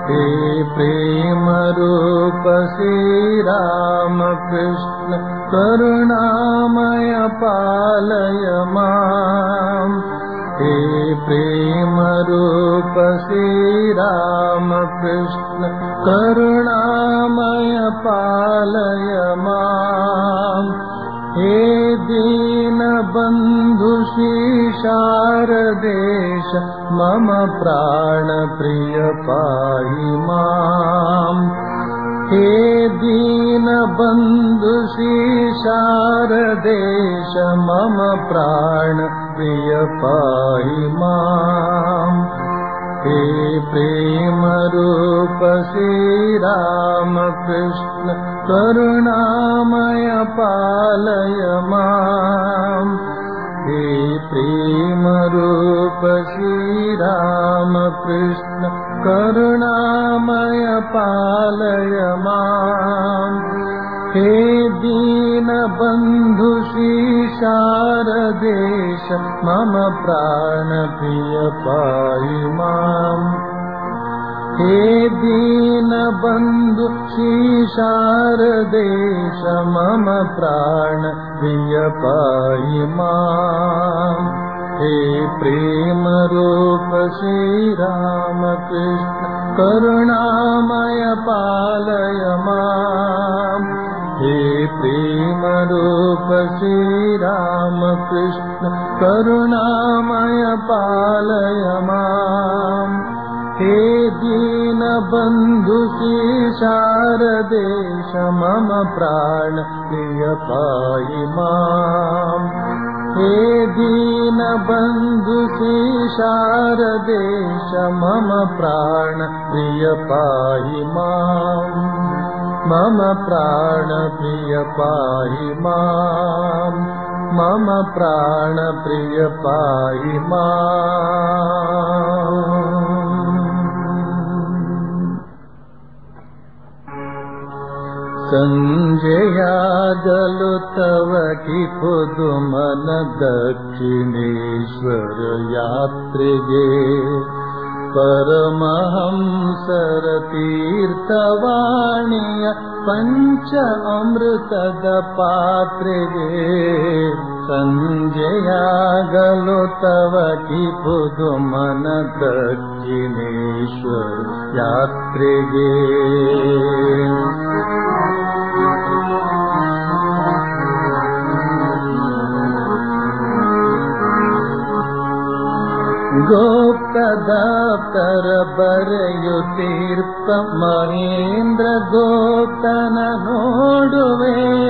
हे प्रेम रूप श्रीरामकृष्ण करुणामय पालय माम् हे प्रेम रूप श्रीरामकृष्ण करुणामय पालय माम् हे दीनबन्धु शारदेश मम प्राणप्रिय पाहि माम् हे दीनबन्धु शारदेश मम प्राणप्रिय पाहि माम् हे प्रेमरूप श्रीरामकृष्ण करुणामय पालय माम् हे प्रेमरूप श्रीरामकृष्ण करुणामय पालय माम् हे दीनबन्धु शारदेश मम प्राणप्रिय पाहि माम् हे दीनबन्धु शारदेश मम प्राणप्रिय पाहि माम् हे प्रेमरूप श्रीरामकृष्ण करुणामय पालय माम् हे प्रेमरूप श्रीरामकृष्ण करुणामय पालय माम् हे दीनबन्धु शारदेश मम प्राण प्रिय पाहि माम् हे दीनबन्धु शारदेश मम प्राण प्रिय पाहि माम् मम प्राण प्रिय पाहि माम् मम प्राण प्रिय पाहि माम् ಸಂಜೆಯಾಗಲು ತವ ಕಿಪುದು ಮನ ದಕ್ಷಿಣೇಶ್ವರ ಯಾತ್ರೆಗೆ ಪರಮಹಂಸರ ತೀರ್ಥವಾಣಿಯ ಪಂಚ ಅಮೃತದ ಪಾತ್ರೆಗೆ ಸಂಜೆಯಾಗಲು ತವ ಕಿಪುದು ಮನ ದಕ್ಷಿಣೇಶ್ವರ ಯಾತ್ರೆಗೆ ಗೋಪ್ತದಾಪ್ತರ ಬರೆಯುತ್ತೀರ್ಪ ಮಹೇಂದ್ರ ಗೋಪ್ತನ ನೋಡುವೆ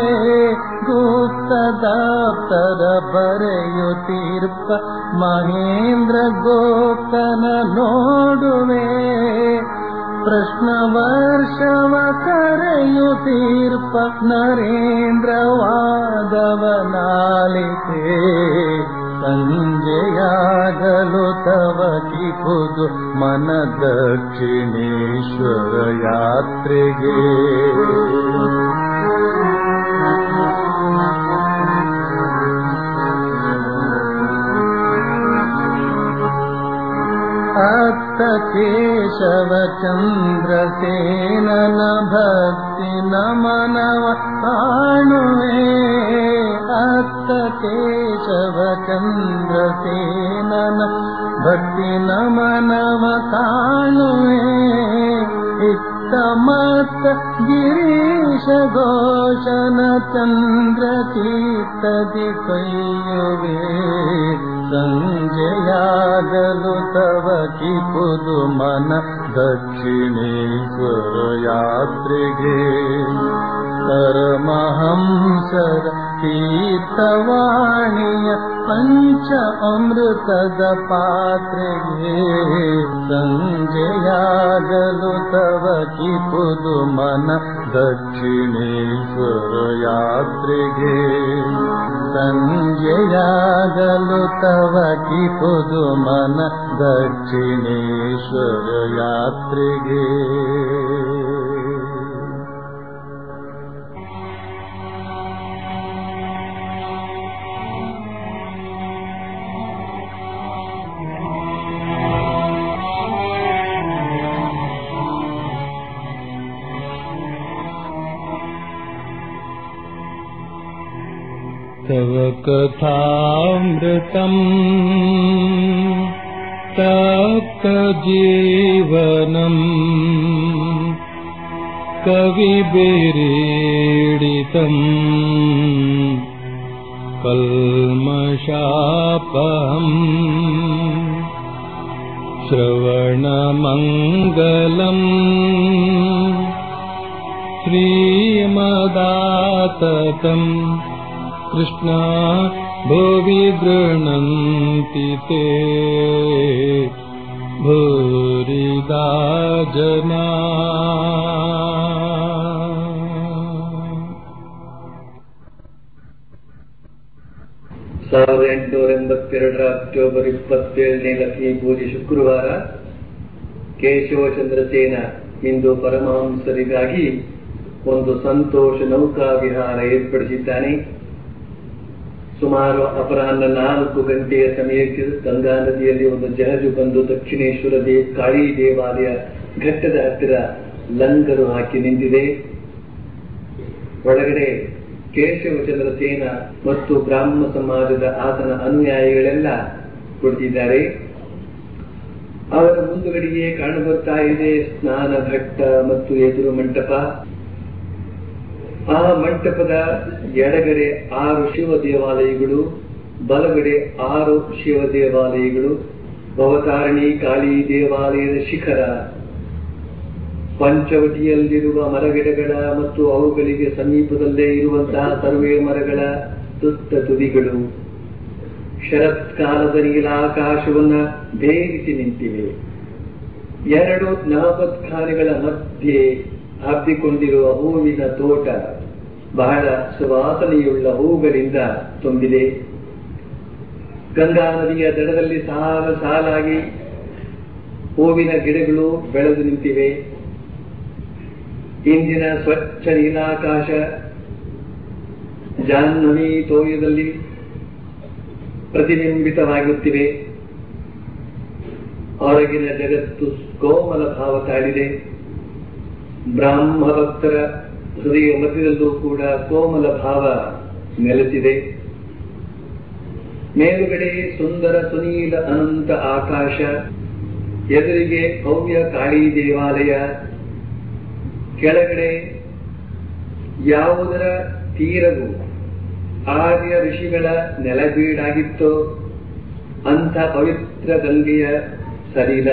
ಗುಪ್ತದಾಪ್ತರ ಬರೆಯುತ್ತೀರ್ಪ ಮಹೇಂದ್ರ ಗೋಪ್ತನ ನೋಡುವೆ ಪ್ರಶ್ನ ವರ್ಷವ ಕರೆಯುತ್ತೀರ್ಪ ನರೇಂದ್ರ ವಾದವನಾಲಿತೆ ಸಂಜೆಯಾಗಲು ತವ ಕಿಪುದು ಮನ ದಕ್ಷಿಣೇಶ್ವರ ಯಾತ್ರೆಗೆ ಅತ್ತ ಕೇಶವ ಚಂದ್ರಸೇನನ ಭಕ್ತಿ ನಮನವ ಕಾಣುವೆ ಅತ್ತ ಕೇಶವ ಚಂದ್ರಸೇನನ ಭಕ್ತಿ ನಮನವ ಕಾಣುವೆ ಇತ್ತ ಮತ್ತ ಗಿರೀಶ ಘೋಷನ ಚಂದ್ರ ಚೀತದಿ ಕೈಯುವೆ ಸಂಜೆಯಾಗಲು ತವ ಕಿಪುದು ಮನ ದಕ್ಷಿಣೇಶ್ವರ ಯಾತ್ರೆಗೆ ಪರಮಹಂಸರ ತೀರ್ಥವಾಣಿಯ ಪಂಚ ಅಮೃತದ ಪಾತ್ರೆಗೆ ಸಂಜೆಯಾಗಲು ತವ ಕಿಪುದು ಮನ ದಕ್ಷಿಣೇಶ್ವರ ಯಾತ್ರೆಗೆ ಸಂಜೆಯಾಗಲು ತವ ಕಿಪುದು ಮನ ದಕ್ಷಿಣೇಶ್ವರ ಯಾತ್ರೆಗೆ तव कथामृतम् तप्तजीवनम् कविभिरीडितम् कल्मषापहम् श्रवणमङ्गलम् श्रीमदाततम् कृष्णा भुवि गृह्णन्ति ते भूरिदा जना ಸಾವಿರದ ಎಂಟುನೂರ ಎಂಬತ್ತೆರಡರ ಅಕ್ಟೋಬರ್ ಇಪ್ಪತ್ತೇಳನೇ ಲಕ್ಷ್ಮೀ ಪೂಜೆ ಶುಕ್ರವಾರ ಕೇಶವಚಂದ್ರ ಸೇನ ಇಂದು ಪರಮಹಂಸರಿಗಾಗಿ ಒಂದು ಸಂತೋಷ ನೌಕಾ ವಿಹಾರ ಏರ್ಪಡಿಸಿದ್ದಾನೆ ಸುಮಾರು ಅಪರಾಹ್ನ ನಾಲ್ಕು ಗಂಟೆಯ ಸಮಯಕ್ಕೆ ಗಂಗಾ ನದಿಯಲ್ಲಿ ಒಂದು ಜಹಜು ಬಂದು ದಕ್ಷಿಣೇಶ್ವರ ದೇ ಕಾಳಿ ದೇವಾಲಯ ಘಟ್ಟದ ಹತ್ತಿರ ಲಂಗರು ಹಾಕಿ ನಿಂತಿದೆ ಒಳಗಡೆ ಕೇಶವಚಂದ್ರ ಸೇನ ಮತ್ತು ಬ್ರಾಹ್ಮ ಸಮಾಜದ ಆತನ ಅನುಯಾಯಿಗಳೆಲ್ಲ ಕುಳಿತಿದ್ದಾರೆ ಅವರ ಮುಂದುಗಡೆಗೆ ಕಾಣಬರ್ತಾ ಇದೆ ಸ್ನಾನ ಘಟ್ಟ ಮತ್ತು ಎದುರು ಮಂಟಪ ಆ ಮಂಟಪದ ಎಡಗಡೆ ಆರು ಶಿವ ದೇವಾಲಯಗಳು ಬಲಗಡೆ ಆರು ಶಿವ ದೇವಾಲಯಗಳು ಭವತಾರಣಿ ಕಾಳಿ ದೇವಾಲಯದ ಶಿಖರ ಪಂಚವಟಿಯಲ್ಲಿರುವ ಮರಗಿಡಗಳ ಮತ್ತು ಅವುಗಳಿಗೆ ಸಮೀಪದಲ್ಲೇ ಇರುವಂತಹ ಸರ್ವೇ ಮರಗಳ ತುತ್ತ ತುದಿಗಳು ಶರತ್ಕಾಲದ ನೀಲಾಕಾಶವನ್ನ ಭೇದಿಸಿ ನಿಂತಿವೆ ಎರಡು ನವಪತ್ಖಾನೆಗಳ ಮಧ್ಯೆ ಹಬ್ಬಿಕೊಂಡಿರುವ ಹೂವಿನ ತೋಟ ಬಹಳ ಸುವಾಸನೆಯುಳ್ಳ ಹೂಗಳಿಂದ ತುಂಬಿದೆ ಗಂಗಾ ನದಿಯ ದಡದಲ್ಲಿ ಸಾಲ ಸಾಲಾಗಿ ಹೂವಿನ ಗಿಡಗಳು ಬೆಳೆದು ನಿಂತಿವೆ ಇಂದಿನ ಸ್ವಚ್ಛ ನೀಲಾಕಾಶ ಜಾಹ್ನವಿ ತೋಯದಲ್ಲಿ ಪ್ರತಿಬಿಂಬಿತವಾಗುತ್ತಿವೆ ಹೊರಗಿನ ಜಗತ್ತು ಕೋಮಲ ಭಾವ ತಾಳಿದೆ ಬ್ರಾಹ್ಮ ಭಕ್ತರ ಹೃದಯ ಮಧ್ಯದಲ್ಲೂ ಕೂಡ ಕೋಮಲ ಭಾವ ನೆಲೆಸಿದೆ ಮೇಲುಗಡೆ ಸುಂದರ ಸುನೀಲ ಅನಂತ ಆಕಾಶ ಎದುರಿಗೆ ಭವ್ಯ ಕಾಳಿ ದೇವಾಲಯ ಕೆಳಗಡೆ ಯಾವುದರ ತೀರವು ಆರ್ಯ ಋಷಿಗಳ ನೆಲಬೀಡಾಗಿತ್ತೋ ಅಂಥ ಪವಿತ್ರ ಗಂಗೆಯ ಶರೀರ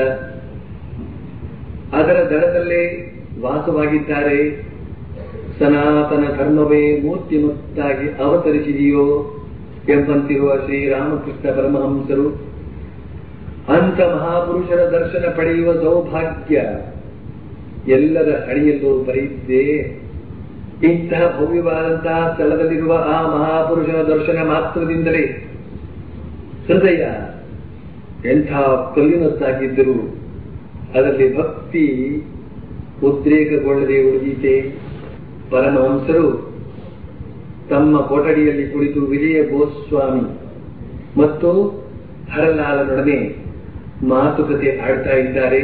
ಅದರ ದಡದಲ್ಲೇ ವಾಸವಾಗಿದ್ದಾರೆ ಸನಾತನ ಧರ್ಮವೇ ಮೂರ್ತಿಮತ್ತಾಗಿ ಅವತರಿಸಿದೆಯೋ ಎಂಬಂತಿರುವ ಶ್ರೀರಾಮಕೃಷ್ಣ ಪರಮಹಂಸರು ಅಂಥ ಮಹಾಪುರುಷರ ದರ್ಶನ ಪಡೆಯುವ ಸೌಭಾಗ್ಯ ಎಲ್ಲರ ಹಣಿಯಲ್ಲೂ ಬರೆಯಿದ್ದೇ ಇಂತಹ ಭವ್ಯವಾದಂತಹ ಸ್ಥಳದಲ್ಲಿರುವ ಆ ಮಹಾಪುರುಷನ ದರ್ಶನ ಮಾತ್ರದಿಂದಲೇ ಹೃದಯ ಎಂಥ ಕಲ್ಲಿನದ್ದಾಗಿದ್ದರೂ ಅದರಲ್ಲಿ ಭಕ್ತಿ ಉದ್ರೇಕಗೊಳ್ಳದೆ ಉಳಿದೀತೆ ಪರಮಹಂಸರು ತಮ್ಮ ಕೊಠಡಿಯಲ್ಲಿ ಕುಳಿತು ವಿಜಯ ಗೋಸ್ವಾಮಿ ಮತ್ತು ಹರಲಾಲನೊಡನೆ ಮಾತುಕತೆ ಆಡ್ತಾ ಇದ್ದಾರೆ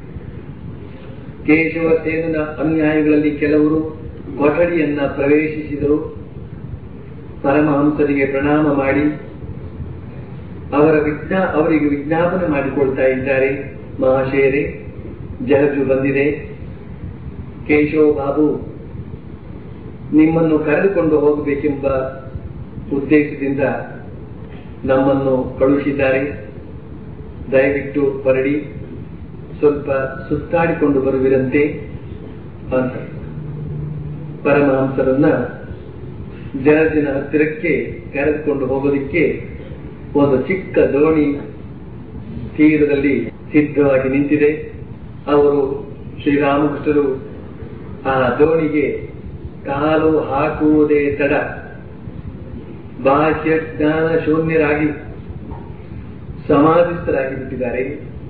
ಕೇಶವ ಸೇನನ ಅನುಯಾಯಿಗಳಲ್ಲಿ ಕೆಲವರು ಕೊಠಡಿಯನ್ನ ಪ್ರವೇಶಿಸಿದರು ಪರಮಹಂಸರಿಗೆ ಪ್ರಣಾಮ ಮಾಡಿ ಅವರ ವಿಜ್ಞಾ ಅವರಿಗೆ ವಿಜ್ಞಾಪನೆ ಮಾಡಿಕೊಳ್ತಾ ಇದ್ದಾರೆ ಮಹಾಶಯರೇ ಜಹಜು ಬಂದಿದೆ ಕೇಶವ ಬಾಬು ನಿಮ್ಮನ್ನು ಕರೆದುಕೊಂಡು ಹೋಗಬೇಕೆಂಬ ಉದ್ದೇಶದಿಂದ ನಮ್ಮನ್ನು ಕಳುಹಿಸಿದ್ದಾರೆ ದಯವಿಟ್ಟು ಹೊರಡಿ ಸ್ವಲ್ಪ ಸುತ್ತಾಡಿಕೊಂಡು ಬರುವಿರಂತೆ ಅಂತ ಪರಮಹಂಸರನ್ನ ಜಹಜಿನ ಹತ್ತಿರಕ್ಕೆ ಕರೆದುಕೊಂಡು ಹೋಗೋದಿಕ್ಕೆ ಒಂದು ಚಿಕ್ಕ ದೋಣಿ ತೀರದಲ್ಲಿ ಸಿದ್ಧವಾಗಿ ನಿಂತಿದೆ ಅವರು ಶ್ರೀರಾಮಕೃಷ್ಣರು ಆ ದೋಣಿಗೆ ಕಾಲು ಹಾಕುವುದೇ ತಡ ಬಾಹ್ಯ ಜ್ಞಾನ ಶೂನ್ಯರಾಗಿ ಸಮಾಧಿಸ್ಥರಾಗಿ ಬಿಟ್ಟಿದ್ದಾರೆ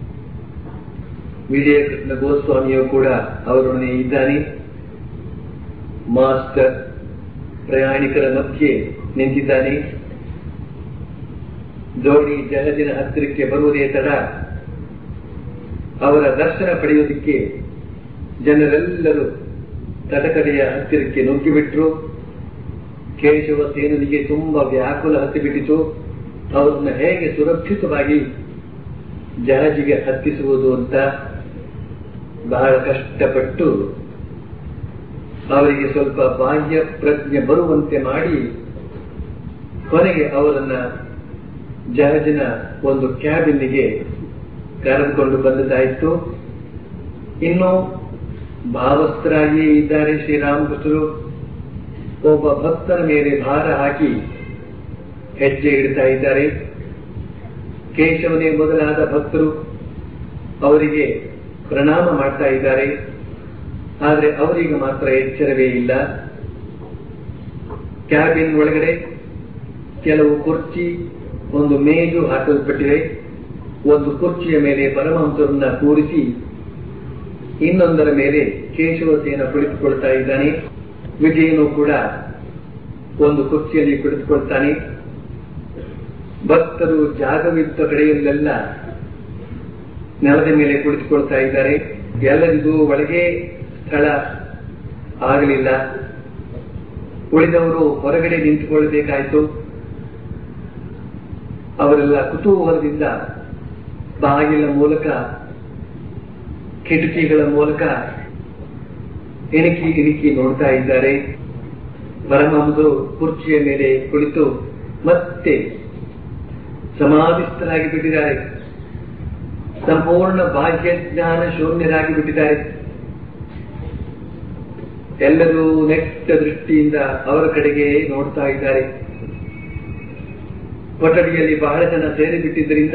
ವಿಜಯಕೃಷ್ಣ ಗೋಸ್ವಾಮಿಯು ಕೂಡ ಅವರೊಡನೆ ಇದ್ದಾನೆ ಮಾಸ್ಟರ್ ಪ್ರಯಾಣಿಕರ ಮಧ್ಯೆ ನಿಂತಿದ್ದಾನೆ ದೋಣಿ ಜಹಜಿನ ಹತ್ತಿರಕ್ಕೆ ಬರುವುದೇ ತಡ ಅವರ ದರ್ಶನ ಪಡೆಯುವುದಕ್ಕೆ ಜನರೆಲ್ಲರೂ ತಟಕಡೆಯ ಹತ್ತಿರಕ್ಕೆ ನುಗ್ಗಿಬಿಟ್ರು ಕೇಶವ ಸೇನನಿಗೆ ತುಂಬಾ ವ್ಯಾಕುಲ ಹತ್ತಿಬಿಟ್ಟಿತು ಅವರನ್ನ ಹೇಗೆ ಸುರಕ್ಷಿತವಾಗಿ ಜಹಾಜಿಗೆ ಹತ್ತಿಸುವುದು ಅಂತ ಬಹಳ ಕಷ್ಟಪಟ್ಟು ಅವರಿಗೆ ಸ್ವಲ್ಪ ಬಾಹ್ಯ ಪ್ರಜ್ಞೆ ಬರುವಂತೆ ಮಾಡಿ ಕೊನೆಗೆ ಅವರನ್ನ ಜಹಾಜಿನ ಒಂದು ಕ್ಯಾಬಿನ್ನಿಗೆ ಕರೆದುಕೊಂಡು ಬಂದದಾಯಿತು ಇನ್ನು ಭಾವಸ್ಥರಾಗಿಯೇ ಇದ್ದಾರೆ ಶ್ರೀರಾಮಕೃಷ್ಣರು ಒಬ್ಬ ಭಕ್ತನ ಮೇಲೆ ಭಾರ ಹಾಕಿ ಹೆಜ್ಜೆ ಇಡ್ತಾ ಇದ್ದಾರೆ ಕೇಶವನೇ ಮೊದಲಾದ ಭಕ್ತರು ಅವರಿಗೆ ಪ್ರಣಾಮ ಮಾಡ್ತಾ ಇದ್ದಾರೆ ಆದರೆ ಅವರಿಗೆ ಮಾತ್ರ ಎಚ್ಚರವೇ ಇಲ್ಲ ಕ್ಯಾಬಿನ್ ಒಳಗಡೆ ಕೆಲವು ಕುರ್ಚಿ ಒಂದು ಮೇಜು ಹಾಕಲ್ಪಟ್ಟಿದೆ ಒಂದು ಕುರ್ಚಿಯ ಮೇಲೆ ಪರಮಹಂಸರನ್ನ ಕೂರಿಸಿ ಇನ್ನೊಂದರ ಮೇಲೆ ಕೇಶವಸೇನ ಕುಳಿತುಕೊಳ್ತಾ ಇದ್ದಾನೆ ವಿಜಯನು ಕೂಡ ಒಂದು ಕುರ್ಚಿಯಲ್ಲಿ ಕುಳಿತುಕೊಳ್ತಾನೆ ಭಕ್ತರು ಜಾಗವಿದ್ದ ಕಡೆಯಲ್ಲೆಲ್ಲ ನೆಲದ ಮೇಲೆ ಕುಳಿತುಕೊಳ್ತಾ ಇದ್ದಾರೆ ಎಲ್ಲರಿಗೂ ಒಳಗೆ ಸ್ಥಳ ಆಗಲಿಲ್ಲ ಉಳಿದವರು ಹೊರಗಡೆ ನಿಂತುಕೊಳ್ಳಬೇಕಾಯಿತು ಅವರೆಲ್ಲ ಕುತೂಹಲದಿಂದ ಬಾಗಿಲ ಮೂಲಕ ಕಿಟಕಿಗಳ ಮೂಲಕ ಇಣಕಿ ಇಣಕಿ ನೋಡ್ತಾ ಇದ್ದಾರೆ ಪರಮಹಂಸರು ಕುರ್ಚಿಯ ಮೇಲೆ ಕುಳಿತು ಮತ್ತೆ ಸಮಾಧಿಸ್ಥರಾಗಿ ಬಿಟ್ಟಿದ್ದಾರೆ ಸಂಪೂರ್ಣ ಬಾಹ್ಯ ಜ್ಞಾನ ಶೂನ್ಯರಾಗಿ ಬಿಟ್ಟಿದ್ದಾರೆ ಎಲ್ಲರೂ ನೆಟ್ಟ ದೃಷ್ಟಿಯಿಂದ ಅವರ ಕಡೆಗೆ ನೋಡ್ತಾ ಇದ್ದಾರೆ ಕೊಠಡಿಯಲ್ಲಿ ಬಹಳ ಜನ ಸೇರಿಬಿಟ್ಟಿದ್ದರಿಂದ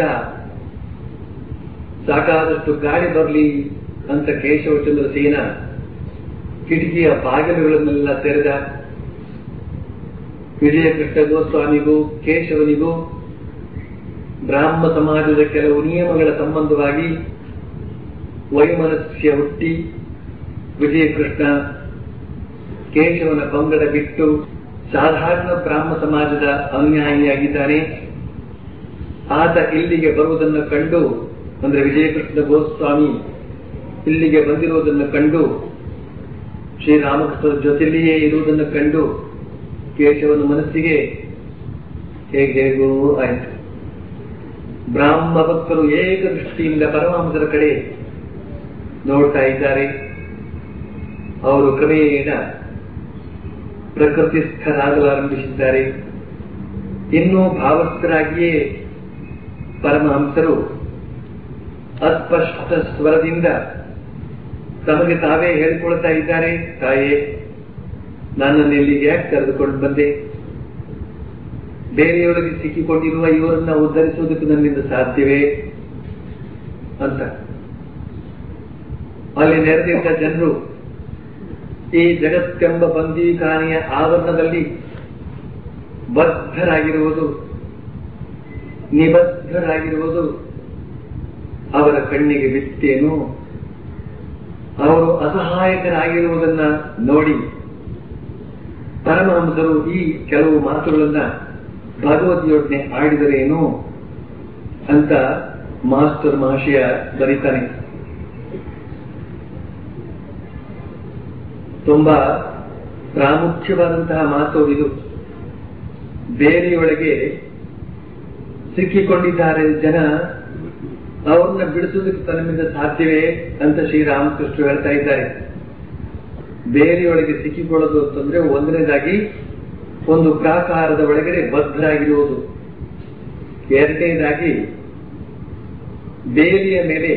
ಸಾಕಾದಷ್ಟು ಗಾಳಿ ಬರಲಿ ಅಂತ ಕೇಶವಚಂದ್ರ ಸೇನ ಕಿಟಕಿಯ ಬಾಗಿಲುಗಳನ್ನೆಲ್ಲ ತೆರೆದ ವಿಜಯಕೃಷ್ಣ ಗೋಸ್ವಾಮಿಗೂ ಕೇಶವನಿಗೂ ಬ್ರಾಹ್ಮ ಸಮಾಜದ ಕೆಲವು ನಿಯಮಗಳ ಸಂಬಂಧವಾಗಿ ವೈಮನಸ್ಯ ಹುಟ್ಟಿ ವಿಜಯಕೃಷ್ಣ ಕೇಶವನ ಪಂಗಡ ಬಿಟ್ಟು ಸಾಧಾರಣ ಬ್ರಾಹ್ಮ ಸಮಾಜದ ಅನ್ಯಾಯಿಯಾಗಿದ್ದಾನೆ ಆತ ಇಲ್ಲಿಗೆ ಬರುವುದನ್ನು ಕಂಡು ಅಂದ್ರೆ ವಿಜಯಕೃಷ್ಣ ಗೋಸ್ವಾಮಿ ಇಲ್ಲಿಗೆ ಬಂದಿರುವುದನ್ನು ಕಂಡು ಶ್ರೀರಾಮಕೃಷ್ಣರ ಜೊತೆಯಲ್ಲಿಯೇ ಇರುವುದನ್ನು ಕಂಡು ಕೇಶವನ ಮನಸ್ಸಿಗೆ ಹೇಗೆ ಹೇಗೋ ಆಯಿತು ಬ್ರಾಹ್ಮ ಭಕ್ತರು ಏಕ ದೃಷ್ಟಿಯಿಂದ ಪರಮಹಂಸರ ಕಡೆ ನೋಡ್ತಾ ಇದ್ದಾರೆ ಅವರು ಕ್ರಮೇಣ ಪ್ರಕೃತಿಸ್ಥರಾಗಲಾರಂಭಿಸಿದ್ದಾರೆ ಇನ್ನೂ ಭಾವಸ್ಥರಾಗಿಯೇ ಪರಮಹಂಸರು ಅಸ್ಪಷ್ಟ ಸ್ವರದಿಂದ ತಮಗೆ ತಾವೇ ಹೇಳಿಕೊಳ್ತಾ ಇದ್ದಾರೆ ತಾಯೇ ನನ್ನನ್ನು ಇಲ್ಲಿಗೆ ಯಾಕೆ ಕರೆದುಕೊಂಡು ಬಂದೆ ಬೇರೆಯವರಿಗೆ ಸಿಕ್ಕಿಕೊಂಡಿರುವ ಇವರನ್ನ ಉದ್ಧರಿಸುವುದಕ್ಕೆ ನನ್ನಿಂದ ಸಾಧ್ಯವೇ ಅಂತ ಅಲ್ಲಿ ನೆರೆದಿದ್ದ ಜನರು ಈ ಜಗತ್ತೆಂಬ ಬಂದೀಖಾನೆಯ ಆವರಣದಲ್ಲಿ ಬದ್ಧರಾಗಿರುವುದು ನಿಬದ್ಧರಾಗಿರುವುದು ಅವರ ಕಣ್ಣಿಗೆ ಬಿತ್ತೇನು ಅವರು ಅಸಹಾಯಕರಾಗಿರುವುದನ್ನ ನೋಡಿ ಪರಮಹಂಸರು ಈ ಕೆಲವು ಮಾತುಗಳನ್ನ ಭಗವತಿಯೊಡನೆ ಆಡಿದರೇನು ಅಂತ ಮಾಸ್ಟರ್ ಮಹಾಶಯ ಬರೀತಾನೆ ತುಂಬಾ ಪ್ರಾಮುಖ್ಯವಾದಂತಹ ಮಾತು ಇದು ಬೇರೆಯೊಳಗೆ ಸಿಕ್ಕಿಕೊಂಡಿದ್ದಾರೆ ಜನ ಅವ್ರನ್ನ ಬಿಡಿಸುವುದಕ್ಕೆ ತನ್ನಿಂದ ಸಾಧ್ಯವೇ ಅಂತ ಶ್ರೀರಾಮಕೃಷ್ಣ ಹೇಳ್ತಾ ಇದ್ದಾರೆ ಬೇರೆಯೊಳಗೆ ಸಿಕ್ಕಿಕೊಳ್ಳೋದು ಅಂತಂದ್ರೆ ಒಂದನೇದಾಗಿ ಒಂದು ಪ್ರಾಕಾರದ ಒಳಗಡೆ ಬದ್ಧರಾಗಿರುವುದು ಎರಡನೇದಾಗಿ ಬೇಲಿಯ ಮೇಲೆ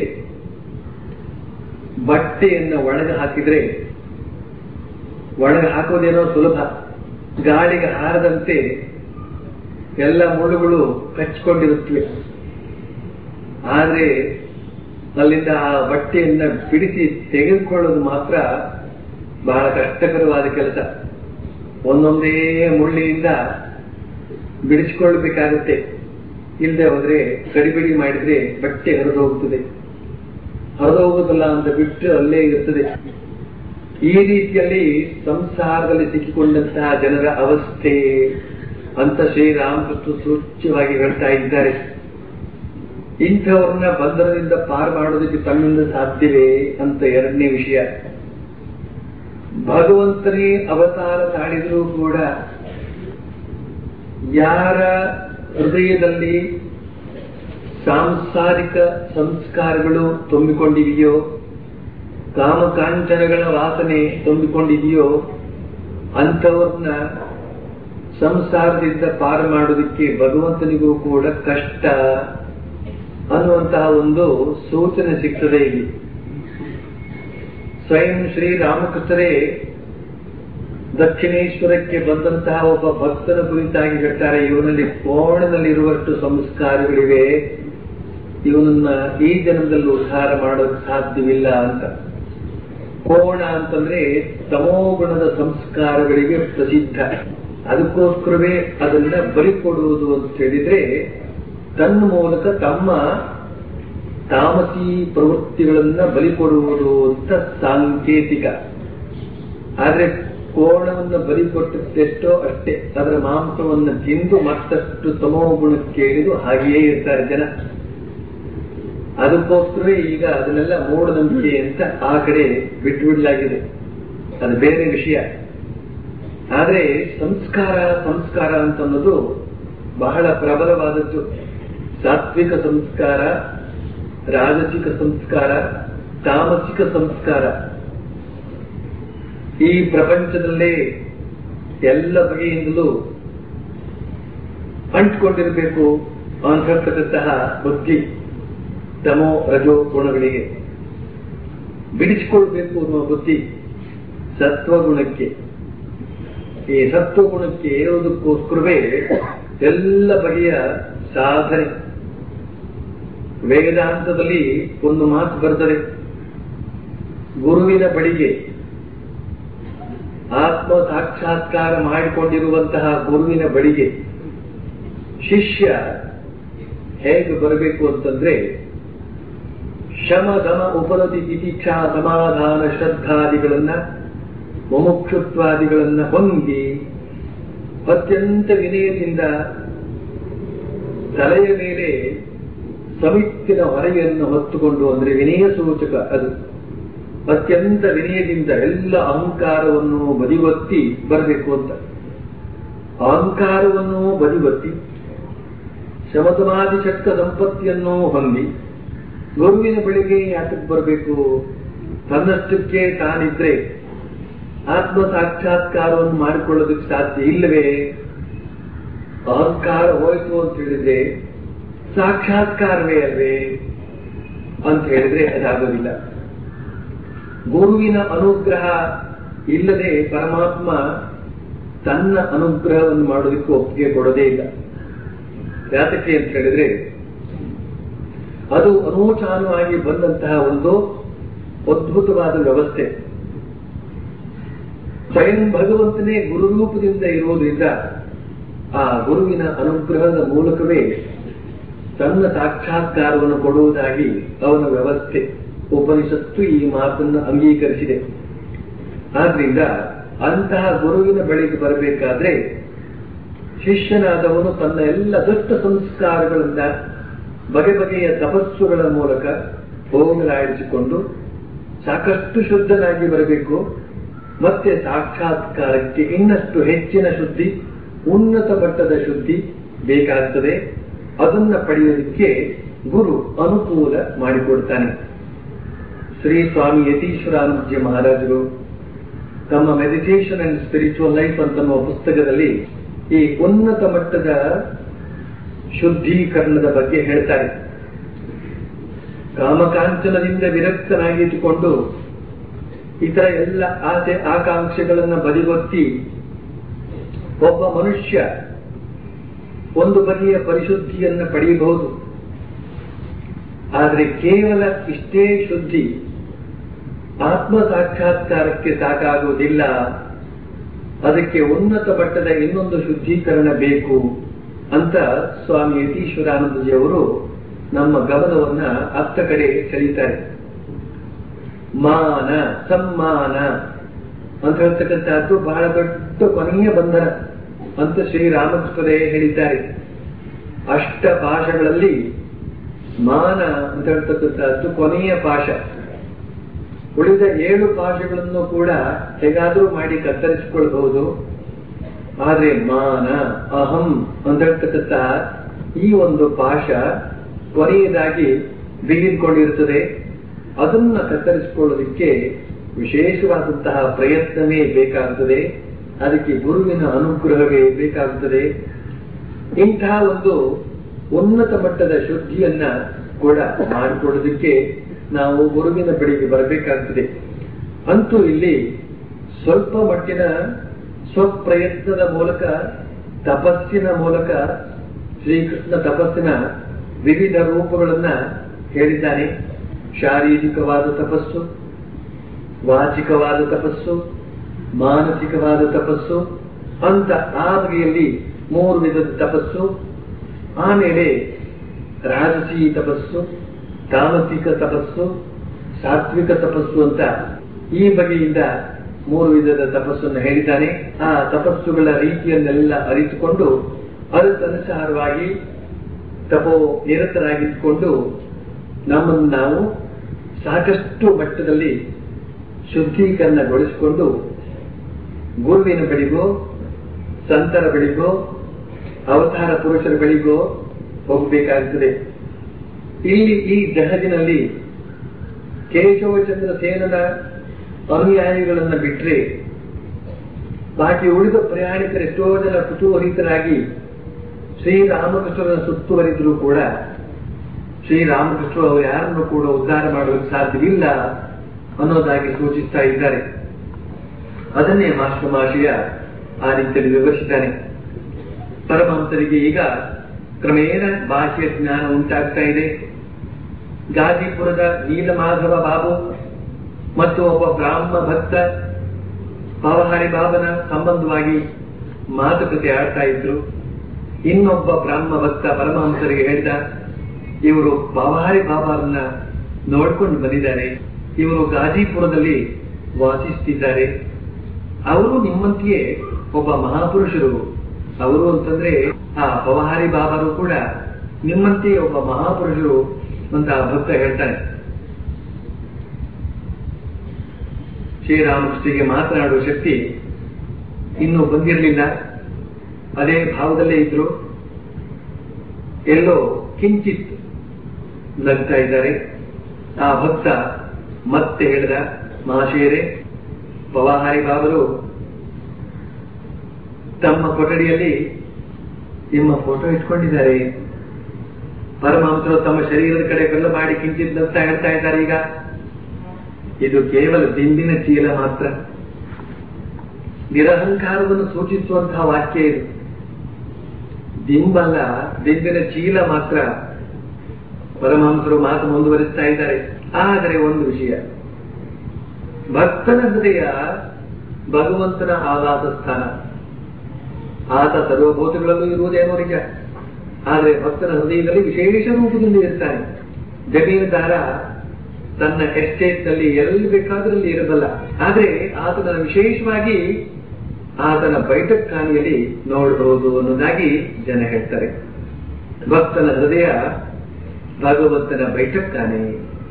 ಬಟ್ಟೆಯನ್ನು ಒಳಗೆ ಹಾಕಿದ್ರೆ ಒಳಗೆ ಹಾಕೋದೇನೋ ಸುಲಭ ಗಾಳಿಗೆ ಹಾರದಂತೆ ಎಲ್ಲ ಮುಳ್ಳುಗಳು ಕಚ್ಚಿಕೊಂಡಿರುತ್ತವೆ ಆದ್ರೆ ಅಲ್ಲಿಂದ ಆ ಬಟ್ಟೆಯನ್ನ ಬಿಡಿಸಿ ತೆಗೆದುಕೊಳ್ಳೋದು ಮಾತ್ರ ಬಹಳ ಕಷ್ಟಕರವಾದ ಕೆಲಸ ಒಂದೊಂದೇ ಮುಳ್ಳಿನಿಂದ ಬಿಡಿಸಿಕೊಳ್ಳಬೇಕಾಗುತ್ತೆ ಇಲ್ಲದೆ ಹೋದ್ರೆ ಕಡಿಬಿಡಿ ಮಾಡಿದ್ರೆ ಬಟ್ಟೆ ಹರಿದು ಹೋಗುತ್ತದೆ ಹರಿದು ಹೋಗುದಿಲ್ಲ ಅಂತ ಬಿಟ್ಟು ಅಲ್ಲೇ ಇರುತ್ತದೆ ಈ ರೀತಿಯಲ್ಲಿ ಸಂಸಾರದಲ್ಲಿ ಸಿಕ್ಕಿಕೊಂಡಂತಹ ಜನರ ಅವಸ್ಥೆ ಅಂತ ಶ್ರೀರಾಮಕೃಷ್ಣ ಸೂಚ್ಯವಾಗಿ ಹೇಳ್ತಾ ಇದ್ದಾರೆ ಇಂಥವ್ರನ್ನ ಬಂಧನದಿಂದ ಪಾರು ಮಾಡೋದಕ್ಕೆ ತಮ್ಮಿಂದ ಸಾಧ್ಯವೇ ಅಂತ ಎರಡನೇ ವಿಷಯ ಭಗವಂತನೇ ಅವತಾರ ತಾಳಿದರೂ ಕೂಡ ಯಾರ ಹೃದಯದಲ್ಲಿ ಸಾಂಸಾರಿಕ ಸಂಸ್ಕಾರಗಳು ತುಂಬಿಕೊಂಡಿದೆಯೋ ಕಾಮಕಾಂಚನಗಳ ವಾಸನೆ ತುಂಬಿಕೊಂಡಿದೆಯೋ ಅಂಥವ್ರನ್ನ ಸಂಸಾರದಿಂದ ಪಾರು ಮಾಡೋದಕ್ಕೆ ಭಗವಂತನಿಗೂ ಕೂಡ ಕಷ್ಟ ಅನ್ನುವಂತಹ ಒಂದು ಸೂಚನೆ ಸಿಗ್ತದೆ ಇಲ್ಲಿ ಸ್ವಯಂ ಶ್ರೀ ರಾಮಕೃಷ್ಣರೇ ದಕ್ಷಿಣೇಶ್ವರಕ್ಕೆ ಬಂದಂತಹ ಒಬ್ಬ ಭಕ್ತನ ಕುರಿತಾಗಿ ಹೇಳ್ತಾರೆ ಇವನಲ್ಲಿ ಕೋಣನಲ್ಲಿರುವಷ್ಟು ಸಂಸ್ಕಾರಗಳಿವೆ ಇವನನ್ನ ಈ ಜನ್ಮದಲ್ಲಿ ಉದ್ಧಾರ ಮಾಡೋಕೆ ಸಾಧ್ಯವಿಲ್ಲ ಅಂತ ಕೋಣ ಅಂತಂದ್ರೆ ತಮೋಗುಣದ ಸಂಸ್ಕಾರಗಳಿಗೆ ಪ್ರಸಿದ್ಧ ಅದಕ್ಕೋಸ್ಕರವೇ ಅದನ್ನ ಬಲಿ ಕೊಡುವುದು ಅಂತ ಹೇಳಿದ್ರೆ ತನ್ನ ಮೂಲಕ ತಮ್ಮ ತಾಮಸಿ ಪ್ರವೃತ್ತಿಗಳನ್ನ ಬಲಿ ಕೊಡುವುದು ಅಂತ ಸಾಂಕೇತಿಕ ಆದ್ರೆ ಕೋಣವನ್ನು ಬಲಿ ಕೊಟ್ಟದ್ದೆಷ್ಟೋ ಅಷ್ಟೇ ಅದರ ಮಾಂಸವನ್ನು ತಿಂದು ಮತ್ತಷ್ಟು ತಮೋ ಗುಣಕ್ಕೆ ಇಳಿದು ಹಾಗೆಯೇ ಇರ್ತಾರೆ ಜನ ಅದಕ್ಕೋಸ್ಕರವೇ ಈಗ ಅದನ್ನೆಲ್ಲ ಮೂಢನಂಬಿಕೆ ಅಂತ ಆ ಕಡೆ ಬಿಟ್ಟು ಬಿಡಲಾಗಿದೆ ಅದು ಬೇರೆ ವಿಷಯ ಆದ್ರೆ ಸಂಸ್ಕಾರ ಸಂಸ್ಕಾರ ಅಂತ ಅನ್ನೋದು ಬಹಳ ಪ್ರಬಲವಾದದ್ದು ಸಾತ್ವಿಕ ಸಂಸ್ಕಾರ ರಾಜಸಿಕ ಸಂಸ್ಕಾರ ತಾಮಸಿಕ ಸಂಸ್ಕಾರ ಈ ಪ್ರಪಂಚದಲ್ಲೇ ಎಲ್ಲ ಬಗೆಯಿಂದಲೂ ಅಂಟ್ಕೊಂಡಿರಬೇಕು ಅಂತಕ್ಕಂತಹ ಬುದ್ಧಿ ತಮೋ ರಜೋ ಗುಣಗಳಿಗೆ ಬಿಡಿಸಿಕೊಳ್ಬೇಕು ಅನ್ನುವ ಬುದ್ಧಿ ಸತ್ವಗುಣಕ್ಕೆ ಈ ಸತ್ವಗುಣಕ್ಕೆ ಏರೋದಕ್ಕೋಸ್ಕರವೇ ಎಲ್ಲ ಬಗೆಯ ಸಾಧನೆ ವೇದಾಂತದಲ್ಲಿ ಒಂದು ಮಾತು ಬರ್ತದೆ ಗುರುವಿನ ಬಳಿಗೆ ಆತ್ಮ ಸಾಕ್ಷಾತ್ಕಾರ ಮಾಡಿಕೊಂಡಿರುವಂತಹ ಗುರುವಿನ ಬಳಿಗೆ ಶಿಷ್ಯ ಹೇಗೆ ಬರಬೇಕು ಅಂತಂದ್ರೆ ಶಮ ದಮ ಉಪನತಿ ತಿತಿಕ್ಷಾ ಸಮಾಧಾನ ಶ್ರದ್ಧಾದಿಗಳನ್ನ ಮುಮುಕ್ಷುತ್ವಾದಿಗಳನ್ನ ಹೊಂದಿ ಅತ್ಯಂತ ವಿನಯದಿಂದ ತಲೆಯ ಮೇಲೆ ಸಮಿತ್ತಿನ ಹೊರೆಯನ್ನು ಹೊತ್ತುಕೊಂಡು ಅಂದ್ರೆ ವಿನಯ ಸೂಚಕ ಅದು ಅತ್ಯಂತ ವಿನಯದಿಂದ ಎಲ್ಲ ಅಹಂಕಾರವನ್ನು ಬದಿಗೊತ್ತಿ ಬರಬೇಕು ಅಂತ ಅಹಂಕಾರವನ್ನು ಬದಿಗೊತ್ತಿ ಶಮತಮಾದಿ ಶಕ್ತ ಸಂಪತ್ತಿಯನ್ನು ಹೊಂದಿ ಗುರುವಿನ ಬಳಿಗೆ ಯಾತಕ್ಕೆ ಬರಬೇಕು ತನ್ನಷ್ಟಕ್ಕೆ ತಾನಿದ್ರೆ ಆತ್ಮ ಸಾಕ್ಷಾತ್ಕಾರವನ್ನು ಮಾಡಿಕೊಳ್ಳೋದಕ್ಕೆ ಸಾಧ್ಯ ಇಲ್ಲವೇ ಅಹಂಕಾರ ಹೋಯ್ತು ಅಂತ ಹೇಳಿದ್ರೆ ಸಾಕ್ಷಾತ್ಕಾರವೇ ಅಲ್ವೇ ಅಂತ ಹೇಳಿದ್ರೆ ಅದಾಗೋದಿಲ್ಲ ಗುರುವಿನ ಅನುಗ್ರಹ ಇಲ್ಲದೆ ಪರಮಾತ್ಮ ತನ್ನ ಅನುಗ್ರಹವನ್ನು ಮಾಡೋದಕ್ಕೆ ಒಪ್ಪಿಗೆ ಕೊಡೋದೇ ಇಲ್ಲ ಯಾತಕ್ಕೆ ಅಂತ ಹೇಳಿದ್ರೆ ಅದು ಅನೂಚಾನವಾಗಿ ಬಂದಂತಹ ಒಂದು ಅದ್ಭುತವಾದ ವ್ಯವಸ್ಥೆ ಸ್ವಯಂ ಭಗವಂತನೇ ಗುರುರೂಪದಿಂದ ಇರುವುದರಿಂದ ಆ ಗುರುವಿನ ಅನುಗ್ರಹದ ಮೂಲಕವೇ ತನ್ನ ಸಾಕ್ಷಾತ್ಕಾರವನ್ನು ಕೊಡುವುದಾಗಿ ಅವನ ವ್ಯವಸ್ಥೆ ಉಪನಿಷತ್ತು ಈ ಮಾತನ್ನು ಅಂಗೀಕರಿಸಿದೆ ಆದ್ರಿಂದ ಅಂತಹ ಗುರುವಿನ ಬಳಿಗೆ ಬರಬೇಕಾದ್ರೆ ಶಿಷ್ಯನಾದವನು ತನ್ನ ಎಲ್ಲ ದುಷ್ಟ ಸಂಸ್ಕಾರಗಳಿಂದ ಬಗೆ ಬಗೆಯ ತಪಸ್ಸುಗಳ ಮೂಲಕ ಹೋಗಲಾಡಿಸಿಕೊಂಡು ಸಾಕಷ್ಟು ಶುದ್ಧನಾಗಿ ಬರಬೇಕು ಮತ್ತೆ ಸಾಕ್ಷಾತ್ಕಾರಕ್ಕೆ ಇನ್ನಷ್ಟು ಹೆಚ್ಚಿನ ಶುದ್ಧಿ ಉನ್ನತ ಮಟ್ಟದ ಶುದ್ಧಿ ಬೇಕಾಗ್ತದೆ ಅದನ್ನ ಪಡೆಯೋದಕ್ಕೆ ಗುರು ಅನುಕೂಲ ಮಾಡಿಕೊಡ್ತಾನೆ ಶ್ರೀ ಸ್ವಾಮಿ ಯತೀಶ್ವರಾನಂದಜಿ ಮಹಾರಾಜರು ತಮ್ಮ ಮೆಡಿಟೇಷನ್ ಅಂಡ್ ಸ್ಪಿರಿಚುವಲ್ ಲೈಫ್ ಅಂತನ್ನುವ ಪುಸ್ತಕದಲ್ಲಿ ಈ ಉನ್ನತ ಮಟ್ಟದ ಶುದ್ಧೀಕರಣದ ಬಗ್ಗೆ ಹೇಳ್ತಾರೆ ಕಾಮಕಾಂಚನದಿಂದ ವಿರಕ್ತನಾಗಿಟ್ಟುಕೊಂಡು ಇತರ ಎಲ್ಲ ಆಸೆ ಆಕಾಂಕ್ಷೆಗಳನ್ನ ಬದಿಗೊತ್ತಿ ಒಬ್ಬ ಮನುಷ್ಯ ಒಂದು ಬಗೆಯ ಪರಿಶುದ್ಧಿಯನ್ನು ಪಡೆಯಬಹುದು ಆದರೆ ಕೇವಲ ಇಷ್ಟೇ ಶುದ್ಧಿ ಆತ್ಮ ಸಾಕ್ಷಾತ್ಕಾರಕ್ಕೆ ಸಾಕಾಗುವುದಿಲ್ಲ ಅದಕ್ಕೆ ಉನ್ನತ ಮಟ್ಟದ ಇನ್ನೊಂದು ಶುದ್ಧೀಕರಣ ಬೇಕು ಅಂತ ಸ್ವಾಮಿ ಯತೀಶ್ವರಾನಂದಜಿಯವರು ನಮ್ಮ ಗಮನವನ್ನ ಅತ್ತ ಕಡೆ ಸೆಳೀತಾರೆ ಮಾನ ಸಮ್ಮಾನ ಅಂತ ಹೇಳ್ತಕ್ಕಂಥದ್ದು ಬಹಳ ದೊಡ್ಡ ಕೊನೆಯ ಬಂಧನ ಅಂತ ಶ್ರೀರಾಮಕೃಷ್ಣರೇ ಹೇಳಿದ್ದಾರೆ ಅಷ್ಟ ಪಾಶಗಳಲ್ಲಿ ಮಾನ ಅಂತ ಹೇಳ್ತಕ್ಕಂಥದ್ದು ಕೊನೆಯ ಪಾಶ ಉಳಿದ ಏಳು ಪಾಶಗಳನ್ನು ಕೂಡ ಹೇಗಾದರೂ ಮಾಡಿ ಕತ್ತರಿಸಿಕೊಳ್ಬಹುದು ಆದ್ರೆ ಮಾನ ಅಹಂ ಅಂತ ಹೇಳ್ತಕ್ಕಂಥ ಈ ಒಂದು ಪಾಶ ಕೊನೆಯದಾಗಿ ಬಿಗಿದುಕೊಂಡಿರುತ್ತದೆ ಅದನ್ನ ಕತ್ತರಿಸಿಕೊಳ್ಳೋದಕ್ಕೆ ವಿಶೇಷವಾದಂತಹ ಪ್ರಯತ್ನವೇ ಬೇಕಾಗುತ್ತದೆ ಅದಕ್ಕೆ ಗುರುವಿನ ಅನುಗ್ರಹವೇ ಬೇಕಾಗುತ್ತದೆ ಇಂತಹ ಒಂದು ಉನ್ನತ ಮಟ್ಟದ ಶುದ್ಧಿಯನ್ನ ಕೂಡ ಮಾಡಿಕೊಳ್ಳೋದಕ್ಕೆ ನಾವು ಗುರುವಿನ ಬಳಿಗೆ ಬರಬೇಕಾಗ್ತದೆ ಅಂತೂ ಇಲ್ಲಿ ಸ್ವಲ್ಪ ಮಟ್ಟಿನ ಸ್ವಪ್ರಯತ್ನದ ಮೂಲಕ ತಪಸ್ಸಿನ ಮೂಲಕ ಶ್ರೀಕೃಷ್ಣ ತಪಸ್ಸಿನ ವಿವಿಧ ರೂಪಗಳನ್ನ ಹೇಳಿದ್ದಾನೆ ಶಾರೀರಿಕವಾದ ತಪಸ್ಸು ವಾಚಿಕವಾದ ತಪಸ್ಸು ಮಾನಸಿಕವಾದ ತಪಸ್ಸು ಅಂತ ಆ ಬಗೆಯಲ್ಲಿ ಮೂರು ವಿಧದ ತಪಸ್ಸು ಆಮೇಲೆ ರಾಜಸಿ ತಪಸ್ಸು ತಾಮಸಿಕ ತಪಸ್ಸು ಸಾತ್ವಿಕ ತಪಸ್ಸು ಅಂತ ಈ ಬಗೆಯಿಂದ ಮೂರು ವಿಧದ ತಪಸ್ಸನ್ನು ಹೇಳಿದ್ದಾನೆ ಆ ತಪಸ್ಸುಗಳ ರೀತಿಯನ್ನೆಲ್ಲ ಅರಿತುಕೊಂಡು ಅದಕ್ಕನುಸಾರವಾಗಿ ತಪೋ ನಿರತರಾಗಿದ್ದುಕೊಂಡು ನಮ್ಮನ್ನು ನಾವು ಸಾಕಷ್ಟು ಮಟ್ಟದಲ್ಲಿ ಶುದ್ಧೀಕರಣಗೊಳಿಸಿಕೊಂಡು ಗುರುವಿನ ಬಳಿಗೋ ಸಂತರ ಬಳಿಗೋ ಅವತಾರ ಪುರುಷರ ಬಳಿಗೋ ಹೋಗಬೇಕಾಗುತ್ತದೆ ಇಲ್ಲಿ ಈ ಜಹಜಿನಲ್ಲಿ ಕೇಶವಚಂದ್ರ ಸೇನನ ಅನುಯಾಯಿಗಳನ್ನು ಬಿಟ್ರೆ ಬಾಕಿ ಉಳಿದ ಪ್ರಯಾಣಿಕರು ಎಷ್ಟೋ ಜನ ಕುತೂಹಲಿತರಾಗಿ ಶ್ರೀರಾಮಕೃಷ್ಣರನ್ನು ಸುತ್ತುವರಿದರೂ ಕೂಡ ಶ್ರೀರಾಮಕೃಷ್ಣರು ಅವರು ಯಾರನ್ನು ಕೂಡ ಉದ್ಧಾರ ಮಾಡೋದಕ್ಕೆ ಸಾಧ್ಯವಿಲ್ಲ ಅನ್ನೋದಾಗಿ ಸೂಚಿಸ್ತಾ ಇದ್ದಾರೆ ಅದನ್ನೇ ಮಾಸ್ಟರ್ ಮಾಷಿಯ ಆ ರೀತಿಯಲ್ಲಿ ವಿವರಿಸಿದ್ದಾನೆ ಪರಮಹಂಸರಿಗೆ ಈಗ ಕ್ರಮೇಣ ಭಾಷೆಯ ಜ್ಞಾನ ಉಂಟಾಗ್ತಾ ಇದೆ ಗಾಜಿಪುರದ ನೀಲಮಾಧವ ಬಾಬು ಮತ್ತು ಒಬ್ಬ ಬ್ರಾಹ್ಮ ಭಕ್ತ ಪವಹಾರಿ ಬಾಬನ ಸಂಬಂಧವಾಗಿ ಮಾತುಕತೆ ಆಡ್ತಾ ಇದ್ರು ಇನ್ನೊಬ್ಬ ಬ್ರಾಹ್ಮ ಭಕ್ತ ಪರಮಹಂಸರಿಗೆ ಹೇಳಿದ ಇವರು ಪವಹಾರಿ ಬಾಬಾರನ್ನ ನೋಡ್ಕೊಂಡು ಬಂದಿದ್ದಾರೆ ಇವರು ಗಾಜಿಪುರದಲ್ಲಿ ವಾಸಿಸ್ತಿದ್ದಾರೆ ಅವರು ನಿಮ್ಮಂತೆಯೇ ಒಬ್ಬ ಮಹಾಪುರುಷರು ಅವರು ಅಂತಂದ್ರೆ ಆ ಪವಹಾರಿ ಬಾಬಾರು ಕೂಡ ನಿಮ್ಮಂತೆಯೇ ಒಬ್ಬ ಮಹಾಪುರುಷರು ಅಂತ ಆ ಭಕ್ತ ಹೇಳ್ತಾನೆ ಶ್ರೀರಾಮಕೃಷ್ಣರಿಗೆ ಮಾತನಾಡುವ ಶಕ್ತಿ ಇನ್ನೂ ಬಂದಿರಲಿಲ್ಲ ಅದೇ ಭಾವದಲ್ಲೇ ಇದ್ರು ಎಲ್ಲೋ ಕಿಂಚಿತ್ ನಗ್ತಾ ಇದ್ದಾರೆ ಆ ಭಕ್ತ ಮತ್ತೆ ಹೇಳಿದ ಮಹಾಶಯರೇ ಪವಾಹಾರಿ ಬಾಬರು ತಮ್ಮ ಕೊಠಡಿಯಲ್ಲಿ ನಿಮ್ಮ ಫೋಟೋ ಇಟ್ಕೊಂಡಿದ್ದಾರೆ ಪರಮಹಂಸರು ತಮ್ಮ ಶರೀರದ ಕಡೆ ಬೆಲ್ಲ ಮಾಡಿ ಕಿಂಚಿತ್ ನಗ್ತಾ ಹೇಳ್ತಾ ಇದ್ದಾರೆ ಈಗ ಇದು ಕೇವಲ ದಿಂಬಿನ ಚೀಲ ಮಾತ್ರ ನಿರಹಂಕಾರವನ್ನು ಸೂಚಿಸುವಂತಹ ವಾಕ್ಯ ಇದು ದಿಂಬಲ್ಲ ದಿಂಬಿನ ಚೀಲ ಮಾತ್ರ ಪರಮಹಂಸರು ಮಾತು ಮುಂದುವರಿಸ್ತಾ ಇದ್ದಾರೆ ಆದರೆ ಒಂದು ವಿಷಯ ಭಕ್ತನ ಹೃದಯ ಭಗವಂತನ ಆಘಾತ ಸ್ಥಾನ ಆತ ಸರ್ವಭೂತಗಳಲ್ಲೂ ಇರುವುದೇನೋ ನಿಜ ಆದರೆ ಭಕ್ತನ ಹೃದಯದಲ್ಲಿ ವಿಶೇಷ ರೂಪದಿಂದ ಇರ್ತಾನೆ ಜಮೀನುದಾರ ತನ್ನ ಎಸ್ಟೇಟ್ ನಲ್ಲಿ ಎಲ್ಲಿ ಬೇಕಾದ್ರಲ್ಲಿ ಇರಬಲ್ಲ ಆದ್ರೆ ಆತನ ವಿಶೇಷವಾಗಿ ಆತನ ಬೈಠಕ್ ಖಾನಿಯಲ್ಲಿ ನೋಡಬಹುದು ಅನ್ನೋದಾಗಿ ಜನ ಹೇಳ್ತಾರೆ ಭಕ್ತನ ಹೃದಯ ಭಗವಂತನ ಬೈಠಕ್ ಖಾನೆ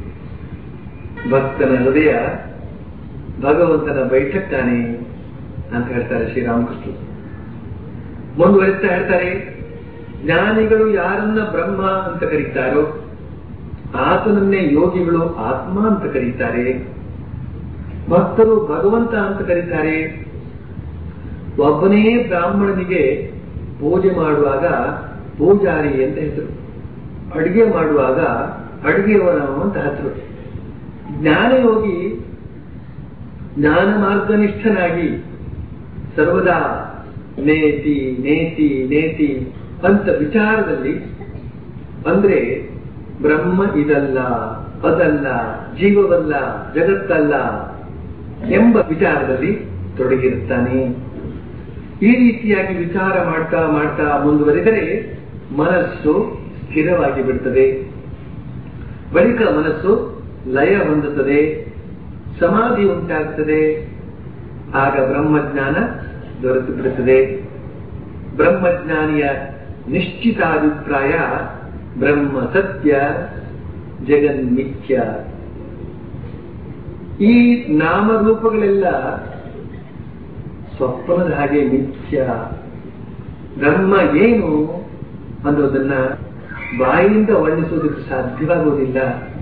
ಭಕ್ತನ ಹೃದಯ ಭಗವಂತನ ಬೈಠಕ್ ಖಾನೆ ಅಂತ ಹೇಳ್ತಾರೆ ಶ್ರೀರಾಮಕೃಷ್ಣ ಮುಂದುವರಿಸ್ತಾ ಹೇಳ್ತಾರೆ ಜ್ಞಾನಿಗಳು ಯಾರನ್ನ ಬ್ರಹ್ಮ ಅಂತ ಕರೀತಾರೋ ಆತನನ್ನೇ ಯೋಗಿಗಳು ಆತ್ಮ ಅಂತ ಕರೀತಾರೆ ಭಕ್ತರು ಭಗವಂತ ಅಂತ ಕರೀತಾರೆ ಒಬ್ಬನೇ ಬ್ರಾಹ್ಮಣನಿಗೆ ಪೂಜೆ ಮಾಡುವಾಗ ಪೂಜಾರಿ ಅಂತ ಹೆಸರು ಅಡಿಗೆ ಮಾಡುವಾಗ ಅಡಿಗೆಯವನ ಅಂತ ಹೆಸರು ಜ್ಞಾನಯೋಗಿ ಜ್ಞಾನ ಮಾರ್ಗನಿಷ್ಠನಾಗಿ ಸರ್ವದಾ ನೇತಿ ನೇತಿ ನೇತಿ ಅಂತ ವಿಚಾರದಲ್ಲಿ ಅಂದ್ರೆ ಬ್ರಹ್ಮ ಇದಲ್ಲ ಅದಲ್ಲ ಜೀವವಲ್ಲ ಜಗತ್ತಲ್ಲ ಎಂಬ ವಿಚಾರದಲ್ಲಿ ತೊಡಗಿರುತ್ತಾನೆ ಈ ರೀತಿಯಾಗಿ ವಿಚಾರ ಮಾಡ್ತಾ ಮಾಡ್ತಾ ಮುಂದುವರಿದರೆ ಮನಸ್ಸು ಸ್ಥಿರವಾಗಿ ಬಿಡುತ್ತದೆ ಬಳಿಕ ಮನಸ್ಸು ಲಯ ಹೊಂದುತ್ತದೆ ಸಮಾಧಿ ಉಂಟಾಗ್ತದೆ ಆಗ ಬ್ರಹ್ಮಜ್ಞಾನ ದೊರೆತು ಬಿಡುತ್ತದೆ ಬ್ರಹ್ಮಜ್ಞಾನಿಯ ನಿಶ್ಚಿತಾಭಿಪ್ರಾಯ ಬ್ರಹ್ಮ ಸತ್ಯ ಜಗನ್ಮಿಥ್ಯ ಈ ನಾಮರೂಪಗಳೆಲ್ಲ ಸ್ವಪ್ನದ ಹಾಗೆ ಮಿಥ್ಯ ಬ್ರಹ್ಮ ಏನು ಅನ್ನೋದನ್ನ ಬಾಯಿಂದ ವರ್ಣಿಸೋದಕ್ಕೆ ಸಾಧ್ಯವಾಗುವುದಿಲ್ಲ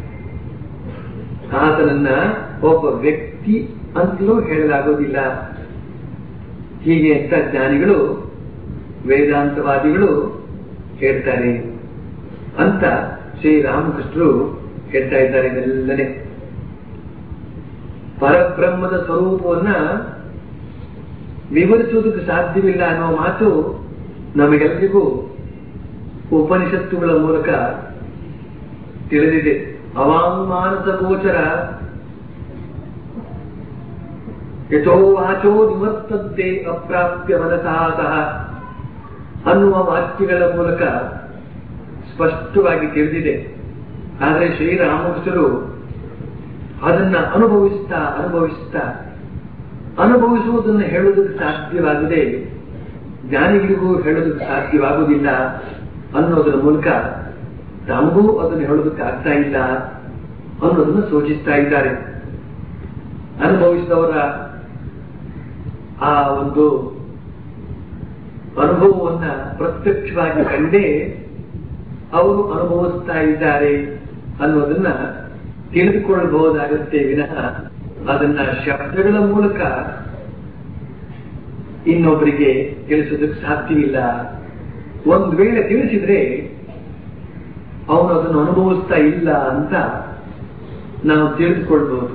ಆತನನ್ನ ಒಬ್ಬ ವ್ಯಕ್ತಿ ಅಂತಲೂ ಹೇಳಲಾಗೋದಿಲ್ಲ ಹೀಗೆ ಅಂತ ಜ್ಞಾನಿಗಳು ವೇದಾಂತವಾದಿಗಳು ಹೇಳ್ತಾರೆ ಅಂತ ಶ್ರೀರಾಮಕೃಷ್ಣರು ಹೇಳ್ತಾ ಇದ್ದಾರೆ ಇದೆಲ್ಲನೇ ಪರಬ್ರಹ್ಮದ ಸ್ವರೂಪವನ್ನ ವಿವರಿಸುವುದಕ್ಕೆ ಸಾಧ್ಯವಿಲ್ಲ ಅನ್ನೋ ಮಾತು ನಮಗೆಲ್ಲರಿಗೂ ಉಪನಿಷತ್ತುಗಳ ಮೂಲಕ ತಿಳಿದಿದೆ ಅವಾಂಗ್ಮಾನಸ ಗೋಚರ ಯಥೋ ವಾಚೋ ನಿವರ್ತಂತೆ ಅಪ್ರಾಪ್ಯ ಮನಸಃ ಸಹ ಅನ್ನುವ ವಾಕ್ಯಗಳ ಮೂಲಕ ಸ್ಪಷ್ಟವಾಗಿ ತಿಳಿದಿದೆ ಆದರೆ ಶ್ರೀರಾಮಕೃಷ್ಣರು ಅದನ್ನ ಅನುಭವಿಸ್ತಾ ಅನುಭವಿಸ್ತಾ ಅನುಭವಿಸುವುದನ್ನು ಹೇಳುವುದಕ್ಕೆ ಸಾಧ್ಯವಾಗದೆ ಜ್ಞಾನಿಗಳಿಗೂ ಹೇಳೋದಕ್ಕೆ ಸಾಧ್ಯವಾಗುವುದಿಲ್ಲ ಅನ್ನೋದರ ಮೂಲಕ ತಮಗೂ ಅದನ್ನು ಹೇಳೋದಕ್ಕೆ ಆಗ್ತಾ ಇಲ್ಲ ಅನ್ನೋದನ್ನು ಸೂಚಿಸ್ತಾ ಇದ್ದಾರೆ ಅನುಭವಿಸಿದವರ ಆ ಒಂದು ಅನುಭವವನ್ನ ಪ್ರತ್ಯಕ್ಷವಾಗಿ ಕಂಡೇ ಅವರು ಅನುಭವಿಸ್ತಾ ಇದ್ದಾರೆ ಅನ್ನೋದನ್ನ ತಿಳಿದುಕೊಳ್ಳಬಹುದಾಗುತ್ತೆ ವಿನಃ ಅದನ್ನ ಶಬ್ದಗಳ ಮೂಲಕ ಇನ್ನೊಬ್ಬರಿಗೆ ತಿಳಿಸೋದಕ್ಕೆ ಸಾಧ್ಯವಿಲ್ಲ ಒಂದು ವೇಳೆ ತಿಳಿಸಿದ್ರೆ ಅವನು ಅದನ್ನು ಅನುಭವಿಸ್ತಾ ಇಲ್ಲ ಅಂತ ನಾವು ತಿಳಿದುಕೊಳ್ಬಹುದು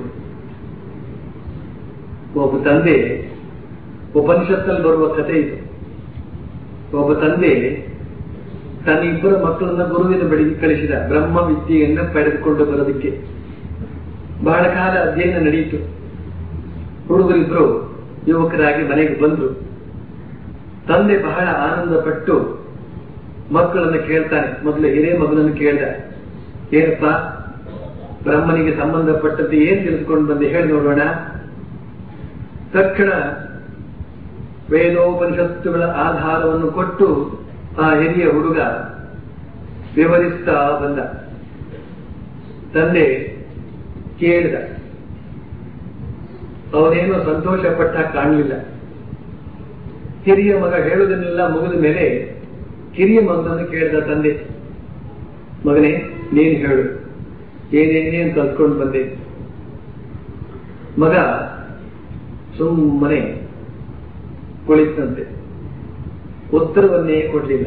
ಒಬ್ಬ ತಂದೆ ಉಪನಿಷತ್ತಲ್ಲಿ ಬರುವ ಕಥೆ ಇದು ಒಬ್ಬ ತಂದೆ ತನ್ನ ಇಬ್ಬರು ಮಕ್ಕಳನ್ನ ಗುರುವಿನ ಬಳಿಗೆ ಕಳಿಸಿದ ಬ್ರಹ್ಮ ವಿದ್ಯೆಯನ್ನ ಪಡೆದುಕೊಂಡು ಬರೋದಕ್ಕೆ ಬಹಳ ಕಾಲ ಅಧ್ಯಯನ ನಡೆಯಿತು ಹುಡುಗರಿಬ್ರು ಯುವಕರಾಗಿ ಮನೆಗೆ ಬಂದ್ರು ತಂದೆ ಬಹಳ ಆನಂದ ಪಟ್ಟು ಮಕ್ಕಳನ್ನ ಕೇಳ್ತಾನೆ ಮೊದಲು ಹಿರೇ ಮಗನನ್ನು ಕೇಳ್ದ ಏನಪ್ಪ ಬ್ರಹ್ಮನಿಗೆ ಸಂಬಂಧಪಟ್ಟಂತೆ ಏನ್ ತಿಳಿದುಕೊಂಡು ಬಂದೆ ಹೇಳಿ ನೋಡೋಣ ತಕ್ಷಣ ವೇದೋಪನಿಷತ್ತುಗಳ ಆಧಾರವನ್ನು ಕೊಟ್ಟು ಆ ಹಿರಿಯ ಹುಡುಗ ವಿವರಿಸ್ತಾ ಬಂದ ತಂದೆ ಕೇಳಿದ ಅವನೇನೋ ಸಂತೋಷ ಪಟ್ಟ ಕಾಣಲಿಲ್ಲ ಹಿರಿಯ ಮಗ ಹೇಳುವುದನ್ನೆಲ್ಲ ಮುಗಿದ ಮೇಲೆ ಕಿರಿಯ ಮಗನನ್ನು ಕೇಳಿದ ತಂದೆ ಮಗನೇ ನೀನು ಹೇಳು ಏನೇನೇನು ಕಲ್ತ್ಕೊಂಡು ಬಂದೆ ಮಗ ಸುಮ್ಮನೆ ಕುಳಿತಂತೆ ಉತ್ತರವನ್ನೇ ಕೊಡಲಿಲ್ಲ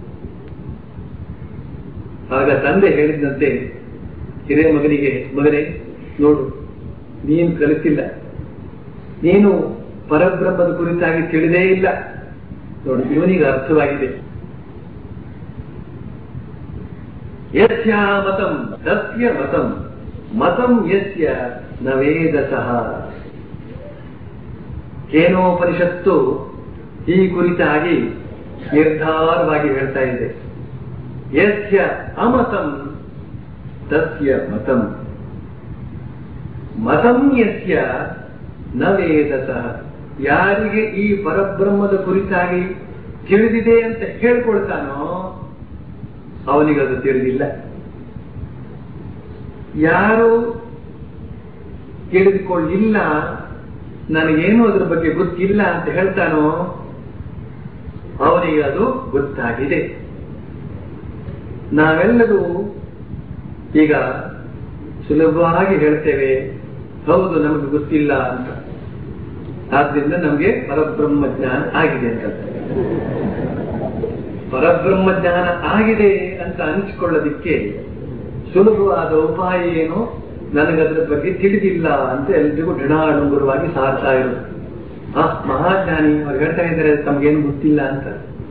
ಆಗ ತಂದೆ ಹೇಳಿದಂತೆ ಹಿರಿಯ ಮಗನಿಗೆ ಮಗನೇ ನೋಡು ನೀನು ಕಲಿತಿಲ್ಲ ನೀನು ಪರಬ್ರಹ್ಮದ ಕುರಿತಾಗಿ ತಿಳಿದೇ ಇಲ್ಲ ನೋಡು ಇವನಿಗೆ ಅರ್ಥವಾಗಿದೆ ಯಸ್ಯ ಮತಂ ಸತ್ಯ ಮತಂ ಮತಂ ಯಸ್ಯ ನವೇದ ಸಹ ಕೇನೋಪನಿಷತ್ತು ಈ ಕುರಿತಾಗಿ ನಿರ್ಧಾರವಾಗಿ ಹೇಳ್ತಾ ಇದೆ ಯಸ್ಯ ಅಮತಂ ತಸ್ಯ ಮತಂ ಮತಂ ಯಸ್ಯ ನ ವೇದ ಸಹ ಯಾರಿಗೆ ಈ ಪರಬ್ರಹ್ಮದ ಕುರಿತಾಗಿ ತಿಳಿದಿದೆ ಅಂತ ಹೇಳ್ಕೊಳ್ತಾನೋ ಅವನಿಗದು ತಿಳಿದಿಲ್ಲ ಯಾರು ತಿಳಿದುಕೊಳ್ಳಿಲ್ಲ ನನಗೇನು ಅದ್ರ ಬಗ್ಗೆ ಗೊತ್ತಿಲ್ಲ ಅಂತ ಹೇಳ್ತಾನೋ ಅವನಿಗೆ ಅದು ಗೊತ್ತಾಗಿದೆ ನಾವೆಲ್ಲರೂ ಈಗ ಸುಲಭವಾಗಿ ಹೇಳ್ತೇವೆ ಹೌದು ನಮಗೆ ಗೊತ್ತಿಲ್ಲ ಅಂತ ಆದ್ರಿಂದ ನಮಗೆ ಪರಬ್ರಹ್ಮ ಜ್ಞಾನ ಆಗಿದೆ ಅಂತ ಪರಬ್ರಹ್ಮ ಜ್ಞಾನ ಆಗಿದೆ ಅಂತ ಅನಿಸಿಕೊಳ್ಳೋದಿಕ್ಕೆ ಸುಲಭವಾದ ಉಪಾಯ ಏನು ನನಗದ್ರ ಬಗ್ಗೆ ತಿಳಿದಿಲ್ಲ ಅಂತ ಎಲ್ರಿಗೂ ದೃಢಾಡಂಬರವಾಗಿ ಸಾರ್ತಾ ಇರೋದು ಆ ಮಹಾಜ್ಞಾನಿ ಅವ್ರು ಹೇಳ್ತಾ ಇದ್ದಾರೆ ತಮ್ಗೇನು ಗೊತ್ತಿಲ್ಲ ಅಂತ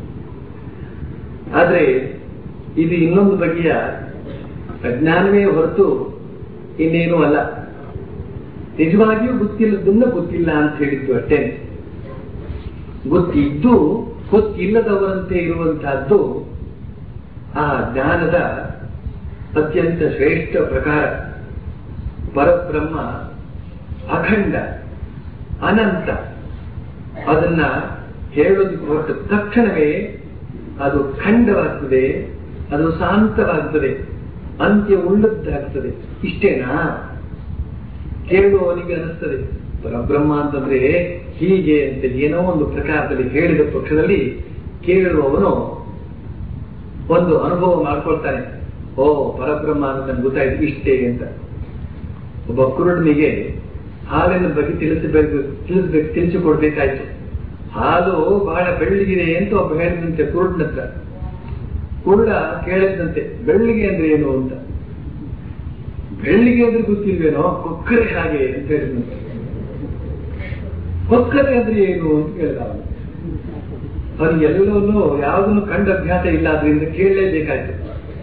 ಆದ್ರೆ ಇದು ಇನ್ನೊಂದು ಬಗೆಯ ಅಜ್ಞಾನವೇ ಹೊರತು ಇನ್ನೇನೂ ಅಲ್ಲ ನಿಜವಾಗಿಯೂ ಗೊತ್ತಿಲ್ಲದನ್ನ ಗೊತ್ತಿಲ್ಲ ಅಂತ ಹೇಳಿದ್ದು ಅಷ್ಟೇ ಗೊತ್ತಿದ್ದು ಗೊತ್ತಿಲ್ಲದವರಂತೆ ಇರುವಂತಹದ್ದು ಆ ಜ್ಞಾನದ ಅತ್ಯಂತ ಶ್ರೇಷ್ಠ ಪ್ರಕಾರ ಪರಬ್ರಹ್ಮ ಅಖಂಡ ಅನಂತ ಅದನ್ನ ಹೇಳೋದಕ್ಕೆ ಹೊರಟ ತಕ್ಷಣವೇ ಅದು ಖಂಡವಾಗ್ತದೆ ಅದು ಶಾಂತವಾಗ್ತದೆ ಅಂತ್ಯ ಉಳ್ಳದ್ದಾಗ್ತದೆ ಇಷ್ಟೇನಾ ಕೇಳುವವನಿಗೆ ಅನಿಸ್ತದೆ ಪರಬ್ರಹ್ಮ ಅಂತಂದ್ರೆ ಹೀಗೆ ಅಂತ ಏನೋ ಒಂದು ಪ್ರಕಾರದಲ್ಲಿ ಹೇಳಿದ ಪಕ್ಷದಲ್ಲಿ ಕೇಳುವವನು ಒಂದು ಅನುಭವ ಮಾಡ್ಕೊಳ್ತಾನೆ ಓ ಪರಬ್ರಹ್ಮ ಅಂತ ನನ್ಗೆ ಗೊತ್ತಾಯ್ತು ಇಷ್ಟೇ ಅಂತ ಒಬ್ಬ ಕುರುಡನಿಗೆ ಹಾಲಿನ ಬಗ್ಗೆ ತಿಳಿಸಬೇಕು ತಿಳಿಸ್ಬೇಕು ತಿಳಿಸಿಕೊಡ್ಬೇಕಾಯ್ತು ಹಾಲು ಬಹಳ ಬೆಳ್ಳಿಗಿದೆ ಅಂತ ಒಬ್ಬ ಹೇಳಿದಂತೆ ಕುರುಡನ ಹತ್ರ ಕುರುಡ ಕೇಳಿದಂತೆ ಬೆಳ್ಳಿಗೆ ಅಂದ್ರೆ ಏನು ಅಂತ ಬೆಳ್ಳಿಗೆ ಅಂದ್ರೆ ಗೊತ್ತಿಲ್ವೇನೋ ಕೊಕ್ಕರೆ ಹಾಗೆ ಅಂತ ಹೇಳಿದಂತೆ ಕೊಕ್ಕರೆ ಅಂದ್ರೆ ಏನು ಅಂತ ಕೇಳಿದ ಅವನು ಅವನಿಗೆ ಎಲ್ಲವನ್ನೂ ಯಾವುದನ್ನು ಕಂಡ ಅಭ್ಯಾಸ ಇಲ್ಲ ಅದರಿಂದ ಕೇಳಲೇಬೇಕಾಯ್ತು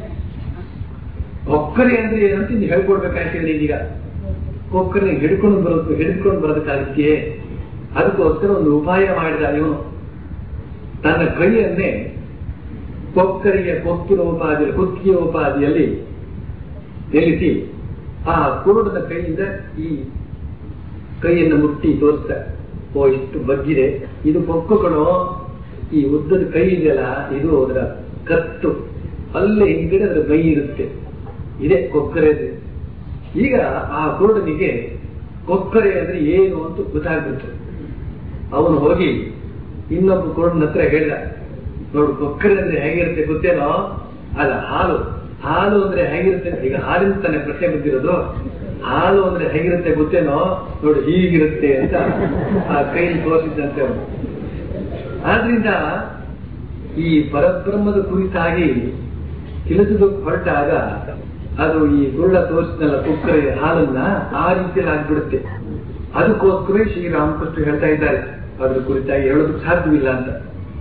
ಕೊಕ್ಕರೆ ಅಂದ್ರೆ ಏನಂತ ನೀವು ಹೇಳ್ಕೊಡ್ಬೇಕಾಯ್ತು ನೀನೀಗ ಕೊಕ್ಕರೆ ಹಿಡ್ಕೊಂಡು ಬರೋದು ಹಿಡಿದುಕೊಂಡು ಬರೋದಕ್ಕಾಗತ್ತೆಯೇ ಅದಕ್ಕೋಸ್ಕರ ಒಂದು ಉಪಾಯ ಮಾಡಿದ ಇವನು ತನ್ನ ಕೈಯನ್ನೇ ಕೊಕ್ಕರಿಗೆ ಕೊಕ್ಕಿನ ಉಪಾದಿಯಲ್ಲಿ ಕುತ್ತಿಗೆ ಉಪಾದಿಯಲ್ಲಿ ನಿಲ್ಲಿಸಿ ಆ ಕುರುಡನ ಕೈಯಿಂದ ಈ ಕೈಯನ್ನು ಮುಟ್ಟಿ ತೋರಿಸ್ತ ಓ ಇಷ್ಟು ಬಗ್ಗಿದೆ ಇದು ಕೊಕ್ಕುಗಳು ಈ ಉದ್ದದ ಕೈ ಇದೆಯಲ್ಲ ಇದು ಅದರ ಕತ್ತು ಅಲ್ಲೇ ಹಿಂಗಡೆ ಅದರ ಮೈ ಇರುತ್ತೆ ಇದೇ ಕೊಕ್ಕರೆ ಈಗ ಆ ಕುರುಡನಿಗೆ ಕೊಕ್ಕರೆ ಅಂದ್ರೆ ಏನು ಅಂತ ಗೊತ್ತಾಗ್ಬಿಟ್ಟು ಅವನು ಹೋಗಿ ಇನ್ನೊಬ್ಬ ಕುರುಡನ ಹತ್ರ ಹೇಳ್ದ ನೋಡು ಕೊಕ್ಕರೆ ಅಂದ್ರೆ ಹೇಗಿರುತ್ತೆ ಗೊತ್ತೇನೋ ಅಲ್ಲ ಹಾಲು ಹಾಲು ಅಂದ್ರೆ ಹೇಗಿರುತ್ತೆ ಈಗ ಹಾಲಿನ ತಾನೆ ಪ್ರಶ್ನೆ ಬಂದಿರೋದು ಹಾಲು ಅಂದ್ರೆ ಹೇಗಿರುತ್ತೆ ಗೊತ್ತೇನೋ ನೋಡು ಹೀಗಿರುತ್ತೆ ಅಂತ ಆ ಕೈ ತೋರಿಸಿದಂತೆ ಅವನು ಆದ್ರಿಂದ ಈ ಪರಬ್ರಹ್ಮದ ಕುರಿತಾಗಿ ತಿಳಿಸೋದಕ್ಕೆ ಹೊರಟಾಗ ಅದು ಈ ಗುಳ್ಳ ತೋರಿಸಿದಲ್ಲ ಕುಕ್ಕರೆ ಹಾಲನ್ನ ಆ ರೀತಿಯಲ್ಲಿ ಆಗ್ಬಿಡುತ್ತೆ ಅದಕ್ಕೋಸ್ಕರ ಶ್ರೀರಾಮಕೃಷ್ಣ ಹೇಳ್ತಾ ಇದ್ದಾರೆ ಅದ್ರ ಕುರಿತಾಗಿ ಹೇಳೋದಕ್ಕೆ ಸಾಧ್ಯವಿಲ್ಲ ಅಂತ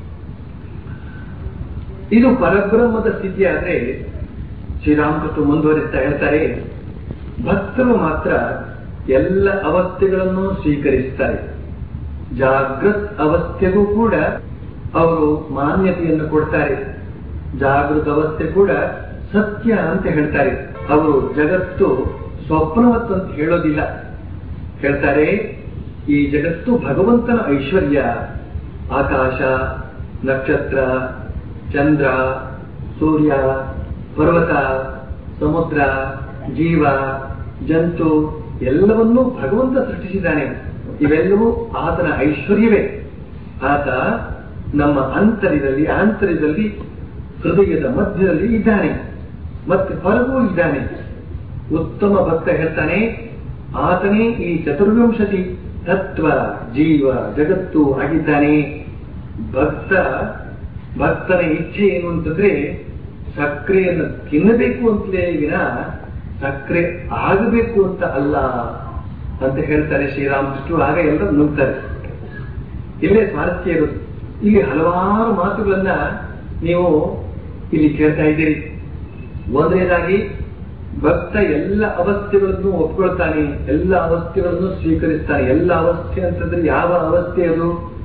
ಇದು ಪರಬ್ರಹ್ಮದ ಸ್ಥಿತಿ ಆದ್ರೆ ಶ್ರೀರಾಮಕೃಷ್ಣ ಮುಂದುವರಿಸ್ತಾ ಹೇಳ್ತಾರೆ ಭಕ್ತರು ಮಾತ್ರ ಎಲ್ಲ ಅವಸ್ಥೆಗಳನ್ನು ಸ್ವೀಕರಿಸ್ತಾರೆ ಜಾಗೃತ್ ಅವಸ್ಥೆಗೂ ಕೂಡ ಅವರು ಮಾನ್ಯತೆಯನ್ನು ಕೊಡ್ತಾರೆ ಜಾಗೃತ ಅವಸ್ಥೆ ಕೂಡ ಸತ್ಯ ಅಂತ ಹೇಳ್ತಾರೆ ಅವರು ಜಗತ್ತು ಸ್ವಪ್ನವತ್ತು ಅಂತ ಹೇಳೋದಿಲ್ಲ ಹೇಳ್ತಾರೆ ಈ ಜಗತ್ತು ಭಗವಂತನ ಐಶ್ವರ್ಯ ಆಕಾಶ ನಕ್ಷತ್ರ ಚಂದ್ರ ಸೂರ್ಯ ಪರ್ವತ ಸಮುದ್ರ ಜೀವ ಜಂತು ಎಲ್ಲವನ್ನೂ ಭಗವಂತ ಸೃಷ್ಟಿಸಿದ್ದಾನೆ ಇವೆಲ್ಲವೂ ಆತನ ಐಶ್ವರ್ಯವೇ ಆತ ನಮ್ಮ ಅಂತರ್ಯದಲ್ಲಿ ಆಂತರ್ಯದಲ್ಲಿ ಹೃದಯದ ಮಧ್ಯದಲ್ಲಿ ಇದ್ದಾನೆ ಮತ್ತೆ ಹೊರಗೂ ಇದ್ದಾನೆ ಉತ್ತಮ ಭಕ್ತ ಹೇಳ್ತಾನೆ ಆತನೇ ಈ ಚತುರ್ವಿಂಶತಿ ತತ್ವ ಜೀವ ಜಗತ್ತು ಆಗಿದ್ದಾನೆ ಭಕ್ತ ಭಕ್ತನ ಇಚ್ಛೆ ಏನು ಅಂತಂದ್ರೆ ಸಕ್ಕರೆಯನ್ನು ತಿನ್ನಬೇಕು ಅಂತಲೇ ವಿನ ಸಕ್ಕರೆ ಆಗಬೇಕು ಅಂತ ಅಲ್ಲ ಅಂತ ಹೇಳ್ತಾರೆ ಶ್ರೀರಾಮಕೃಷ್ಣರು ಆಗ ಎಲ್ಲರೂ ನಂಬ್ತಾರೆ ಇಲ್ಲೇ ಸ್ವಾರಸ್ಯ ಇರೋದು ಇಲ್ಲಿ ಹಲವಾರು ಮಾತುಗಳನ್ನ ನೀವು ಇಲ್ಲಿ ಕೇಳ್ತಾ ಇದ್ದೀರಿ ಒಂದನೇದಾಗಿ ಭಕ್ತ ಎಲ್ಲ ಅವಸ್ಥೆಗಳನ್ನು ಒಪ್ಕೊಳ್ತಾನೆ ಎಲ್ಲ ಅವಸ್ಥೆಗಳನ್ನು ಸ್ವೀಕರಿಸ್ತಾನೆ ಎಲ್ಲ ಅವಸ್ಥೆ ಅಂತಂದ್ರೆ ಯಾವ ಅವಸ್ಥೆ ಅದು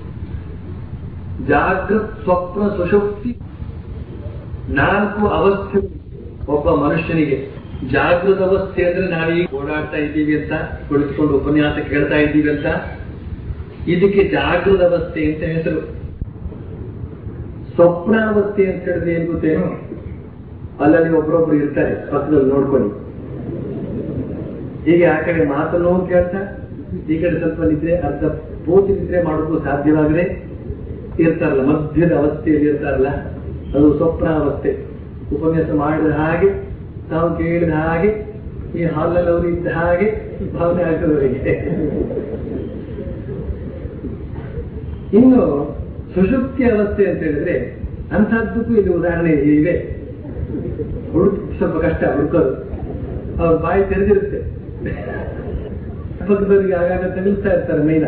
ಜಾಗೃತ್ ಸ್ವಪ್ನ ಸುಷುಪ್ತಿ ನಾಲ್ಕು ಅವಸ್ಥೆ ಒಬ್ಬ ಮನುಷ್ಯನಿಗೆ ಜಾಗೃತ ಅವಸ್ಥೆ ಅಂದ್ರೆ ನಾವೀಗ ಓಡಾಡ್ತಾ ಇದ್ದೀವಿ ಅಂತ ಕುಳಿತುಕೊಂಡು ಉಪನ್ಯಾಸ ಕೇಳ್ತಾ ಇದ್ದೀವಿ ಅಂತ ಇದಕ್ಕೆ ಜಾಗೃತ ಅವಸ್ಥೆ ಅಂತ ಹೆಸರು ಸ್ವಪ್ನಾವಸ್ಥೆ ಅಂತ ಹೇಳಿದ್ರೆ ಏನ್ ಗೊತ್ತೇನು ಅಲ್ಲಲ್ಲಿ ಒಬ್ರೊಬ್ರು ಇರ್ತಾರೆ ಪಕ್ಕದಲ್ಲಿ ನೋಡ್ಕೊಳ್ಳಿ ಹೀಗೆ ಆ ಕಡೆ ಮಾತನ್ನು ಕೇಳ್ತಾ ಈ ಕಡೆ ಸ್ವಲ್ಪ ನಿದ್ರೆ ಅರ್ಧ ಪೂರ್ತಿ ನಿದ್ರೆ ಮಾಡೋಕ್ಕೂ ಸಾಧ್ಯವಾಗದೆ ಇರ್ತಾರಲ್ಲ ಮಧ್ಯದ ಅವಸ್ಥೆಯಲ್ಲಿ ಇರ್ತಾರಲ್ಲ ಅದು ಸ್ವಪ್ನಾವಸ್ಥೆ ಉಪನ್ಯಾಸ ಮಾಡಿದ ಹಾಗೆ ತಾವು ಕೇಳಿದ ಹಾಗೆ ಈ ಹಾಲಲ್ಲಿ ಅವರು ಇದ್ದ ಹಾಗೆ ಭಾವನೆ ಆಗ್ತದವರಿಗೆ ಇನ್ನು ಸುಷುಪ್ತಿ ಅವಸ್ಥೆ ಅಂತ ಹೇಳಿದ್ರೆ ಅಂಥದ್ದಕ್ಕೂ ಇಲ್ಲಿ ಉದಾಹರಣೆ ಇವೆ ಹುಡುಕ್ ಸ್ವಲ್ಪ ಕಷ್ಟ ಹುಡುಕೋದು ಅವ್ರ ಬಾಯಿ ತೆರೆದಿರುತ್ತೆ ಪಕ್ಕದವರಿಗೆ ಆಗಾಗ ತಗಲ್ತಾ ಇರ್ತಾರೆ ಮೈನ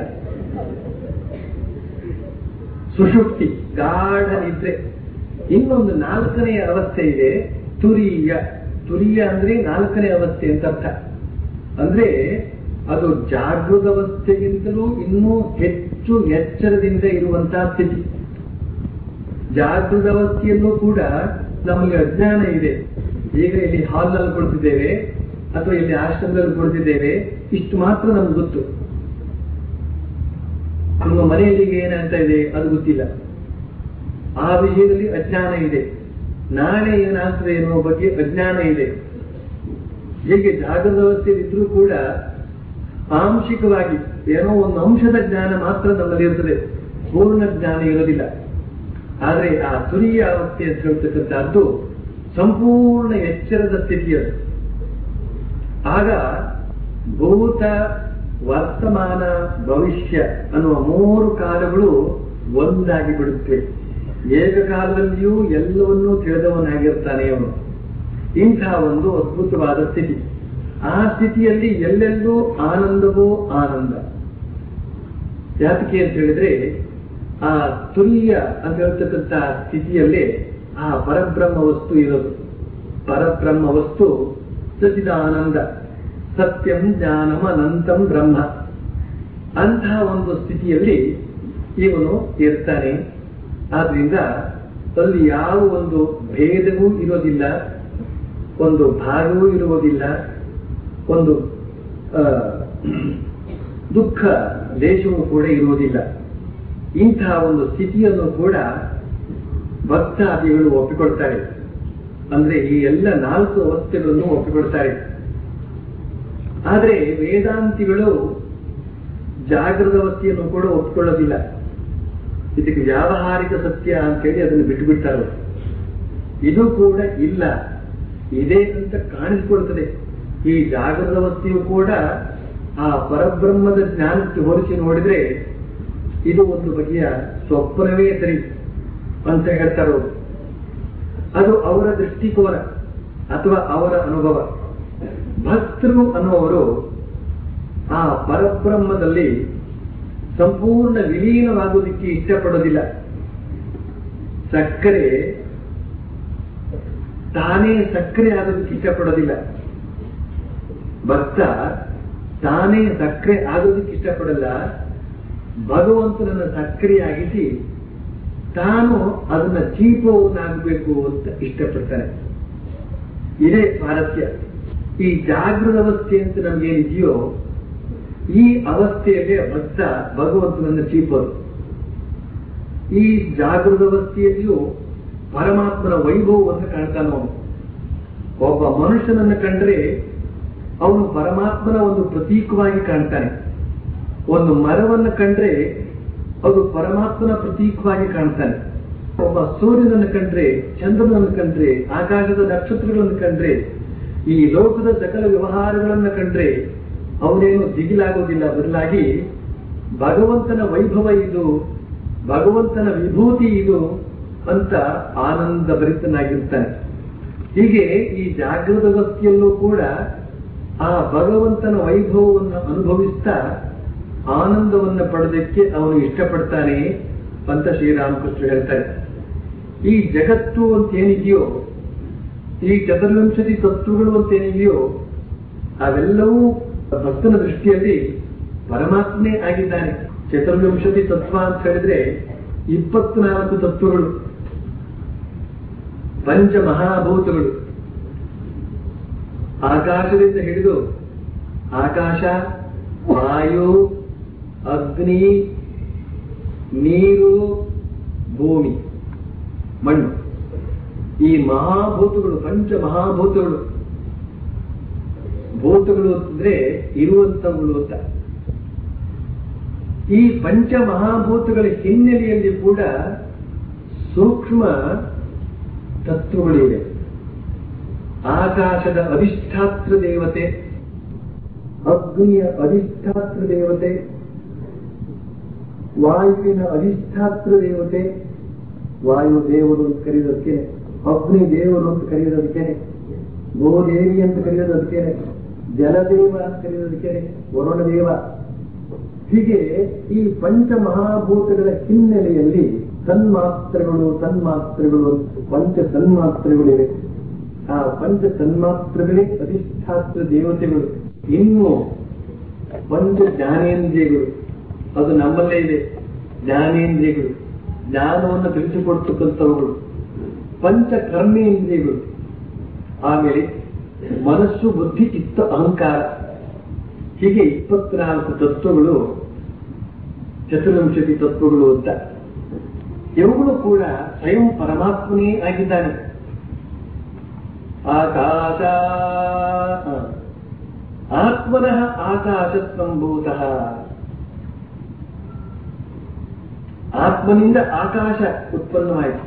ಸುಷುಪ್ತಿ ಗಾಢ ನಿದ್ರೆ ಇನ್ನೊಂದು ನಾಲ್ಕನೆಯ ಅವಸ್ಥೆ ಇದೆ ತುರಿಯ ತುರಿಯ ಅಂದ್ರೆ ನಾಲ್ಕನೇ ಅವಸ್ಥೆ ಅಂತ ಅರ್ಥ ಅಂದ್ರೆ ಅದು ಜಾಗೃತ ಅವಸ್ಥೆಗಿಂತಲೂ ಇನ್ನೂ ಹೆಚ್ಚು ಎಚ್ಚರದಿಂದ ಇರುವಂತಹ ಸ್ಥಿತಿ ಜಾಗೃತ ಅವಸ್ಥೆಯಲ್ಲೂ ಕೂಡ ನಮಗೆ ಅಜ್ಞಾನ ಇದೆ ಈಗ ಇಲ್ಲಿ ಹಾಲ್ನಲ್ಲಿ ಕೊಡ್ತಿದ್ದೇವೆ ಅಥವಾ ಇಲ್ಲಿ ಆಶ್ರಮದಲ್ಲಿ ಕೊಡ್ತಿದ್ದೇವೆ ಇಷ್ಟು ಮಾತ್ರ ನಮ್ಗೆ ಗೊತ್ತು ನಮ್ಮ ಮನೆಯಲ್ಲಿ ಏನಂತ ಇದೆ ಅದು ಗೊತ್ತಿಲ್ಲ ಆ ವಿಷಯದಲ್ಲಿ ಅಜ್ಞಾನ ಇದೆ ನಾಳೆ ಏನಾಗ್ತದೆ ಎನ್ನುವ ಬಗ್ಗೆ ಅಜ್ಞಾನ ಇದೆ ಹೀಗೆ ಜಾಗೃತ ಅವಸ್ಥೆಯಲ್ಲಿದ್ರೂ ಕೂಡ ಆಂಶಿಕವಾಗಿ ಏನೋ ಒಂದು ಅಂಶದ ಜ್ಞಾನ ಮಾತ್ರ ನಮ್ಮಲ್ಲಿ ಇರ್ತದೆ ಪೂರ್ಣ ಜ್ಞಾನ ಇರೋದಿಲ್ಲ ಆದ್ರೆ ಆ ತುರಿಯ ಅವಸ್ಥೆ ಅಂತ ಹೇಳ್ತಕ್ಕಂಥದ್ದು ಸಂಪೂರ್ಣ ಎಚ್ಚರದ ಸ್ಥಿತಿಯದು ಆಗ ಭೂತ ವರ್ತಮಾನ ಭವಿಷ್ಯ ಅನ್ನುವ ಮೂರು ಕಾಲಗಳು ಒಂದಾಗಿ ಬಿಡುತ್ತವೆ ಏಕಕಾಲದಲ್ಲಿಯೂ ಎಲ್ಲವನ್ನೂ ತಿಳಿದವನಾಗಿರ್ತಾನೆ ಅವನು ಇಂತಹ ಒಂದು ಅದ್ಭುತವಾದ ಸ್ಥಿತಿ ಆ ಸ್ಥಿತಿಯಲ್ಲಿ ಎಲ್ಲೆಲ್ಲೂ ಆನಂದವೋ ಆನಂದ ಯಾತಕ್ಕೆ ಅಂತ ಹೇಳಿದ್ರೆ ಆ ತುಲ್ಯ ಅಂತ ಹೇಳ್ತಕ್ಕಂಥ ಸ್ಥಿತಿಯಲ್ಲಿ ಆ ಪರಬ್ರಹ್ಮ ವಸ್ತು ಇರೋದು ಪರಬ್ರಹ್ಮ ವಸ್ತು ಸಚಿದಾನಂದ ಸತ್ಯಂ ಜ್ಞಾನಂ ಅನಂತಂ ಬ್ರಹ್ಮ ಅಂತಹ ಒಂದು ಸ್ಥಿತಿಯಲ್ಲಿ ಇವನು ಇರ್ತಾನೆ ಆದ್ರಿಂದ ಅಲ್ಲಿ ಯಾವ ಒಂದು ಭೇದವೂ ಇರೋದಿಲ್ಲ ಒಂದು ಭಾಗವೂ ಇರುವುದಿಲ್ಲ ಒಂದು ಆ, ದುಃಖ ದೇಶವೂ ಕೂಡ ಇರುವುದಿಲ್ಲ ಇಂತಹ ಒಂದು ಸ್ಥಿತಿಯನ್ನು ಕೂಡ ಭಕ್ತಾದಿಗಳು ಒಪ್ಪಿಕೊಳ್ತಾರೆ ಅಂದ್ರೆ ಈ ಎಲ್ಲ ನಾಲ್ಕು ಅವಸ್ಥೆಗಳನ್ನು ಒಪ್ಪಿಕೊಳ್ತಾರೆ ಆದ್ರೆ ವೇದಾಂತಿಗಳು ಜಾಗೃತ ಅವಸ್ಥೆಯನ್ನು ಕೂಡ ಒಪ್ಪಿಕೊಳ್ಳೋದಿಲ್ಲ ಇದಕ್ಕೆ ವ್ಯಾವಹಾರಿಕ ಸತ್ಯ ಅಂತೇಳಿ ಅದನ್ನು ಬಿಟ್ಟುಬಿಡ್ತಾರೆ ಇದು ಕೂಡ ಇಲ್ಲ ಇದೆ ಅಂತ ಕಾಣಿಸಿಕೊಳ್ತದೆ ಈ ಜಾಗೃತ ಅವಸ್ಥೆಯು ಕೂಡ ಆ ಪರಬ್ರಹ್ಮದ ಜ್ಞಾನಕ್ಕೆ ಹೋಲಿಸಿ ನೋಡಿದ್ರೆ ಇದು ಒಂದು ಬಗೆಯ ಸ್ವಪ್ನವೇ ಸರಿ ಅಂತ ಹೇಳ್ತಾರೆ ಅವರು ಅದು ಅವರ ದೃಷ್ಟಿಕೋನ ಅಥವಾ ಅವರ ಅನುಭವ ಭಕ್ತರು ಅನ್ನುವರು ಆ ಪರಬ್ರಹ್ಮದಲ್ಲಿ ಸಂಪೂರ್ಣ ವಿಲೀನವಾಗುವುದಕ್ಕೆ ಇಷ್ಟಪಡೋದಿಲ್ಲ ಸಕ್ಕರೆ ತಾನೇ ಸಕ್ಕರೆ ಆಗೋದಕ್ಕೆ ಇಷ್ಟಪಡೋದಿಲ್ಲ ಭಕ್ತ ತಾನೇ ಸಕ್ಕರೆ ಆಗೋದಕ್ಕೆ ಇಷ್ಟಪಡಲ್ಲ ಭಗವಂತನನ್ನ ಸಕ್ಕರೆಯಾಗಿಸಿ ತಾನು ಅದನ್ನ ಚೀಪವನ್ನಾಗಬೇಕು ಅಂತ ಇಷ್ಟಪಡ್ತಾನೆ ಇದೇ ಸ್ವಾರಸ್ಯ ಈ ಜಾಗೃತ ಅವಸ್ಥೆ ಅಂತ ನಮ್ಗೇನಿದೆಯೋ ಈ ಅವಸ್ಥೆಯಲ್ಲೇ ಭಕ್ತ ಭಗವಂತನನ್ನು ಚೀಪೋದು ಈ ಜಾಗೃತ ಅವಸ್ಥೆಯಲ್ಲಿಯೂ ಪರಮಾತ್ಮನ ವೈಭವವನ್ನು ಕಾಣ್ತಾನೆ ಅವನು ಒಬ್ಬ ಮನುಷ್ಯನನ್ನು ಕಂಡ್ರೆ ಅವನು ಪರಮಾತ್ಮನ ಒಂದು ಪ್ರತೀಕವಾಗಿ ಕಾಣ್ತಾನೆ ಒಂದು ಮರವನ್ನು ಕಂಡ್ರೆ ಅದು ಪರಮಾತ್ಮನ ಪ್ರತೀಕವಾಗಿ ಕಾಣ್ತಾನೆ ಒಬ್ಬ ಸೂರ್ಯನನ್ನು ಕಂಡ್ರೆ ಚಂದ್ರನನ್ನು ಕಂಡ್ರೆ ಆಕಾಶದ ನಕ್ಷತ್ರಗಳನ್ನು ಕಂಡ್ರೆ ಈ ಲೋಕದ ಸಕಲ ವ್ಯವಹಾರಗಳನ್ನು ಕಂಡ್ರೆ ಅವನೇನು ದಿಗಿಲಾಗೋದಿಲ್ಲ ಬದಲಾಗಿ ಭಗವಂತನ ವೈಭವ ಇದು ಭಗವಂತನ ವಿಭೂತಿ ಇದು ಅಂತ ಆನಂದ ಭರಿತನಾಗಿರ್ತಾನೆ ಹೀಗೆ ಈ ಜಾಗೃತ ಅವಸ್ಥೆಯಲ್ಲೂ ಕೂಡ ಆ ಭಗವಂತನ ವೈಭವವನ್ನು ಅನುಭವಿಸ್ತಾ ಆನಂದವನ್ನು ಪಡೆದಕ್ಕೆ ಅವನು ಇಷ್ಟಪಡ್ತಾನೆ ಅಂತ ಶ್ರೀರಾಮಕೃಷ್ಣ ಹೇಳ್ತಾರೆ ಈ ಜಗತ್ತು ಅಂತ ಏನಿದೆಯೋ ಈ ಚತುರ್ವಿಂಶತಿ ತತ್ವಗಳು ಅಂತ ಏನಿದೆಯೋ ಅವೆಲ್ಲವೂ ಭಕ್ತನ ದೃಷ್ಟಿಯಲ್ಲಿ ಪರಮಾತ್ಮನೇ ಆಗಿದ್ದಾನೆ ಚತುರ್ವಿಂಶತಿ ತತ್ವ ಅಂತ ಹೇಳಿದ್ರೆ ಇಪ್ಪತ್ನಾಲ್ಕು ತತ್ವಗಳು ಪಂಚ ಮಹಾಭೂತಗಳು ಆಕಾಶದಿಂದ ಹಿಡಿದು ಆಕಾಶ ವಾಯು ಅಗ್ನಿ ನೀರು ಭೂಮಿ ಮಣ್ಣು ಈ ಮಹಾಭೂತಗಳು ಪಂಚ ಮಹಾಭೂತಗಳು ಭೂತಗಳು ಅಂತಂದ್ರೆ ಇರುವಂತವುಗಳು ಅಂತ ಈ ಪಂಚ ಮಹಾಭೂತಗಳ ಹಿನ್ನೆಲೆಯಲ್ಲಿ ಕೂಡ ಸೂಕ್ಷ್ಮ ತತ್ವಗಳಿವೆ ಆಕಾಶದ ಅಧಿಷ್ಠಾತ್ರ ದೇವತೆ ಅಗ್ನಿಯ ಅಧಿಷ್ಠಾತ್ರ ದೇವತೆ ವಾಯುವಿನ ಅಧಿಷ್ಠಾತ್ರ ದೇವತೆ ವಾಯು ದೇವರು ಅಂತ ಕರೆಯೋದಕ್ಕೆ ಅಗ್ನಿ ದೇವರು ಅಂತ ಕರೆಯೋದಕ್ಕೆ ಗೋದೇವಿ ಅಂತ ಕರೆಯೋದಕ್ಕೆ ಜಲದೇವ ಅಂತ ಕರೆಯೋದಕ್ಕೆ ವರುಣ ದೇವ ಹೀಗೆ ಈ ಪಂಚ ಮಹಾಭೂತಗಳ ಹಿನ್ನೆಲೆಯಲ್ಲಿ ತನ್ಮಾತ್ರಗಳು ತನ್ಮಾತ್ರಗಳು ಪಂಚ ತನ್ಮಾತ್ರಗಳಿವೆ ಆ ಪಂಚ ತನ್ಮಾತ್ರಗಳೇ ಅಧಿಷ್ಠಾತ್ರ ದೇವತೆಗಳು ಇನ್ನು ಪಂಚ ಜ್ಞಾನೇಂದ್ರಿಯಗಳು ಅದು ನಮ್ಮಲ್ಲೇ ಇದೆ ಜ್ಞಾನೇಂದ್ರಿಯಗಳು ಜ್ಞಾನವನ್ನು ತಿಳಿಸಿಕೊಡ್ತಕ್ಕಂಥವುಗಳು ಪಂಚ ಕರ್ಮೇಂದ್ರಿಯಗಳು ಆಮೇಲೆ ಮನಸ್ಸು ಬುದ್ಧಿ ಚಿತ್ತ ಅಹಂಕಾರ ಹೀಗೆ ಇಪ್ಪತ್ನಾಲ್ಕು ತತ್ವಗಳು ಚತುರ್ವಿಂಶತಿ ತತ್ವಗಳು ಅಂತ ಇವುಗಳು ಕೂಡ ಸ್ವಯಂ ಪರಮಾತ್ಮನೇ ಆಗಿದ್ದಾನೆ ಆಕಾಶ ಆತ್ಮನಃ ಆಕಾಶ ಸಂಭೂತ ಆತ್ಮನಿಂದ ಆಕಾಶ ಉತ್ಪನ್ನವಾಯಿತು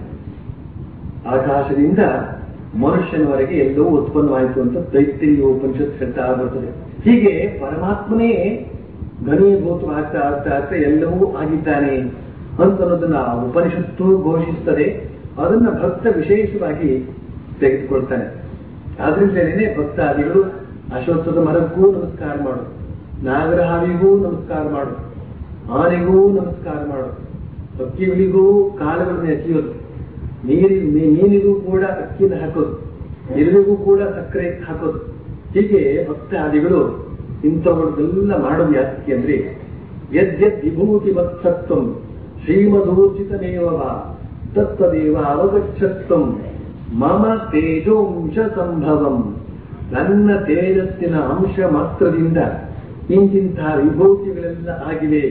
ಆಕಾಶದಿಂದ ಮನುಷ್ಯನವರೆಗೆ ಎಲ್ಲವೂ ಉತ್ಪನ್ನವಾಯಿತು ಅಂತ ತೈತ್ರಿಯ ಉಪನಿಷತ್ ಹೇಳ್ತಾ ಬರ್ತದೆ ಹೀಗೆ ಪರಮಾತ್ಮನೇ ಘನೀಭೂತವಾಗ್ತಾ ಆಗ್ತಾ ಆಗ್ತಾ ಎಲ್ಲವೂ ಆಗಿದ್ದಾನೆ ಅಂತ ಅನ್ನೋದನ್ನ ಆ ಉಪನಿಷತ್ತು ಘೋಷಿಸ್ತದೆ ಅದನ್ನ ಭಕ್ತ ವಿಶೇಷವಾಗಿ ತೆಗೆದುಕೊಳ್ತಾನೆ ಆದ್ರಿಂದಲೇ ಭಕ್ತಾದಿಗಳು ಅಶ್ವತ್ಥದ ಮರಕ್ಕೂ ನಮಸ್ಕಾರ ಮಾಡು ನಾಗರಹಾವಿಗೂ ನಮಸ್ಕಾರ ಮಾಡು ಆನೆಗೂ ನಮಸ್ಕಾರ ಮಾಡು ಹಕ್ಕಿಗಳಿಗೂ ಕಾಲುಗಳನ್ನು ಎಸೆಯೋದು ನೀರಿ ಮೀ- ಮೀನಿಗೂ ಕೂಡ ಅಕ್ಕಿನ ಹಾಕೋದು ಇರುವಿಗೂ ಕೂಡ ಸಕ್ಕರೆ ಹಾಕೋದು ಹೀಗೆ ಭಕ್ತಾದಿಗಳು ಇಂಥವುಗಳನ್ನೆಲ್ಲ ಮಾಡೋದು ಯಾಕೆ ಅಂದ್ರೆ ಯದ್ಯದ್ ವಿಭೂತಿ ವತ್ಸತ್ವಂ ಶ್ರೀಮದೂರ್ಜಿತಮೇವ ವಾ ತತ್ತದೇವ ಅವಗಚ್ಚತ್ವಂ ಮಮ ತೇಜೋಂಶ ಸಂಭವಂ ನನ್ನ ತೇಜಸ್ಸಿನ ಅಂಶ ಮಾತ್ರದಿಂದ ಇಂತಿಂತಹ ವಿಭೂತಿಗಳೆಲ್ಲ ಆಗಿವೆ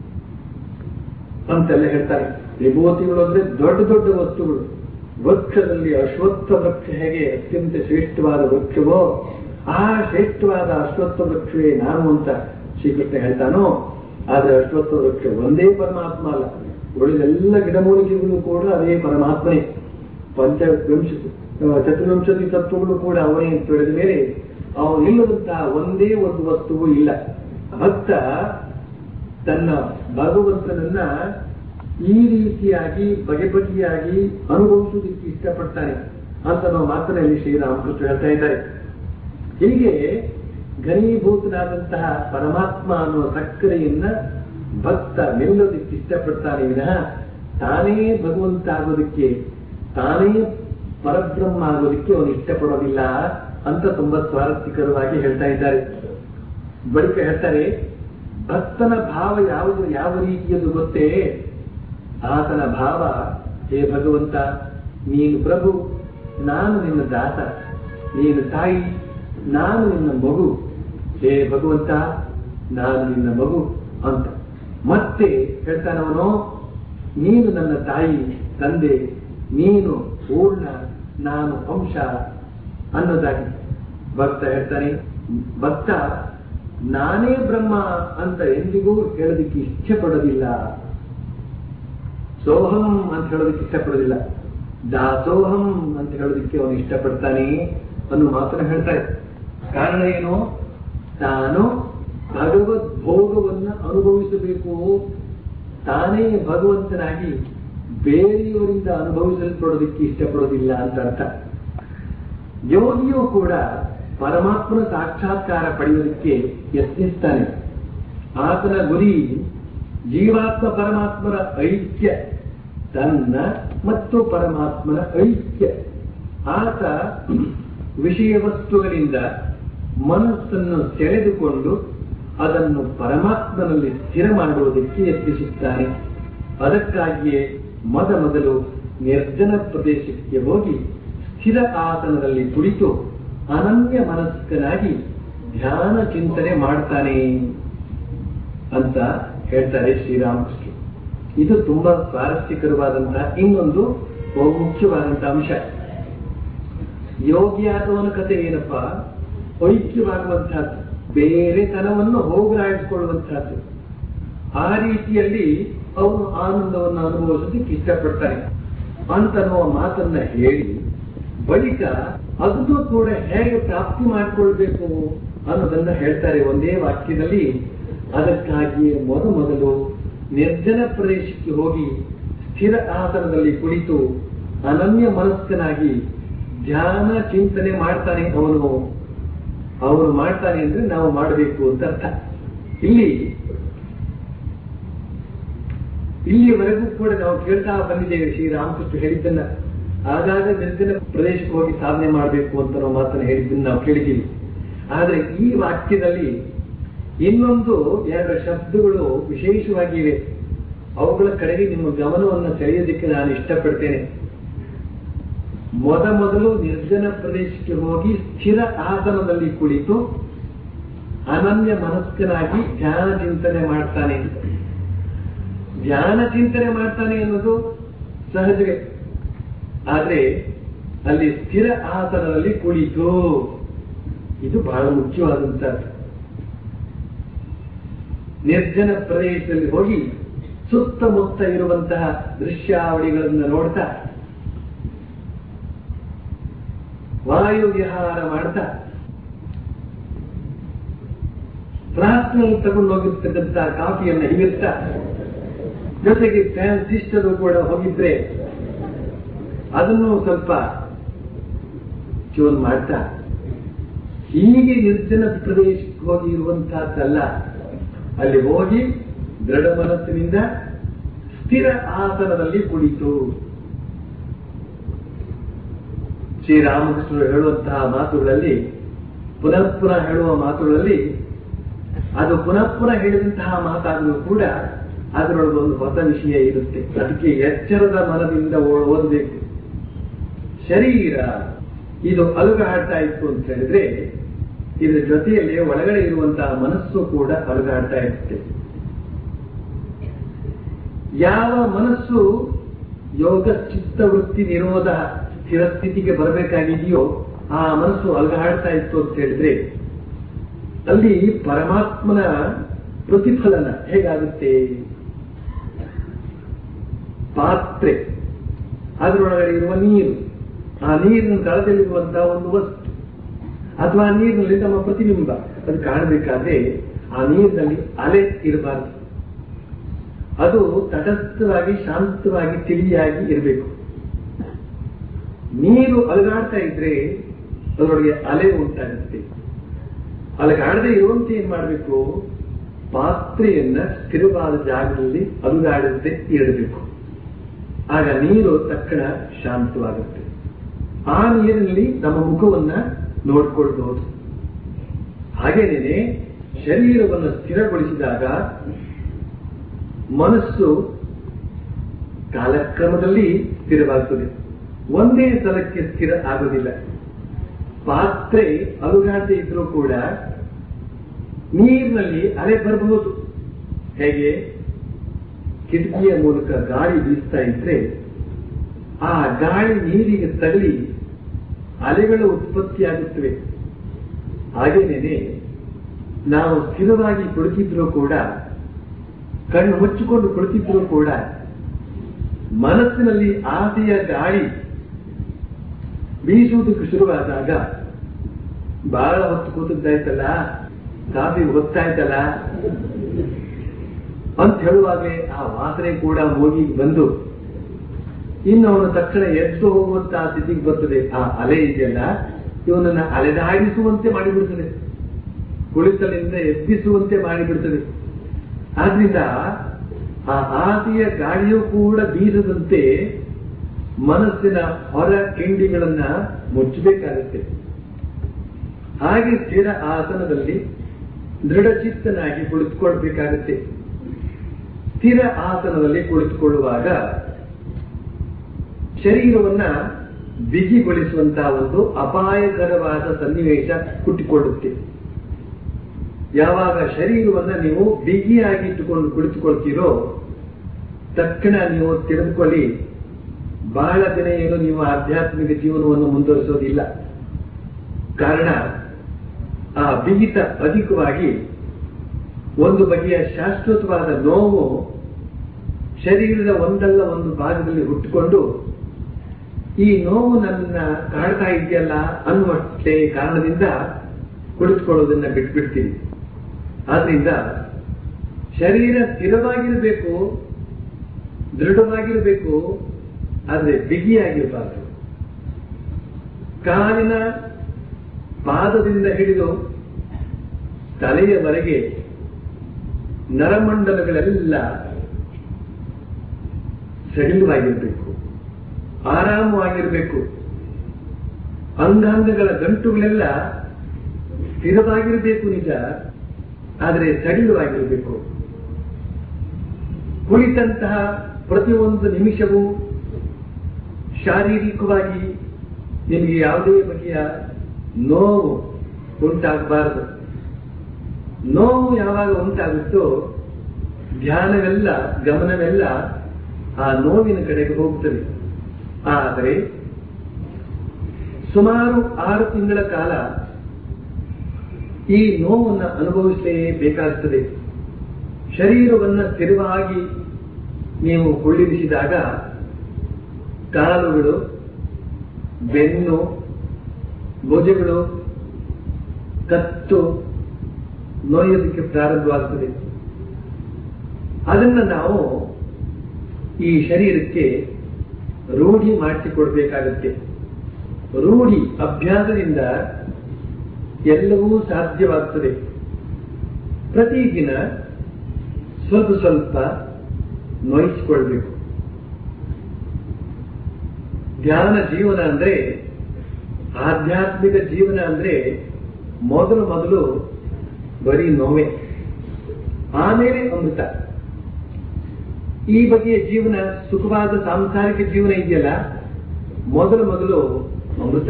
ಅಂತೆಲ್ಲ ಹೇಳ್ತಾರೆ ವಿಭೂತಿಗಳು ಅಂದ್ರೆ ದೊಡ್ಡ ದೊಡ್ಡ ವಸ್ತುಗಳು ವೃಕ್ಷದಲ್ಲಿ ಅಶ್ವತ್ಥ ವೃಕ್ಷ ಹೇಗೆ ಅತ್ಯಂತ ಶ್ರೇಷ್ಠವಾದ ವೃಕ್ಷವೋ ಆ ಶ್ರೇಷ್ಠವಾದ ಅಶ್ವತ್ಥ ವೃಕ್ಷವೇ ನಾನು ಅಂತ ಶ್ರೀಕೃಷ್ಣ ಹೇಳ್ತಾನೋ ಆದ್ರೆ ಅಶ್ವತ್ಥ ವೃಕ್ಷ ಒಂದೇ ಪರಮಾತ್ಮ ಅಲ್ಲ ಉಳಿದೆಲ್ಲ ಗಿಡಮೂಲಿಕೆಗಳು ಕೂಡ ಅದೇ ಪರಮಾತ್ಮನೇ ಪಂಚವಿಂಶ ಚತುರ್ವಿಂಶತಿ ತತ್ವಗಳು ಕೂಡ ಅವನೇ ಅಂತ ಹೇಳಿದ ಮೇಲೆ ಅವನಿಲ್ಲದಂತಹ ಒಂದೇ ಒಂದು ವಸ್ತುವು ಇಲ್ಲ ಭಕ್ತ ತನ್ನ ಭಗವಂತನನ್ನ ಈ ರೀತಿಯಾಗಿ ಬಗೆ ಬಗೆಯಾಗಿ ಅನುಭವಿಸುವುದಕ್ಕೆ ಇಷ್ಟಪಡ್ತಾನೆ ಅಂತ ನಾವು ಮಾತನಾಡಿ ಶ್ರೀರಾಮಕೃಷ್ಣ ಹೇಳ್ತಾ ಇದ್ದಾರೆ ಹೀಗೆ ಘನೀಭೂತನಾದಂತಹ ಪರಮಾತ್ಮ ಅನ್ನುವ ಸಕ್ಕರೆಯನ್ನ ಭಕ್ತ ಮೆಲ್ಲೋದಕ್ಕೆ ಇಷ್ಟಪಡ್ತಾನೆ ವಿನಃ ತಾನೇ ಭಗವಂತ ಆಗೋದಕ್ಕೆ ತಾನೇ ಪರಬ್ರಹ್ಮ ಆಗೋದಕ್ಕೆ ಅವನು ಇಷ್ಟಪಡೋದಿಲ್ಲ ಅಂತ ತುಂಬಾ ಸ್ವಾರಸ್ಯಕರವಾಗಿ ಹೇಳ್ತಾ ಇದ್ದಾರೆ ಬಳಿಕ ಹೇಳ್ತಾರೆ ಭಕ್ತನ ಭಾವ ಯಾವುದು ಯಾವ ರೀತಿಯದು ಗೊತ್ತೇ ಆತನ ಭಾವ ಹೇ ಭಗವಂತ ನೀನು ಪ್ರಭು ನಾನು ನಿನ್ನ ದಾಸ ನೀನು ತಾಯಿ ನಾನು ನಿನ್ನ ಮಗು ಹೇ ಭಗವಂತ ನಾನು ನಿನ್ನ ಮಗು ಅಂತ ಮತ್ತೆ ಹೇಳ್ತಾನವನು ನೀನು ನನ್ನ ತಾಯಿ ತಂದೆ ನೀನು ಪೂರ್ಣ ನಾನು ಅಂಶ ಅನ್ನೋದಾಗಿ ಭಕ್ತ ಹೇಳ್ತಾನೆ ಭಕ್ತ ನಾನೇ ಬ್ರಹ್ಮ ಅಂತ ಎಂದಿಗೂ ಹೇಳೋದಕ್ಕೆ ಇಷ್ಟಪಡೋದಿಲ್ಲ ಸೋಹಂ ಅಂತ ಹೇಳೋದಕ್ಕೆ ಇಷ್ಟಪಡೋದಿಲ್ಲ ದಾಸೋಹಂ ಅಂತ ಹೇಳೋದಕ್ಕೆ ಅವನು ಇಷ್ಟಪಡ್ತಾನೆ ಅನ್ನೋ ಮಾತನ್ನ ಹೇಳ್ತಾರೆ ಕಾರಣ ಏನು ತಾನು ಭಗವದ್ ಭೋಗವನ್ನ ಅನುಭವಿಸಬೇಕು ತಾನೇ ಭಗವಂತನಾಗಿ ಬೇರೆಯವರಿಂದ ಅನುಭವಿಸಲ್ಪಡೋದಕ್ಕೆ ಇಷ್ಟಪಡೋದಿಲ್ಲ ಅಂತ ಅರ್ಥ ಯೋಗಿಯು ಕೂಡ ಪರಮಾತ್ಮನ ಸಾಕ್ಷಾತ್ಕಾರ ಪಡೆಯೋದಕ್ಕೆ ಯತ್ನಿಸ್ತಾನೆ ಆತನ ಗುರಿ ಜೀವಾತ್ಮ ಪರಮಾತ್ಮರ ಐಕ್ಯ ತನ್ನ ಮತ್ತು ಪರಮಾತ್ಮನ ಐಕ್ಯ ಆತ ವಿಷಯ ವಸ್ತುಗಳಿಂದ ಮನಸ್ಸನ್ನು ಸೆಳೆದುಕೊಂಡು ಅದನ್ನು ಪರಮಾತ್ಮನಲ್ಲಿ ಸ್ಥಿರ ಮಾಡುವುದಕ್ಕೆ ಯತ್ನಿಸುತ್ತಾನೆ ಅದಕ್ಕಾಗಿಯೇ ಮೊದ ಮೊದಲು ನಿರ್ಜನ ಪ್ರದೇಶಕ್ಕೆ ಹೋಗಿ ಸ್ಥಿರ ಆಸನದಲ್ಲಿ ಕುಳಿತು ಅನನ್ಯ ಮನಸ್ಕನಾಗಿ ಧ್ಯಾನ ಚಿಂತನೆ ಮಾಡ್ತಾನೆ ಅಂತ ಹೇಳ್ತಾರೆ ಶ್ರೀರಾಮಕೃಷ್ಣ ಇದು ತುಂಬಾ ಸ್ವಾರಸ್ಯಕರವಾದಂತಹ ಇನ್ನೊಂದು ಬಹು ಮುಖ್ಯವಾದಂತಹ ಅಂಶ ಯೋಗಿಯಾದವನ ಕತೆ ಏನಪ್ಪ ಐಕ್ಯವಾಗುವಂತಹದ್ದು ಬೇರೆ ತನವನ್ನು ಹೋಗಲಾಡಿಸಿಕೊಳ್ಳುವಂತಹದ್ದು ಆ ರೀತಿಯಲ್ಲಿ ಅವನು ಆನಂದವನ್ನು ಅನುಭವಿಸೋದಕ್ಕೆ ಇಷ್ಟಪಡ್ತಾನೆ ಅಂತನ್ನುವ ಮಾತನ್ನ ಹೇಳಿ ಬಳಿಕ ಅದನ್ನು ಕೂಡ ಹೇಗೆ ಪ್ರಾಪ್ತಿ ಮಾಡಿಕೊಳ್ಬೇಕು ಅನ್ನೋದನ್ನ ಹೇಳ್ತಾರೆ ಒಂದೇ ವಾಕ್ಯದಲ್ಲಿ ಅದಕ್ಕಾಗಿಯೇ ಮೊದ ಮೊದಲು ನಿರ್ಜನ ಪ್ರದೇಶಕ್ಕೆ ಹೋಗಿ ಸ್ಥಿರ ಆಸನದಲ್ಲಿ ಕುಳಿತು ಅನನ್ಯ ಮನಸ್ಕನಾಗಿ ಧ್ಯಾನ ಚಿಂತನೆ ಮಾಡ್ತಾನೆ ಅವನು ಅವನು ಮಾಡ್ತಾನೆ ಅಂದ್ರೆ ನಾವು ಮಾಡಬೇಕು ಅಂತ ಅರ್ಥ ಇಲ್ಲಿ ಇಲ್ಲಿಯವರೆಗೂ ಕೂಡ ನಾವು ಕೇಳ್ತಾ ಬಂದಿದ್ದೇವೆ ಶ್ರೀರಾಮಕೃಷ್ಣ ಹೇಳಿದ್ದನ್ನ ಆಗಾಗ ನಿರ್ಜನ ಪ್ರದೇಶಕ್ಕೆ ಹೋಗಿ ಸಾಧನೆ ಮಾಡಬೇಕು ಅಂತ ನಾವು ಮಾತನ್ನ ಹೇಳಿದ್ದನ್ನು ನಾವು ಕೇಳಿದ್ದೀವಿ ಆದ್ರೆ ಈ ವಾಕ್ಯದಲ್ಲಿ ಇನ್ನೊಂದು ಎರಡು ಶಬ್ದಗಳು ವಿಶೇಷವಾಗಿವೆ ಅವುಗಳ ಕಡೆಗೆ ನಿಮ್ಮ ಗಮನವನ್ನು ಸೆಳೆಯೋದಕ್ಕೆ ನಾನು ಇಷ್ಟಪಡ್ತೇನೆ ಮೊದ ಮೊದಲು ನಿರ್ಜನ ಪ್ರದೇಶಕ್ಕೆ ಹೋಗಿ ಸ್ಥಿರ ಆಸನದಲ್ಲಿ ಕುಳಿತು ಅನನ್ಯ ಮನಸ್ಕನಾಗಿ ಧ್ಯಾನ ಚಿಂತನೆ ಮಾಡ್ತಾನೆ ಅಂತ ಧ್ಯಾನ ಚಿಂತನೆ ಮಾಡ್ತಾನೆ ಅನ್ನೋದು ಸಹಜವೇ ಆದ್ರೆ ಅಲ್ಲಿ ಸ್ಥಿರ ಆಸನದಲ್ಲಿ ಕುಳಿತು ಇದು ಬಹಳ ಮುಖ್ಯವಾದಂತ ನಿರ್ಜನ ಪ್ರದೇಶದಲ್ಲಿ ಹೋಗಿ ಸುತ್ತಮುತ್ತ ಇರುವಂತಹ ದೃಶ್ಯಾವಳಿಗಳನ್ನು ನೋಡ್ತಾ ವಾಯು ವಿಹಾರ ಮಾಡ್ತಾ ಫ್ಲಾಸ್ಕ್ನಲ್ಲಿ ತಗೊಂಡು ಹೋಗಿರ್ತಕ್ಕಂಥ ಕಾಫಿಯನ್ನು ಹಿಗಿರ್ತಾ ಜೊತೆಗೆ ಫ್ಯಾನ್ ಸಿಸ್ಟರು ಕೂಡ ಹೋಗಿದ್ರೆ ಅದನ್ನು ಸ್ವಲ್ಪ ಚೂನ್ ಮಾಡ್ತಾ ಹೀಗೆ ನಿರ್ಜನ ಪ್ರದೇಶಕ್ಕೆ ಹೋಗಿ ಇರುವಂತಹದ್ದಲ್ಲ ಅಲ್ಲಿ ಹೋಗಿ ದೃಢ ಮನಸ್ಸಿನಿಂದ ಸ್ಥಿರ ಆಸನದಲ್ಲಿ ಕುಳಿತು ಶ್ರೀರಾಮಕೃಷ್ಣರು ಹೇಳುವಂತಹ ಮಾತುಗಳಲ್ಲಿ ಪುನಃ ಪುನಃ ಹೇಳುವ ಮಾತುಗಳಲ್ಲಿ ಅದು ಪುನಃ ಪುನಃ ಹೇಳಿದಂತಹ ಮಾತಾದರೂ ಕೂಡ ಅದರೊಳಗೆ ಒಂದು ಹೊಸ ವಿಷಯ ಇರುತ್ತೆ ಅದಕ್ಕೆ ಎಚ್ಚರದ ಮನದಿಂದ ಓ- ಓದಬೇಕು ಶರೀರ ಇದು ಅಲುಗಾಡ್ತಾ ಇತ್ತು ಅಂತ ಹೇಳಿದ್ರೆ ಇದರ ಜೊತೆಯಲ್ಲಿ ಒಳಗಡೆ ಇರುವಂತಹ ಮನಸ್ಸು ಕೂಡ ಅಲುಗಾಡ್ತಾ ಇರುತ್ತೆ ಯಾವ ಮನಸ್ಸು ಯೋಗ ಚಿತ್ತವೃತ್ತಿ ನಿರೋಧ ಸ್ಥಿರ ಸ್ಥಿತಿಗೆ ಬರಬೇಕಾಗಿದೆಯೋ ಆ ಮನಸ್ಸು ಅಲುಗಾಡ್ತಾ ಇತ್ತು ಅಂತ ಹೇಳಿದ್ರೆ ಅಲ್ಲಿ ಪರಮಾತ್ಮನ ಪ್ರತಿಫಲನ ಹೇಗಾಗುತ್ತೆ ಪಾತ್ರೆ ಅದರೊಳಗಡೆ ಇರುವ ನೀರು ಆ ನೀರಿನ ತಳದಲ್ಲಿರುವಂತಹ ಒಂದು ವಸ್ತು ಅಥವಾ ಆ ನೀರಿನಲ್ಲಿ ನಮ್ಮ ಪ್ರತಿಬಿಂಬ ಅದು ಕಾಣಬೇಕಾದ್ರೆ ಆ ನೀರಿನಲ್ಲಿ ಅಲೆ ಇರಬಾರದು ಅದು ತಟಸ್ಥವಾಗಿ ಶಾಂತವಾಗಿ ತಿಳಿಯಾಗಿ ಇರಬೇಕು ನೀರು ಅಲುಗಾಡ್ತಾ ಇದ್ರೆ ಅದರೊಳಗೆ ಅಲೆ ಉಂಟಾಗುತ್ತೆ ಅಲಗಾಡದೆ ಇರುವಂತೆ ಏನ್ ಮಾಡಬೇಕು ಪಾತ್ರೆಯನ್ನ ಸ್ಥಿರವಾದ ಜಾಗದಲ್ಲಿ ಅಲುಗಾಡದೆ ಇಡಬೇಕು ಆಗ ನೀರು ತಕ್ಷಣ ಶಾಂತವಾಗುತ್ತೆ ಆ ನೀರಿನಲ್ಲಿ ನಮ್ಮ ಮುಖವನ್ನ ನೋಡ್ಕೊಳ್ಬಹುದು ಹಾಗೇನೇನೆ ಶರೀರವನ್ನು ಸ್ಥಿರಗೊಳಿಸಿದಾಗ ಮನಸ್ಸು ಕಾಲಕ್ರಮದಲ್ಲಿ ಸ್ಥಿರವಾಗ್ತದೆ ಒಂದೇ ಸಲಕ್ಕೆ ಸ್ಥಿರ ಆಗುವುದಿಲ್ಲ ಪಾತ್ರೆ ಅಲುಗಾಡದೆ ಇದ್ರೂ ಕೂಡ ನೀರಿನಲ್ಲಿ ಅಲೆ ಬರಬಹುದು ಹೇಗೆ ಕಿಟಕಿಯ ಮೂಲಕ ಗಾಳಿ ಬೀಸ್ತಾ ಇದ್ರೆ ಆ ಗಾಳಿ ನೀರಿಗೆ ತಗಲಿ ಅಲೆಗಳು ಉತ್ಪತ್ತಿಯಾಗುತ್ತವೆ ಹಾಗೇನೇನೆ ನಾವು ಸ್ಥಿರವಾಗಿ ಕುಳಿತಿದ್ರೂ ಕೂಡ ಕಣ್ಣು ಮುಚ್ಚಿಕೊಂಡು ಕುಳಿತಿದ್ರೂ ಕೂಡ ಮನಸ್ಸಿನಲ್ಲಿ ಆಸೆಯ ಗಾಳಿ ಬೀಸುವುದಕ್ಕೆ ಶುರುವಾದಾಗ ಬಹಳ ಹೊತ್ತು ಕೂತದ್ದಾಯ್ತಲ್ಲ ಕಾಫಿ ಹೊತ್ತಾಯ್ತಲ್ಲ ಅಂತ ಹೇಳುವಾಗಲೇ ಆ ವಾಸನೆ ಕೂಡ ಮೂಗಿಗೆ ಬಂದು ಇನ್ನು ಅವನು ತಕ್ಷಣ ಎದ್ದು ಹೋಗುವಂತಹ ಸ್ಥಿತಿಗೆ ಬರ್ತದೆ ಆ ಅಲೆ ಇದೆಯಲ್ಲ ಇವನನ್ನ ಅಲೆದಾಡಿಸುವಂತೆ ಮಾಡಿಬಿಡ್ತದೆ ಕುಳಿತಲಿಂದ ಎಬ್ಬಿಸುವಂತೆ ಮಾಡಿಬಿಡ್ತದೆ ಆದ್ರಿಂದ ಆ ಆಸೆಯ ಗಾಳಿಯೂ ಕೂಡ ಬೀಸದಂತೆ ಮನಸ್ಸಿನ ಹೊರ ಕಿಂಡಿಗಳನ್ನ ಮುಚ್ಚಬೇಕಾಗುತ್ತೆ ಹಾಗೆ ಸ್ಥಿರ ಆಸನದಲ್ಲಿ ದೃಢಚಿತ್ತನಾಗಿ ಕುಳಿತುಕೊಳ್ಬೇಕಾಗುತ್ತೆ ಸ್ಥಿರ ಆಸನದಲ್ಲಿ ಕುಳಿತುಕೊಳ್ಳುವಾಗ ಶರೀರವನ್ನ ಬಿಗಿಗೊಳಿಸುವಂತಹ ಒಂದು ಅಪಾಯಕರವಾದ ಸನ್ನಿವೇಶ ಹುಟ್ಟಿಕೊಳ್ಳುತ್ತೆ ಯಾವಾಗ ಶರೀರವನ್ನ ನೀವು ಬಿಗಿಯಾಗಿ ಇಟ್ಟುಕೊಂಡು ಕುಳಿತುಕೊಳ್ತೀರೋ ತಕ್ಷಣ ನೀವು ತಿಳಿದುಕೊಳ್ಳಿ ಬಹಳ ದಿನ ಏನು ನೀವು ಆಧ್ಯಾತ್ಮಿಕ ಜೀವನವನ್ನು ಮುಂದುವರಿಸೋದಿಲ್ಲ ಕಾರಣ ಆ ಬಿಗಿತ ಅಧಿಕವಾಗಿ ಒಂದು ಬಗೆಯ ಶಾಶ್ವತವಾದ ನೋವು ಶರೀರದ ಒಂದಲ್ಲ ಒಂದು ಭಾಗದಲ್ಲಿ ಹುಟ್ಟುಕೊಂಡು ಈ ನೋವು ನನ್ನ ಕಾಡ್ತಾ ಇದೆಯಲ್ಲ ಅನ್ನುವಷ್ಟೇ ಕಾರಣದಿಂದ ಕುಳಿತುಕೊಳ್ಳೋದನ್ನ ಬಿಟ್ಬಿಡ್ತೀನಿ ಆದ್ರಿಂದ ಶರೀರ ಸ್ಥಿರವಾಗಿರಬೇಕು ದೃಢವಾಗಿರಬೇಕು ಆದ್ರೆ ಬಿಗಿಯಾಗಿರಬಾರದು ಕಾಲಿನ ಪಾದದಿಂದ ಹಿಡಿದು ತಲೆಯವರೆಗೆ ನರಮಂಡಲಗಳೆಲ್ಲ ಸಡಿಲವಾಗಿರಬೇಕು ಆರಾಮವಾಗಿರಬೇಕು ಅಂಗಾಂಗಗಳ ಗಂಟುಗಳೆಲ್ಲ ಸ್ಥಿರವಾಗಿರಬೇಕು ನಿಜ ಆದರೆ ಸಡಿಲವಾಗಿರಬೇಕು ಕುಳಿತಂತಹ ಪ್ರತಿಯೊಂದು ನಿಮಿಷವೂ ಶಾರೀರಿಕವಾಗಿ ನಿಮಗೆ ಯಾವುದೇ ಬಗೆಯ ನೋವು ಉಂಟಾಗಬಾರದು ನೋವು ಯಾವಾಗ ಉಂಟಾಗುತ್ತೋ ಧ್ಯಾನವೆಲ್ಲ ಗಮನವೆಲ್ಲ ಆ ನೋವಿನ ಕಡೆಗೆ ಹೋಗ್ತದೆ ಆದರೆ ಸುಮಾರು ಆರು ತಿಂಗಳ ಕಾಲ ಈ ನೋವನ್ನು ಅನುಭವಿಸಲೇಬೇಕಾಗುತ್ತದೆ ಶರೀರವನ್ನು ಸ್ಥಿರವಾಗಿ ನೀವು ಕುಳ್ಳಿರಿಸಿದಾಗ ಕಾಲುಗಳು ಬೆನ್ನು ಭುಜಗಳು ಕತ್ತು ನೋಯೋದಕ್ಕೆ ಪ್ರಾರಂಭವಾಗುತ್ತದೆ ಅದನ್ನ ನಾವು ಈ ಶರೀರಕ್ಕೆ ರೂಢಿ ಮಾಡಿಸಿಕೊಡ್ಬೇಕಾಗತ್ತೆ ರೂಢಿ ಅಭ್ಯಾಸದಿಂದ ಎಲ್ಲವೂ ಸಾಧ್ಯವಾಗ್ತದೆ ಪ್ರತಿದಿನ ಸ್ವಲ್ಪ ಸ್ವಲ್ಪ ನೋಯಿಸಿಕೊಳ್ಬೇಕು ಧ್ಯಾನ ಜೀವನ ಅಂದ್ರೆ ಆಧ್ಯಾತ್ಮಿಕ ಜೀವನ ಅಂದ್ರೆ ಮೊದಲು ಮೊದಲು ಬರೀ ನೋವೆ ಆಮೇಲೆ ಅಮೃತ ಈ ಬಗೆಯ ಜೀವನ ಸುಖವಾದ ಸಾಂಸಾರಿಕ ಜೀವನ ಇದೆಯಲ್ಲ ಮೊದಲು ಮೊದಲು ಅಮೃತ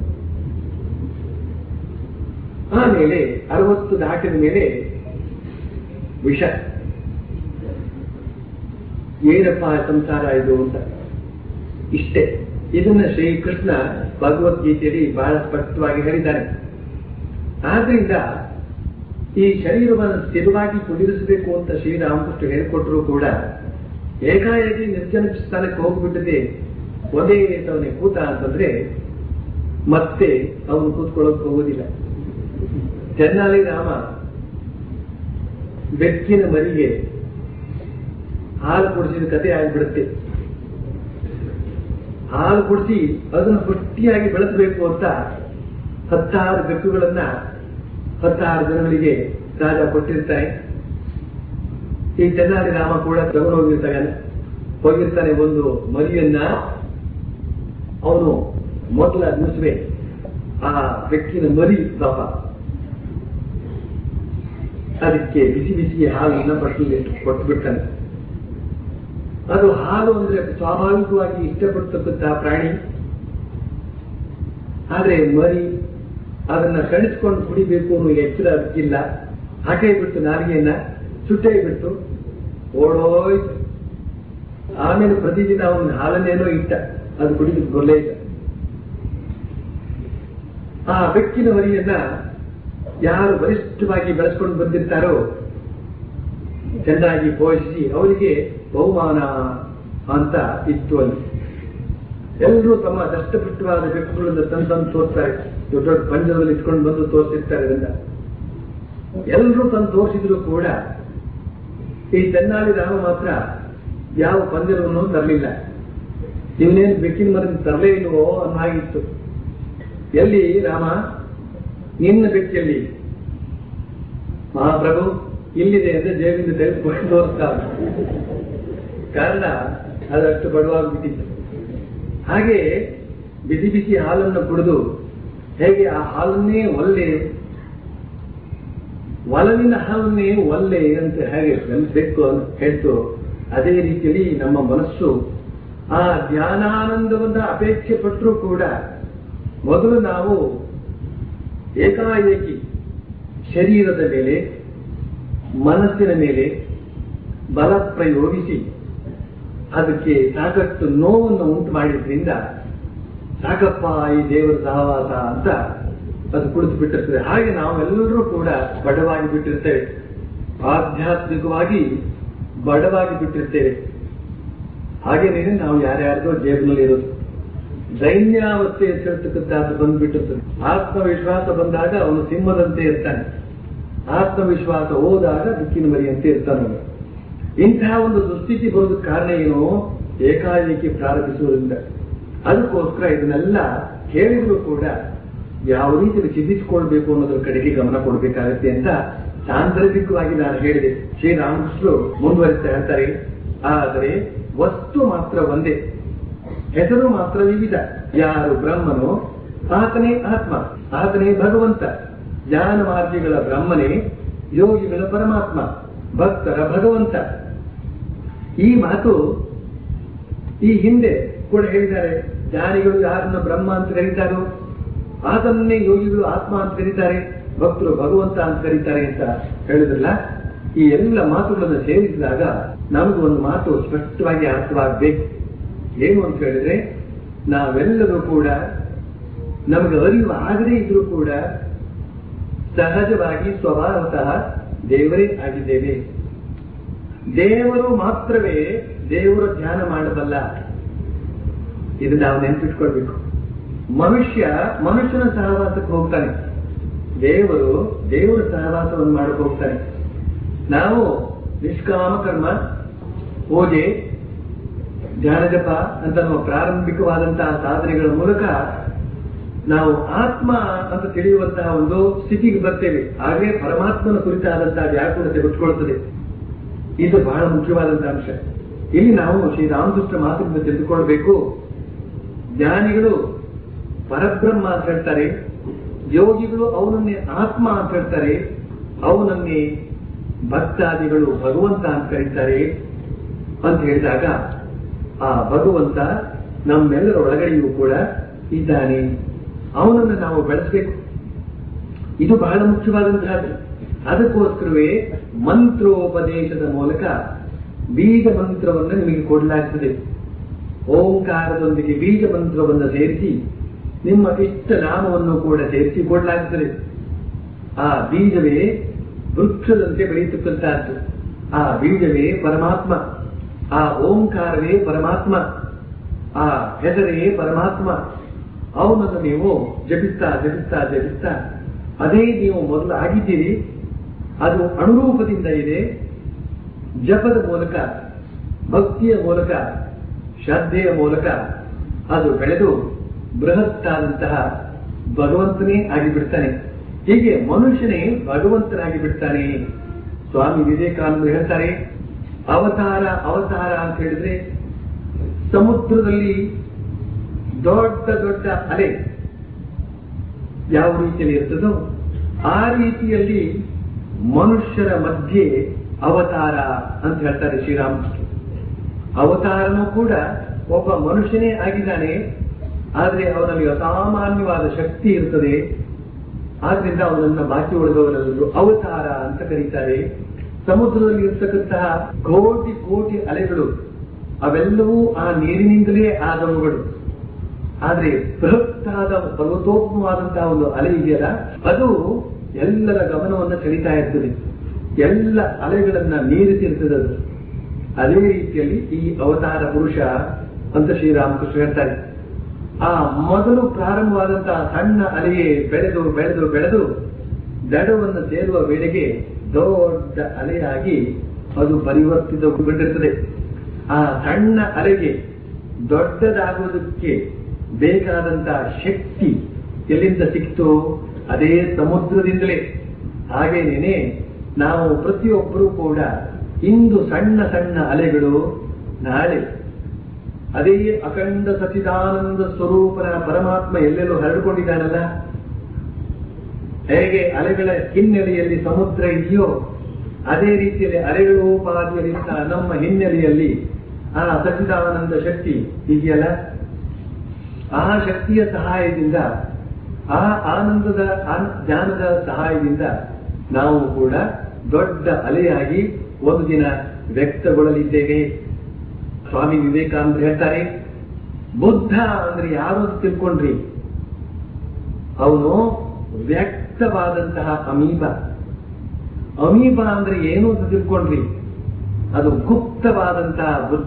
ಆಮೇಲೆ ಅರವತ್ತು ದಾಟಿದ ಮೇಲೆ ವಿಷ ಏನಪ್ಪ ಸಂಸಾರ ಇದು ಅಂತ ಇಷ್ಟೇ ಇದನ್ನ ಶ್ರೀಕೃಷ್ಣ ಭಗವದ್ಗೀತೆಯಲ್ಲಿ ಬಹಳ ಸ್ಪಷ್ಟವಾಗಿ ಹೇಳಿದ್ದಾನೆ ಆದ್ರಿಂದ ಈ ಶರೀರವನ್ನು ಸ್ಥಿರವಾಗಿ ಕುಡಿರಿಸಬೇಕು ಅಂತ ಶ್ರೀರಾಮಕೃಷ್ಣ ಹೇಳಿಕೊಟ್ಟರು ಕೂಡ ಏಕಾಏಕಿ ನಿರ್ಜನ ಸ್ಥಾನಕ್ಕೆ ಹೋಗ್ಬಿಟ್ಟಿದೆ ಒಂದೇ ತವನೆ ಕೂತ ಅಂತಂದ್ರೆ ಮತ್ತೆ ಅವನು ಕೂತ್ಕೊಳ್ಳೋಕೆ ಹೋಗೋದಿಲ್ಲ ತೆನ್ನಾಲಿ ರಾಮ ಬೆಕ್ಕಿನ ಮರಿಗೆ ಹಾಲು ಕುಡಿಸಿದ ಕತೆ ಆಗಿಬಿಡುತ್ತೆ ಹಾಲು ಕುಡಿಸಿ ಅದನ್ನು ಗಟ್ಟಿಯಾಗಿ ಬೆಳೆಸಬೇಕು ಅಂತ ಹತ್ತಾರು ಬೆಕ್ಕುಗಳನ್ನ ಹತ್ತಾರು ಜನಗಳಿಗೆ ರಾಜ ಕೊಟ್ಟಿರ್ತಾನೆ ಈ ತೆನ್ನಾಲಿ ರಾಮ ಕೂಡ ತಗೊಂಡು ಹೋಗಿರ್ತಾನೆ ಹೋಗಿರ್ತಾನೆ ಒಂದು ಮರಿಯನ್ನ ಅವನು ಮೊದಲ ದಿವಸವೇ ಆ ಬೆಕ್ಕಿನ ಮರಿ ಪಾಪ ಅದಕ್ಕೆ ಬಿಸಿ ಬಿಸಿ ಹಾಲನ್ನ ಬಟ್ಟಲು ಕೊಟ್ಟು ಬಿಡ್ತಾನೆ ಅದು ಹಾಲು ಅಂದ್ರೆ ಸ್ವಾಭಾವಿಕವಾಗಿ ಇಷ್ಟಪಡ್ತಕ್ಕಂತಹ ಪ್ರಾಣಿ ಆದ್ರೆ ಮರಿ ಅದನ್ನ ಕಳಿಸ್ಕೊಂಡು ಕುಡಿಬೇಕು ಅನ್ನೋ ಎಚ್ಚರ ಅದಕ್ಕಿಲ್ಲ ಹಾಕೇ ಬಿಟ್ಟು ನಾಲಿಗೆಯನ್ನ ಸುಟ್ಟೇ ಬಿಟ್ಟು ಓಡೋಯ್ತು ಆಮೇಲೆ ಪ್ರತಿದಿನ ಅವನ ಹಾಲನ್ನೇನೋ ಇಟ್ಟ ಅದು ಕುಡಿದು ಗೊಲ್ಲೇ ಇಲ್ಲ ಆ ಬೆಕ್ಕಿನ ಮರಿಯನ್ನ ಯಾರು ಬಲಿಷ್ಠವಾಗಿ ಬೆಳೆಸ್ಕೊಂಡು ಬಂದಿರ್ತಾರೋ ಚೆನ್ನಾಗಿ ಪೋಷಿಸಿ ಅವರಿಗೆ ಬಹುಮಾನ ಅಂತ ಇತ್ತು ಅಲ್ಲಿ ಎಲ್ಲರೂ ತಮ್ಮ ಕಷ್ಟಪಟ್ಟವಾದ ಬೆಕ್ಕುಗಳಿಂದ ತಂದು ತಂದು ತೋರಿಸ್ತಾರೆ ದೊಡ್ಡ ದೊಡ್ಡ ಪಂಜರದಲ್ಲಿ ಇಟ್ಕೊಂಡು ಬಂದು ತೋರಿಸಿರ್ತಾರೆ ಅದನ್ನ ಎಲ್ಲರೂ ತಂದು ತೋರಿಸಿದ್ರು ಕೂಡ ಈ ತೆನ್ನಾಲಿ ರಾಮ ಮಾತ್ರ ಯಾವ ಪಂಜರವನ್ನು ತರಲಿಲ್ಲ ಇವನೇನು ಬೆಕ್ಕಿನ ಮರದ ತರಲೇ ಇಲ್ವೋ ಅನ್ನೋ ಹಾಗಿತ್ತು ಎಲ್ಲಿ ರಾಮ ನಿನ್ನ ಬೆಕ್ಕೆಲ್ಲಿ ಮಹಾಪ್ರಭು ಇಲ್ಲಿದೆ ಅಂದ್ರೆ ಜೇಬಿಂದ ತೆಗೆದುಕೊಂಡು ತೋರಿಸ್ತಾರೆ ಕಾರಣ ಅದಷ್ಟು ಬಡವಾಗ್ಬಿಟ್ಟಿತ್ತು ಹಾಗೆ ಬಿಸಿ ಬಿಸಿ ಹಾಲನ್ನು ಕುಡಿದು ಹೇಗೆ ಆ ಹಾಲನ್ನೇ ಒಲ್ಲೆ ಒಲವಿನ ಹಾಲನ್ನೇ ಒಲ್ಲೆ ಅಂತ ಹೇಗೆ ಬೆಳೆಸಬೇಕು ಅಂತ ಹೇಳ್ತು ಅದೇ ರೀತಿಯಲ್ಲಿ ನಮ್ಮ ಮನಸ್ಸು ಆ ಧ್ಯಾನಾನಂದವನ್ನ ಅಪೇಕ್ಷೆ ಪಟ್ಟರೂ ಕೂಡ ಮೊದಲು ನಾವು ಏಕಾಏಕಿ ಶರೀರದ ಮೇಲೆ ಮನಸ್ಸಿನ ಮೇಲೆ ಬಲ ಪ್ರಯೋಗಿಸಿ ಅದಕ್ಕೆ ಸಾಕಷ್ಟು ನೋವನ್ನು ಉಂಟು ಮಾಡಿದ್ರಿಂದ ಸಾಕಪ್ಪ ಈ ದೇವರ ಸಹವಾಸ ಅಂತ ಅದು ಕುಳಿತು ಬಿಟ್ಟಿರ್ತದೆ ಹಾಗೆ ನಾವೆಲ್ಲರೂ ಕೂಡ ಬಡವಾಗಿ ಬಿಟ್ಟಿರ್ತೇವೆ ಆಧ್ಯಾತ್ಮಿಕವಾಗಿ ಬಡವಾಗಿ ಬಿಟ್ಟಿರ್ತೇವೆ ಹಾಗೇನೇನೆ ನಾವು ಯಾರ್ಯಾರ್ದೋ ಜೇಬಿನಲ್ಲಿ ಇರೋದು ದೈನ್ಯಾವಸ್ಥೆ ಸೇರ್ತಕ್ಕಂಥದ್ದು ಬಂದ್ಬಿಟ್ಟಿರ್ತದೆ ಆತ್ಮವಿಶ್ವಾಸ ಬಂದಾಗ ಅವನು ಸಿಂಹದಂತೆ ಇರ್ತಾನೆ ಆತ್ಮವಿಶ್ವಾಸ ಹೋದಾಗ ದಿಕ್ಕಿನ ಮರಿಯಂತೆ ಇರ್ತಾನೆ ಅವನು ಇಂತಹ ಒಂದು ದುಸ್ಥಿತಿ ಬರೋದಕ್ಕೆ ಕಾರಣ ಏನು ಏಕಾಏಕಿ ಪ್ರಾರಂಭಿಸುವುದರಿಂದ ಅದಕ್ಕೋಸ್ಕರ ಇದನ್ನೆಲ್ಲ ಕೇಳಿದ್ರು ಕೂಡ ಯಾವ ರೀತಿಯಲ್ಲಿ ಚಿಂತಿಸಿಕೊಳ್ಬೇಕು ಅನ್ನೋದ್ರ ಕಡೆಗೆ ಗಮನ ಕೊಡಬೇಕಾಗತ್ತೆ ಅಂತ ಸಾಂದರ್ಭಿಕವಾಗಿ ನಾನು ಹೇಳಿದೆ ಶ್ರೀರಾಮಕೃಷ್ಣರು ಮುಂದುವರಿಸ್ತಾ ಹೇಳ್ತಾರೆ ಆದರೆ ವಸ್ತು ಮಾತ್ರ ಒಂದೇ ಹೆಸರು ಮಾತ್ರ ವಿವಿಧ ಯಾರು ಬ್ರಹ್ಮನೋ ಆತನೇ ಆತ್ಮ ಆತನೇ ಭಗವಂತ ಜ್ಞಾನ ಮಾರ್ಗಿಗಳ ಬ್ರಹ್ಮನೇ ಯೋಗಿಗಳ ಪರಮಾತ್ಮ ಭಕ್ತರ ಭಗವಂತ ಈ ಮಾತು ಈ ಹಿಂದೆ ಕೂಡ ಹೇಳಿದ್ದಾರೆ ಜ್ಞಾನಿಗಳು ಯಾರನ್ನ ಬ್ರಹ್ಮ ಅಂತ ಕರೀತಾರೋ ಆತನ್ನೇ ಯೋಗಿಗಳು ಆತ್ಮ ಅಂತ ಕರೀತಾರೆ ಭಕ್ತರು ಭಗವಂತ ಅಂತ ಕರೀತಾರೆ ಅಂತ ಹೇಳಿದ್ರಲ್ಲ ಈ ಎಲ್ಲ ಮಾತುಗಳನ್ನು ಸೇರಿಸಿದಾಗ ನಮಗೂ ಒಂದು ಮಾತು ಸ್ಪಷ್ಟವಾಗಿ ಅರ್ಥವಾಗಬೇಕು ಏನು ಅಂತ ಹೇಳಿದ್ರೆ ನಾವೆಲ್ಲರೂ ಕೂಡ ನಮಗೆ ಅರಿವು ಆಗದೇ ಇದ್ರೂ ಕೂಡ ಸಹಜವಾಗಿ ಸ್ವಭಾವತಃ ದೇವರೇ ಆಗಿದ್ದೇವೆ ದೇವರು ಮಾತ್ರವೇ ದೇವರ ಧ್ಯಾನ ಮಾಡಬಲ್ಲ ಇದು ನಾವು ನೆನ್ಪಿಟ್ಕೊಳ್ಬೇಕು ಮನುಷ್ಯ ಮನುಷ್ಯನ ಸಹವಾಸಕ್ಕೆ ಹೋಗ್ತಾನೆ ದೇವರು ದೇವರ ಸಹವಾಸವನ್ನು ಮಾಡಕ್ಕೆ ಹೋಗ್ತಾನೆ ನಾವು ನಿಷ್ಕಾಮ ಕರ್ಮ ಪೂಜೆ ಧ್ಯಾನ ಜಪ ಅಂತ ನಮ್ಮ ಪ್ರಾರಂಭಿಕವಾದಂತಹ ಸಾಧನೆಗಳ ಮೂಲಕ ನಾವು ಆತ್ಮ ಅಂತ ತಿಳಿಯುವಂತಹ ಒಂದು ಸ್ಥಿತಿಗೆ ಬರ್ತೇವೆ ಹಾಗೆ ಪರಮಾತ್ಮನ ಕುರಿತಾದಂತಹ ವ್ಯಾಕುಲತೆ ಹುಟ್ಟುಕೊಳ್ಳುತ್ತದೆ ಇದು ಬಹಳ ಮುಖ್ಯವಾದಂತಹ ಅಂಶ ಇಲ್ಲಿ ನಾವು ಶ್ರೀರಾಮಕೃಷ್ಣ ಮಾತುಗಳನ್ನು ತಿಳಿದುಕೊಳ್ಬೇಕು ಜ್ಞಾನಿಗಳು ಪರಬ್ರಹ್ಮ ಅಂತ ಹೇಳ್ತಾರೆ ಯೋಗಿಗಳು ಅವನನ್ನೇ ಆತ್ಮ ಅಂತ ಹೇಳ್ತಾರೆ ಅವನನ್ನೇ ಭಕ್ತಾದಿಗಳು ಭಗವಂತ ಅಂತ ಕರೀತಾರೆ ಅಂತ ಹೇಳಿದಾಗ ಆ ಭಗವಂತ ನಮ್ಮೆಲ್ಲರ ಒಳಗಡೆಯೂ ಕೂಡ ಇದ್ದಾನೆ ಅವನನ್ನು ನಾವು ಬೆಳೆಸಬೇಕು ಇದು ಬಹಳ ಮುಖ್ಯವಾದಂತಹದ್ದು ಅದಕ್ಕೋಸ್ಕರವೇ ಮಂತ್ರೋಪದೇಶದ ಮೂಲಕ ಬೀಜ ಮಂತ್ರವನ್ನು ನಿಮಗೆ ಕೊಡಲಾಗ್ತದೆ ಓಂಕಾರದೊಂದಿಗೆ ಬೀಜ ಮಂತ್ರವನ್ನು ಸೇರಿಸಿ ನಿಮ್ಮ ಇಷ್ಟ ನಾಮವನ್ನು ಕೂಡ ಸೇರಿಸಿ ಕೊಡಲಾಗ್ತದೆ ಆ ಬೀಜವೇ ವೃಕ್ಷದಂತೆ ಬೆಳೆಯತಕ್ಕಂತಹದ್ದು ಆ ಬೀಜವೇ ಪರಮಾತ್ಮ ಆ ಓಂಕಾರವೇ ಪರಮಾತ್ಮ ಆ ಹೆಸರೇ ಪರಮಾತ್ಮ ಅವನನ್ನು ನೀವು ಜಪಿಸ್ತಾ ಜಪಿಸ್ತಾ ಜಪಿಸ್ತಾ ಅದೇ ನೀವು ಮೊದಲು ಆಗಿದ್ದೀರಿ ಅದು ಅನುರೂಪದಿಂದ ಇದೆ ಜಪದ ಮೂಲಕ ಭಕ್ತಿಯ ಮೂಲಕ ಶ್ರದ್ಧೆಯ ಮೂಲಕ ಅದು ಬೆಳೆದು ಬೃಹತ್ತಾದಂತಹ ಭಗವಂತನೇ ಆಗಿಬಿಡ್ತಾನೆ ಹೀಗೆ ಮನುಷ್ಯನೇ ಭಗವಂತನಾಗಿ ಬಿಡ್ತಾನೆ ಸ್ವಾಮಿ ವಿವೇಕಾನಂದರು ಹೇಳ್ತಾರೆ ಅವತಾರ ಅವತಾರ ಅಂತ ಹೇಳಿದ್ರೆ ಸಮುದ್ರದಲ್ಲಿ ದೊಡ್ಡ ದೊಡ್ಡ ಅಲೆ ಯಾವ ರೀತಿಯಲ್ಲಿ ಇರ್ತದೋ ಆ ರೀತಿಯಲ್ಲಿ ಮನುಷ್ಯರ ಮಧ್ಯೆ ಅವತಾರ ಅಂತ ಹೇಳ್ತಾರೆ ಶ್ರೀರಾಮಕೃಷ್ಣ ಅವತಾರನೂ ಕೂಡ ಒಬ್ಬ ಮನುಷ್ಯನೇ ಆಗಿದ್ದಾನೆ ಆದ್ರೆ ಅವನಲ್ಲಿ ಅಸಾಮಾನ್ಯವಾದ ಶಕ್ತಿ ಇರ್ತದೆ ಆದ್ರಿಂದ ಅವನನ್ನ ಬಾಕಿ ಉಳಿದವರೆಲ್ಲರೂ ಅವತಾರ ಅಂತ ಕರೀತಾರೆ ಸಮುದ್ರದಲ್ಲಿ ಇರ್ತಕ್ಕಂತಹ ಕೋಟಿ ಕೋಟಿ ಅಲೆಗಳು ಅವೆಲ್ಲವೂ ಆ ನೀರಿನಿಂದಲೇ ಆದವುಗಳು ಆದ್ರೆ ಬೃಹತ್ತಾದ ಪರ್ವತೋಪಮವಾದಂತಹ ಒಂದು ಅಲೆ ಇದೆಯಲ್ಲ ಅದು ಎಲ್ಲರ ಗಮನವನ್ನು ಸೆಳೀತಾ ಇರ್ತದೆ ಎಲ್ಲ ಅಲೆಗಳನ್ನ ಮೀರಿಸಿರ್ತದೆ ಅದು ಅದೇ ರೀತಿಯಲ್ಲಿ ಈ ಅವತಾರ ಪುರುಷ ಅಂತ ಶ್ರೀರಾಮಕೃಷ್ಣ ಹೇಳ್ತಾರೆ ಆ ಮೊದಲು ಪ್ರಾರಂಭವಾದಂತಹ ಸಣ್ಣ ಅಲೆಯೇ ಬೆಳೆದು ಬೆಳೆದು ಬೆಳೆದು ದಡವನ್ನು ಸೇರುವ ವೇಳೆಗೆ ದೊಡ್ಡ ಅಲೆಯಾಗಿ ಅದು ಪರಿವರ್ತಿತಗೊಂಡಿರ್ತದೆ ಆ ಸಣ್ಣ ಅಲೆಗೆ ದೊಡ್ಡದಾಗುವುದಕ್ಕೆ ಬೇಕಾದಂತಹ ಶಕ್ತಿ ಎಲ್ಲಿಂದ ಸಿಕ್ತು ಅದೇ ಸಮುದ್ರದಿಂದಲೇ ಹಾಗೇನೇನೆ ನಾವು ಪ್ರತಿಯೊಬ್ಬರೂ ಕೂಡ ಇಂದು ಸಣ್ಣ ಸಣ್ಣ ಅಲೆಗಳು ನಾಳೆ ಅದೇ ಅಖಂಡ ಸಚಿದಾನಂದ ಸ್ವರೂಪನ ಪರಮಾತ್ಮ ಎಲ್ಲೆಲ್ಲೂ ಹರಡಿಕೊಂಡಿದ್ದಾನಲ್ಲ ಹೇಗೆ ಅಲೆಗಳ ಹಿನ್ನೆಲೆಯಲ್ಲಿ ಸಮುದ್ರ ಇದೆಯೋ ಅದೇ ರೀತಿಯಲ್ಲಿ ಅಲೆಗಳೋಪಾದಿಯಲ್ಲಿಂದ ನಮ್ಮ ಹಿನ್ನೆಲೆಯಲ್ಲಿ ಆ ಸಚಿದಾನಂದ ಶಕ್ತಿ ಇದೆಯಲ್ಲ ಆ ಶಕ್ತಿಯ ಸಹಾಯದಿಂದ ಆ ಆನಂದದ ಆನ್- ಜ್ಞಾನದ ಸಹಾಯದಿಂದ ನಾವು ಕೂಡ ದೊಡ್ಡ ಅಲೆಯಾಗಿ ಒಂದು ದಿನ ವ್ಯಕ್ತಗೊಳ್ಳಲಿದ್ದೇವೆ ಸ್ವಾಮಿ ವಿವೇಕಾನಂದ ಹೇಳ್ತಾರೆ ಬುದ್ಧ ಅಂದ್ರೆ ಯಾರು ಅಂತ ತಿಳ್ಕೊಂಡ್ರಿ ಅವನು ವ್ಯಕ್ತವಾದಂತಹ ಅಮೀಬ ಅಮೀಬ ಅಂದ್ರೆ ಏನು ಅಂತ ತಿಳ್ಕೊಂಡ್ರಿ ಅದು ಗುಪ್ತವಾದಂತಹ ಬುದ್ಧ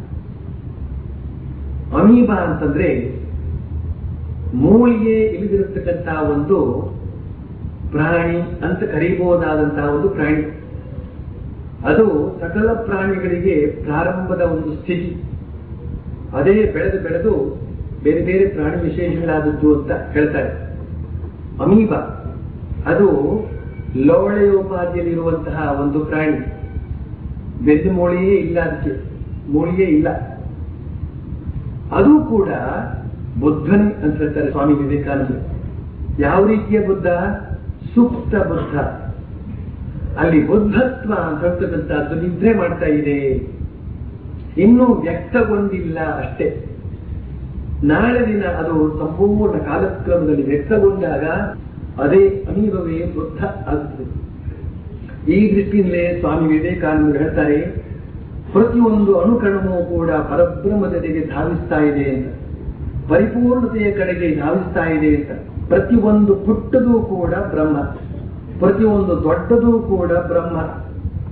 ಅಮೀಬ ಅಂತಂದ್ರೆ ಮೂಳಿಗೆ ಇಳಿದಿರತಕ್ಕಂತಹ ಒಂದು ಪ್ರಾಣಿ ಅಂತ ಕರೀಬಹುದಾದಂತಹ ಒಂದು ಪ್ರಾಣಿ ಅದು ಸಕಲ ಪ್ರಾಣಿಗಳಿಗೆ ಪ್ರಾರಂಭದ ಒಂದು ಸ್ಥಿತಿ ಅದೇ ಬೆಳೆದು ಬೆಳೆದು ಬೇರೆ ಬೇರೆ ಪ್ರಾಣಿ ವಿಶೇಷಗಳಾದದ್ದು ಅಂತ ಹೇಳ್ತಾರೆ ಅಮೀಬ ಅದು ಲೋಳೆಯೋಪಾದಿಯಲ್ಲಿರುವಂತಹ ಒಂದು ಪ್ರಾಣಿ ಬೆದ್ದು ಮೂಳೆಯೇ ಇಲ್ಲ ಅದಕ್ಕೆ ಮೂಳೆಯೇ ಇಲ್ಲ ಅದು ಕೂಡ ಬುದ್ಧನೇ ಅಂತ ಹೇಳ್ತಾರೆ ಸ್ವಾಮಿ ವಿವೇಕಾನಂದರು ಯಾವ ರೀತಿಯ ಬುದ್ಧ ಸುಪ್ತ ಬುದ್ಧ ಅಲ್ಲಿ ಬುದ್ಧತ್ವ ಅಂತ ಹೇಳ್ತಕ್ಕಂಥದ್ದು ನಿದ್ರೆ ಮಾಡ್ತಾ ಇದೆ ಇನ್ನೂ ವ್ಯಕ್ತಗೊಂಡಿಲ್ಲ ಅಷ್ಟೇ ನಾಳೆ ದಿನ ಅದು ಸಂಪೂರ್ಣ ಕಾಲಕ್ರಮದಲ್ಲಿ ವ್ಯಕ್ತಗೊಂಡಾಗ ಅದೇ ಅಮೀಬವೇ ಬುದ್ಧ ಆಗುತ್ತದೆ ಈ ದೃಷ್ಟಿಯಿಂದಲೇ ಸ್ವಾಮಿ ವಿವೇಕಾನಂದರು ಹೇಳ್ತಾರೆ ಪ್ರತಿಯೊಂದು ಅಣುಕಣವೂ ಕೂಡ ಪರಬ್ರಹ್ಮದೆಡೆಗೆ ಧಾವಿಸ್ತಾ ಇದೆ ಅಂತ ಪರಿಪೂರ್ಣತೆಯ ಕಡೆಗೆ ಧಾವಿಸ್ತಾ ಇದೆ ಅಂತ ಪ್ರತಿಯೊಂದು ಪುಟ್ಟದೂ ಕೂಡ ಬ್ರಹ್ಮ ಪ್ರತಿಯೊಂದು ದೊಡ್ಡದೂ ಕೂಡ ಬ್ರಹ್ಮ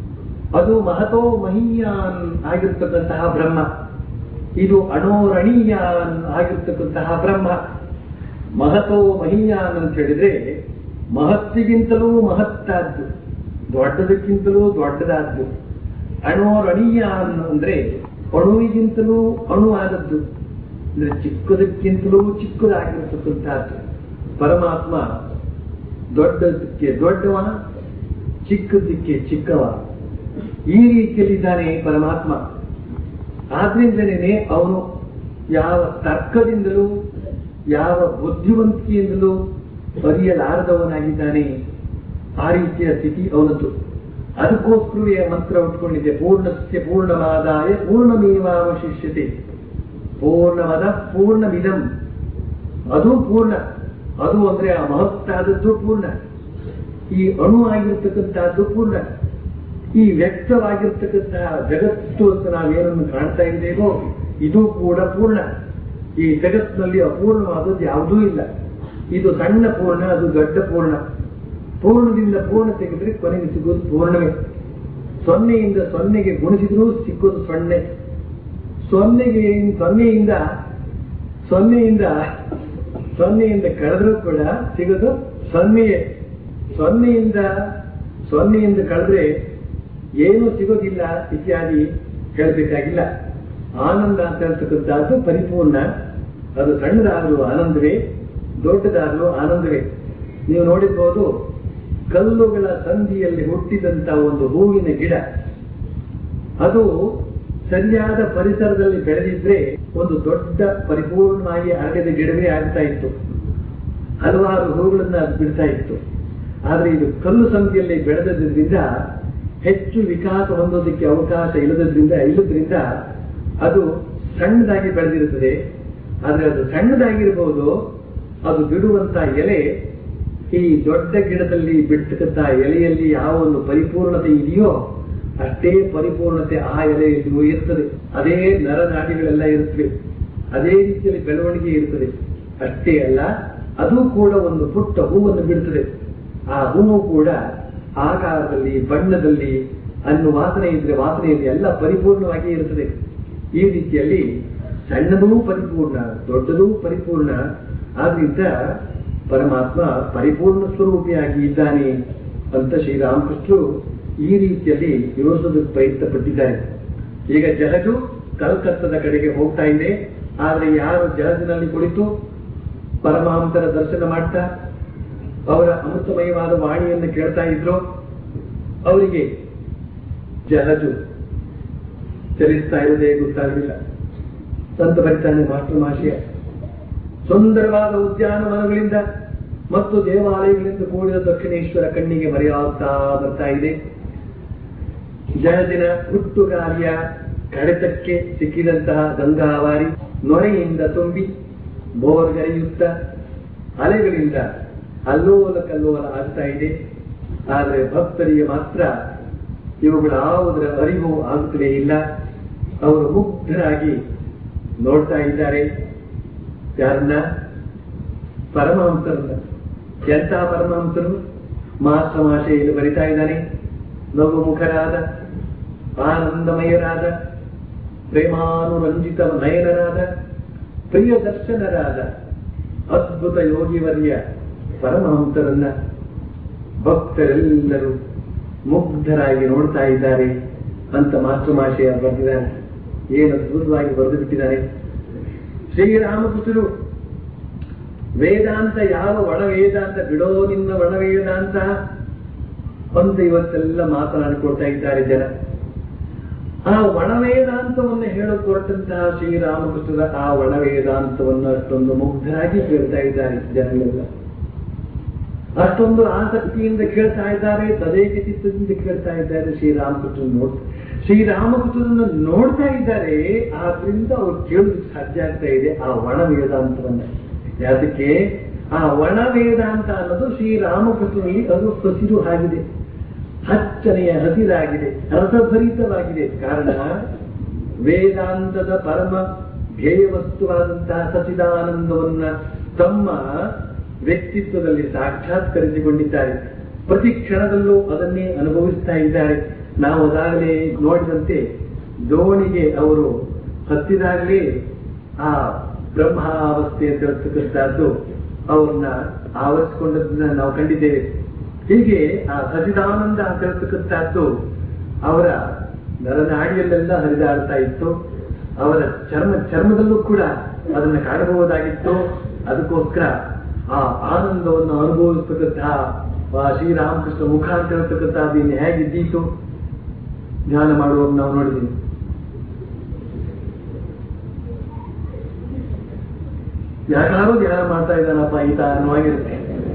ಅದು ಮಹತೋ ಮಹೀಯಾನ್ ಆಗಿರ್ತಕ್ಕಂತಹ ಬ್ರಹ್ಮ ಇದು ಅಣೋರಣೀಯಾನ್ ಆಗಿರ್ತಕ್ಕಂತಹ ಬ್ರಹ್ಮ ಮಹತೋ ಮಹೀಯಾನ್ ಅಂತ ಹೇಳಿದ್ರೆ ಮಹತ್ತಿಗಿಂತಲೂ ಮಹತ್ತಾದ್ದು ದೊಡ್ಡದಕ್ಕಿಂತಲೂ ದೊಡ್ಡದಾದ್ದು ಅಣೋರಣೀಯಾನ್ ಅಂದ್ರೆ ಅಣುವಿಗಿಂತಲೂ ಅಣು ಆದದ್ದು ಅಂದ್ರೆ ಚಿಕ್ಕದಕ್ಕಿಂತಲೂ ಚಿಕ್ಕದಾಗಿರತಕ್ಕಂತಹದ್ದು ಪರಮಾತ್ಮ ದೊಡ್ಡದಕ್ಕೆ ದೊಡ್ಡವ ಚಿಕ್ಕದಕ್ಕೆ ಚಿಕ್ಕವ ಈ ರೀತಿಯಲ್ಲಿದ್ದಾನೆ ಪರಮಾತ್ಮ ಆದ್ರಿಂದಲೇ ಅವನು ಯಾವ ತರ್ಕದಿಂದಲೂ ಯಾವ ಬುದ್ಧಿವಂತಿಕೆಯಿಂದಲೂ ಅರಿಯಲಾರದವನಾಗಿದ್ದಾನೆ ಆ ರೀತಿಯ ಸ್ಥಿತಿ ಅವನದ್ದು ಅದಕ್ಕೋಸ್ಕರವೇ ಮಂತ್ರ ಉಟ್ಕೊಂಡಿದೆ ಪೂರ್ಣಸ್ಯ ಪೂರ್ಣಮಾದಾಯ ಪೂರ್ಣಮೇವಾವಶಿಷ್ಯತೆ ಪೂರ್ಣಮದ ಪೂರ್ಣಮಿದಂ ಅದು ಪೂರ್ಣ ಅದು ಅಂದ್ರೆ ಆ ಮಹತ್ತಾದದ್ದು ಪೂರ್ಣ ಈ ಅಣು ಆಗಿರ್ತಕ್ಕಂತಹದ್ದು ಪೂರ್ಣ ಈ ವ್ಯಕ್ತವಾಗಿರ್ತಕ್ಕಂತಹ ಜಗತ್ತು ಅಂತ ನಾವೇನನ್ನು ಕಾಣ್ತಾ ಇದ್ದೇವೋ ಇದು ಕೂಡ ಪೂರ್ಣ ಈ ಜಗತ್ತಿನಲ್ಲಿ ಅಪೂರ್ಣವಾದದ್ದು ಯಾವುದೂ ಇಲ್ಲ ಇದು ಸಣ್ಣ ಪೂರ್ಣ ಅದು ದೊಡ್ಡ ಪೂರ್ಣ ಪೂರ್ಣದಿಂದ ಪೂರ್ಣ ತೆಗೆದ್ರೆ ಕೊನೆಗೆ ಸಿಗೋದು ಪೂರ್ಣವೇ ಸೊನ್ನೆಯಿಂದ ಸೊನ್ನೆಗೆ ಗುಣಿಸಿದ್ರೂ ಸಿಕ್ಕೋದು ಸೊನ್ನೆ ಸೊನ್ನೆಗೆ ಸೊನ್ನೆಯಿಂದ ಸೊನ್ನೆಯಿಂದ ಸೊನ್ನೆಯಿಂದ ಕಳೆದ್ರೂ ಕೂಡ ಸಿಗೋದು ಸೊನ್ನೆಯೇ ಸೊನ್ನೆಯಿಂದ ಸೊನ್ನೆಯಿಂದ ಕಳೆದ್ರೆ ಏನೂ ಸಿಗೋದಿಲ್ಲ ಇತ್ಯಾದಿ ಹೇಳಬೇಕಾಗಿಲ್ಲ ಆನಂದ ಅಂತ ಹೇಳ್ತಕ್ಕಂಥದ್ದು ಪರಿಪೂರ್ಣ ಅದು ಸಣ್ಣದಾಗಲು ಆನಂದವೇ ದೊಡ್ಡದಾಗಲು ಆನಂದವೇ ನೀವು ನೋಡಿರ್ಬೋದು ಕಲ್ಲುಗಳ ಸಂಧಿಯಲ್ಲಿ ಹುಟ್ಟಿದಂತ ಒಂದು ಹೂವಿನ ಗಿಡ ಅದು ಸರಿಯಾದ ಪರಿಸರದಲ್ಲಿ ಬೆಳೆದಿದ್ರೆ ಒಂದು ದೊಡ್ಡ ಪರಿಪೂರ್ಣವಾಗಿ ಹರಡಿದ ಗಿಡವೇ ಆಗ್ತಾ ಇತ್ತು ಹಲವಾರು ಹೂಗಳನ್ನ ಅದು ಬಿಡ್ತಾ ಇತ್ತು ಆದ್ರೆ ಇದು ಕಲ್ಲು ಸಂಧಿಯಲ್ಲಿ ಬೆಳೆದದ್ರಿಂದ ಹೆಚ್ಚು ವಿಕಾಸ ಹೊಂದೋದಕ್ಕೆ ಅವಕಾಶ ಇಲ್ಲದ್ರಿಂದ ಇಲ್ಲದ್ರಿಂದ ಅದು ಸಣ್ಣದಾಗಿ ಬೆಳೆದಿರುತ್ತದೆ ಆದ್ರೆ ಅದು ಸಣ್ಣದಾಗಿರ್ಬೋದು ಅದು ಬಿಡುವಂತ ಎಲೆ ಈ ದೊಡ್ಡ ಗಿಡದಲ್ಲಿ ಬಿಡ್ತಕ್ಕಂಥ ಎಲೆಯಲ್ಲಿ ಯಾವ ಒಂದು ಪರಿಪೂರ್ಣತೆ ಇದೆಯೋ ಅಷ್ಟೇ ಪರಿಪೂರ್ಣತೆ ಆ ಎಲೆಯಲ್ಲಿಯೂ ಇರ್ತದೆ ಅದೇ ನರನಾಡಿಗಳೆಲ್ಲ ಇರುತ್ತವೆ ಅದೇ ರೀತಿಯಲ್ಲಿ ಬೆಳವಣಿಗೆ ಇರುತ್ತದೆ ಅಷ್ಟೇ ಅಲ್ಲ ಅದು ಕೂಡ ಒಂದು ಪುಟ್ಟ ಹೂವನ್ನು ಬಿಡುತ್ತದೆ ಆ ಹೂವು ಕೂಡ ಆಕಾರದಲ್ಲಿ ಬಣ್ಣದಲ್ಲಿ ಅನ್ನು ವಾಸನೆ ಇದ್ರೆ ವಾಸನೆಯಲ್ಲಿ ಎಲ್ಲ ಪರಿಪೂರ್ಣವಾಗಿ ಇರುತ್ತದೆ ಈ ರೀತಿಯಲ್ಲಿ ಸಣ್ಣದೂ ಪರಿಪೂರ್ಣ ದೊಡ್ಡದೂ ಪರಿಪೂರ್ಣ ಆದ್ರಿಂದ ಪರಮಾತ್ಮ ಪರಿಪೂರ್ಣ ಸ್ವರೂಪಿಯಾಗಿ ಇದ್ದಾನೆ ಅಂತ ಶ್ರೀರಾಮಕೃಷ್ಣರು ಈ ರೀತಿಯಲ್ಲಿ ವಿರೋಧಿಸೋದಕ್ಕೆ ಪ್ರಯತ್ನ ಪಟ್ಟಿದ್ದಾರೆ ಈಗ ಜಹಜು ಕಲ್ಕತ್ತದ ಕಡೆಗೆ ಹೋಗ್ತಾ ಇದೆ ಆದ್ರೆ ಯಾರು ಜಹಜಿನಲ್ಲಿ ಕುಳಿತು ಪರಮಹಂಸರ ದರ್ಶನ ಮಾಡ್ತಾ ಅವರ ಅಮೃತಮಯವಾದ ವಾಣಿಯನ್ನು ಕೇಳ್ತಾ ಇದ್ರು ಅವರಿಗೆ ಜಹಜು ಚಲಿಸ್ತಾ ಇರೋದೇ ಗೊತ್ತಾಗಲಿಲ್ಲ ಸಂತ ಬರಿತಾನೆ ಮಾಸ್ಟರ್ ಮಾಶಿಯ ಸುಂದರವಾದ ಉದ್ಯಾನವನಗಳಿಂದ ಮತ್ತು ದೇವಾಲಯಗಳಿಂದ ಕೂಡಿದ ದಕ್ಷಿಣೇಶ್ವರ ಕಣ್ಣಿಗೆ ಮರೆಯಾಗ್ತಾ ಬರ್ತಾ ಇದೆ ಜಯದಿನ ಹುಟ್ಟುಗಾರಿಯ ಕಡೆತಕ್ಕೆ ಸಿಕ್ಕಿದಂತಹ ಗಂಗಾವಾರಿ ನೊರೆಯಿಂದ ತುಂಬಿ ಬೋರ್ಗರೆಯುತ್ತ ಅಲೆಗಳಿಂದ ಅಲ್ಲೋಲ ಕಲ್ಲೋಲ ಆಗ್ತಾ ಇದೆ ಆದರೆ ಭಕ್ತರಿಗೆ ಮಾತ್ರ ಇವುಗಳ ಯಾವುದರ ಅರಿವು ಆಗುತ್ತಲೇ ಇಲ್ಲ ಅವರು ಮುಗ್ಧರಾಗಿ ನೋಡ್ತಾ ಇದ್ದಾರೆ ಯಾರನ್ನ ಪರಮಹಂಸರನ್ನ ಎಂಥ ಪರಮಹಂಸರು ಮಾಸ್ಟ ಮಾಷೆಯಲ್ಲಿ ಬರಿತಾ ಇದ್ದಾನೆ ನಗು ಮುಖರಾದ ಆನಂದಮಯರಾದ ಪ್ರೇಮಾನುರಂಜಿತ ನಯನರಾದ ಪ್ರಿಯ ದರ್ಶನರಾದ ಅದ್ಭುತ ಯೋಗಿವರ್ಯ ಪರಮಹಂಸರನ್ನ ಭಕ್ತರೆಲ್ಲರೂ ಮುಗ್ಧರಾಗಿ ನೋಡ್ತಾ ಇದ್ದಾರೆ ಅಂತ ಮಾಸ್ಟರ್ ಮಾಷೆಯ ಬರೆದಿದ್ದಾರೆ ಏನು ಅದ್ಭುತವಾಗಿ ಬರೆದು ಬಿಟ್ಟಿದ್ದಾರೆ ಶ್ರೀರಾಮಕೃಷ್ಣರು ವೇದಾಂತ ಯಾವ ಒಣ ವೇದಾಂತ ಬಿಡೋ ನಿನ್ನ ಒಣ ವೇದಾಂತ ಅಂತ ಇವತ್ತೆಲ್ಲ ಮಾತನಾಡಿಕೊಳ್ತಾ ಇದ್ದಾರೆ ಜನ ಆ ಒಣ ವೇದಾಂತವನ್ನು ಹೇಳಕ್ ಹೊರಟಂತಹ ಶ್ರೀರಾಮಕೃಷ್ಣರ ಆ ಒಣ ವೇದಾಂತವನ್ನು ಅಷ್ಟೊಂದು ಮುಗ್ಧರಾಗಿ ಕೇಳ್ತಾ ಇದ್ದಾರೆ ಜನಗಳೆಲ್ಲ ಅಷ್ಟೊಂದು ಆಸಕ್ತಿಯಿಂದ ಕೇಳ್ತಾ ಇದ್ದಾರೆ ತದೇಕ ಚಿತ್ತದಿಂದ ಕೇಳ್ತಾ ಇದ್ದಾರೆ ಶ್ರೀರಾಮಕೃಷ್ಣನ್ ನೋಡ್ ಶ್ರೀರಾಮಕೃಷ್ಣನನ್ನ ನೋಡ್ತಾ ಇದ್ದಾರೆ ಆದ್ರಿಂದ ಅವ್ರು ಕೇಳೋದಕ್ಕೆ ಸಾಧ್ಯ ಆಗ್ತಾ ಇದೆ ಆ ಒಣ ವೇದಾಂತವನ್ನ ಯಾದಕ್ಕೆ ಆ ಒಣ ವೇದಾಂತ ಅನ್ನೋದು ಶ್ರೀರಾಮಕೃಷ್ಣನಲ್ಲಿ ಅದು ಹಸಿರು ಆಗಿದೆ ಹಚ್ಚನೆಯ ಹಸಿರಾಗಿದೆ ರಸಭರಿತವಾಗಿದೆ ಕಾರಣ ವೇದಾಂತದ ಪರಮ ಧ್ಯೇಯ ವಸ್ತುವಾದಂತಹ ಸಚಿದಾನಂದವನ್ನ ತಮ್ಮ ವ್ಯಕ್ತಿತ್ವದಲ್ಲಿ ಸಾಕ್ಷಾತ್ಕರಿಸಿಕೊಂಡಿದ್ದಾರೆ ಪ್ರತಿ ಕ್ಷಣದಲ್ಲೂ ಅದನ್ನೇ ಅನುಭವಿಸ್ತಾ ಇದ್ದಾರೆ ನಾವು ಅದಾಗಲೇ ನೋಡಿದಂತೆ ದೋಣಿಗೆ ಅವರು ಹತ್ತಿದಾಗಲೇ ಆ ಬ್ರಹ್ಮಾವಸ್ಥೆ ಅಂತ ಹೇಳ್ತಕ್ಕಂಥದ್ದು ಅವ್ರನ್ನ ಆವರಿಸಿಕೊಂಡದನ್ನ ನಾವು ಕಂಡಿದ್ದೇವೆ ಹೀಗೆ ಆ ಸಚಿದಾನಂದ ಅಂತ ಹೇಳ್ತಕ್ಕಂಥದ್ದು ಅವರ ನರನಾಡಿಯಲ್ಲೆಲ್ಲ ಹರಿದಾಡ್ತಾ ಇತ್ತು ಅವರ ಚರ್ಮ ಚರ್ಮದಲ್ಲೂ ಕೂಡ ಅದನ್ನ ಕಾಣಬಹುದಾಗಿತ್ತು ಅದಕ್ಕೋಸ್ಕರ ಆ ಆನಂದವನ್ನು ಅನುಭವಿಸ್ತಕ್ಕಂತಹ ಆ ಶ್ರೀರಾಮಕೃಷ್ಣ ಮುಖ ಅಂತ ಹೇಳ್ತಕ್ಕಂಥದ್ದು ಇನ್ನು ಹೇಗಿದ್ದೀತು ಧ್ಯಾನ ಮಾಡುವಾಗ ನಾವು ನೋಡಿದ್ದೀವಿ ಯಾಕಾದ್ರೂ ಧ್ಯಾನ ಮಾಡ್ತಾ ಇದ್ದಾನಪ್ಪ ಈತ ಅನ್ನುವಾಗಿರುತ್ತೆ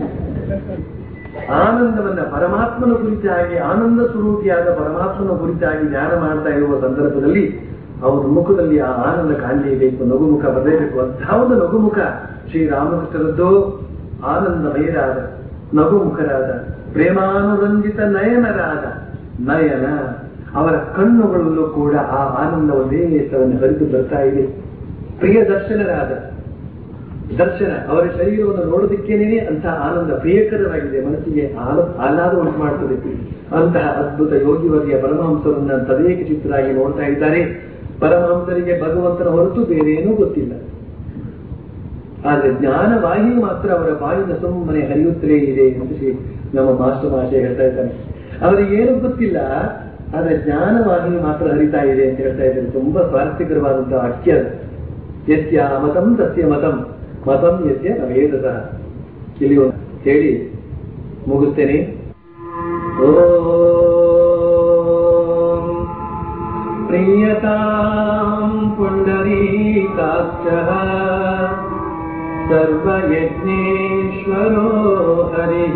ಆನಂದವನ್ನ ಪರಮಾತ್ಮನ ಕುರಿತಾಗಿ ಆನಂದ ಸ್ವರೂಪಿಯಾದ ಪರಮಾತ್ಮನ ಕುರಿತಾಗಿ ಧ್ಯಾನ ಮಾಡ್ತಾ ಇರುವ ಸಂದರ್ಭದಲ್ಲಿ ಅವನ ಮುಖದಲ್ಲಿ ಆ ಆನಂದ ಕಾಣಲೇಬೇಕು ನಗುಮುಖ ಬರಲೇಬೇಕು ಅಂತಹ ಒಂದು ನಗುಮುಖ ಶ್ರೀರಾಮಕೃಷ್ಣರದ್ದು ಆನಂದಮಯರಾದ ನಗುಮುಖರಾದ ಪ್ರೇಮಾನುರಂಜಿತ ನಯನರಾದ ನಯನ ಅವರ ಕಣ್ಣುಗಳಲ್ಲೂ ಕೂಡ ಆ ಆನಂದ ಒಂದೇ ಹೆಸರನ್ನು ಹರಿದು ಬರ್ತಾ ಇದೆ ಪ್ರಿಯ ದರ್ಶನರಾದ ದರ್ಶನ ಅವರ ಶರೀರವನ್ನು ನೋಡೋದಕ್ಕೇನೆ ಅಂತಹ ಆನಂದ ಪ್ರಿಯಕರವಾಗಿದೆ ಮನಸ್ಸಿಗೆ ಆಲ- ಆಹ್ಲಾದ ಉಂಟು ಮಾಡ್ತದೆ ಅಂತಹ ಅದ್ಭುತ ಯೋಗಿವರ್ಯ ಪರಮಹಂಸರನ್ನ ತದೇಕ ಚಿತ್ರರಾಗಿ ನೋಡ್ತಾ ಇದ್ದಾರೆ ಪರಮಹಂಸರಿಗೆ ಭಗವಂತನ ಹೊರತು ಬೇರೆ ಏನೂ ಗೊತ್ತಿಲ್ಲ ಆದ್ರೆ ಜ್ಞಾನವಾಹಿ ಮಾತ್ರ ಅವರ ಬಾಯಿಂದ ಸುಮ್ಮನೆ ಹರಿಯುತ್ತಲೇ ಇದೆ ಅಂತ ಶ್ರೀ ನಮ್ಮ ಮಾಸ್ಟರ್ ಭಾಷೆ ಹೇಳ್ತಾ ಇದ್ದಾನೆ ಅವರಿಗೆ ಏನು ಗೊತ್ತಿಲ್ಲ ಆದ್ರೆ ಜ್ಞಾನವಾಹಿ ಮಾತ್ರ ಹರಿತಾ ಇದೆ ಅಂತ ಹೇಳ್ತಾ ಇದ್ದಾರೆ ತುಂಬಾ ಸ್ವಾರಸ್ಯಕರವಾದಂತಹ ವಾಕ್ಯ ಅದು. ಯಸ್ಯ ಮತಂ ತಸ್ಯ ಮತಂ ಮತಂ ಯಸ್ಯ ನವೇದತಃ ಇಲ್ಲಿ ಒಂದು ಹೇಳಿ ಮುಗಿಸ್ತೇನೆ ಓಂ ಪ್ರಿಯತಾಂ ಪುಂಡರೀಕಾಕ್ಷಃ ಸರ್ವಯಜ್ಞೇಶ್ವರೋ ಹರಿಃ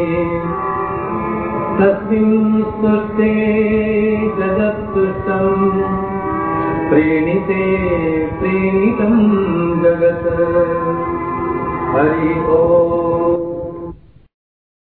तस्मिन् स्तुष्टे जगत्तुष्टम् प्रीणिते प्रीणितम् जगत् हरि ओम्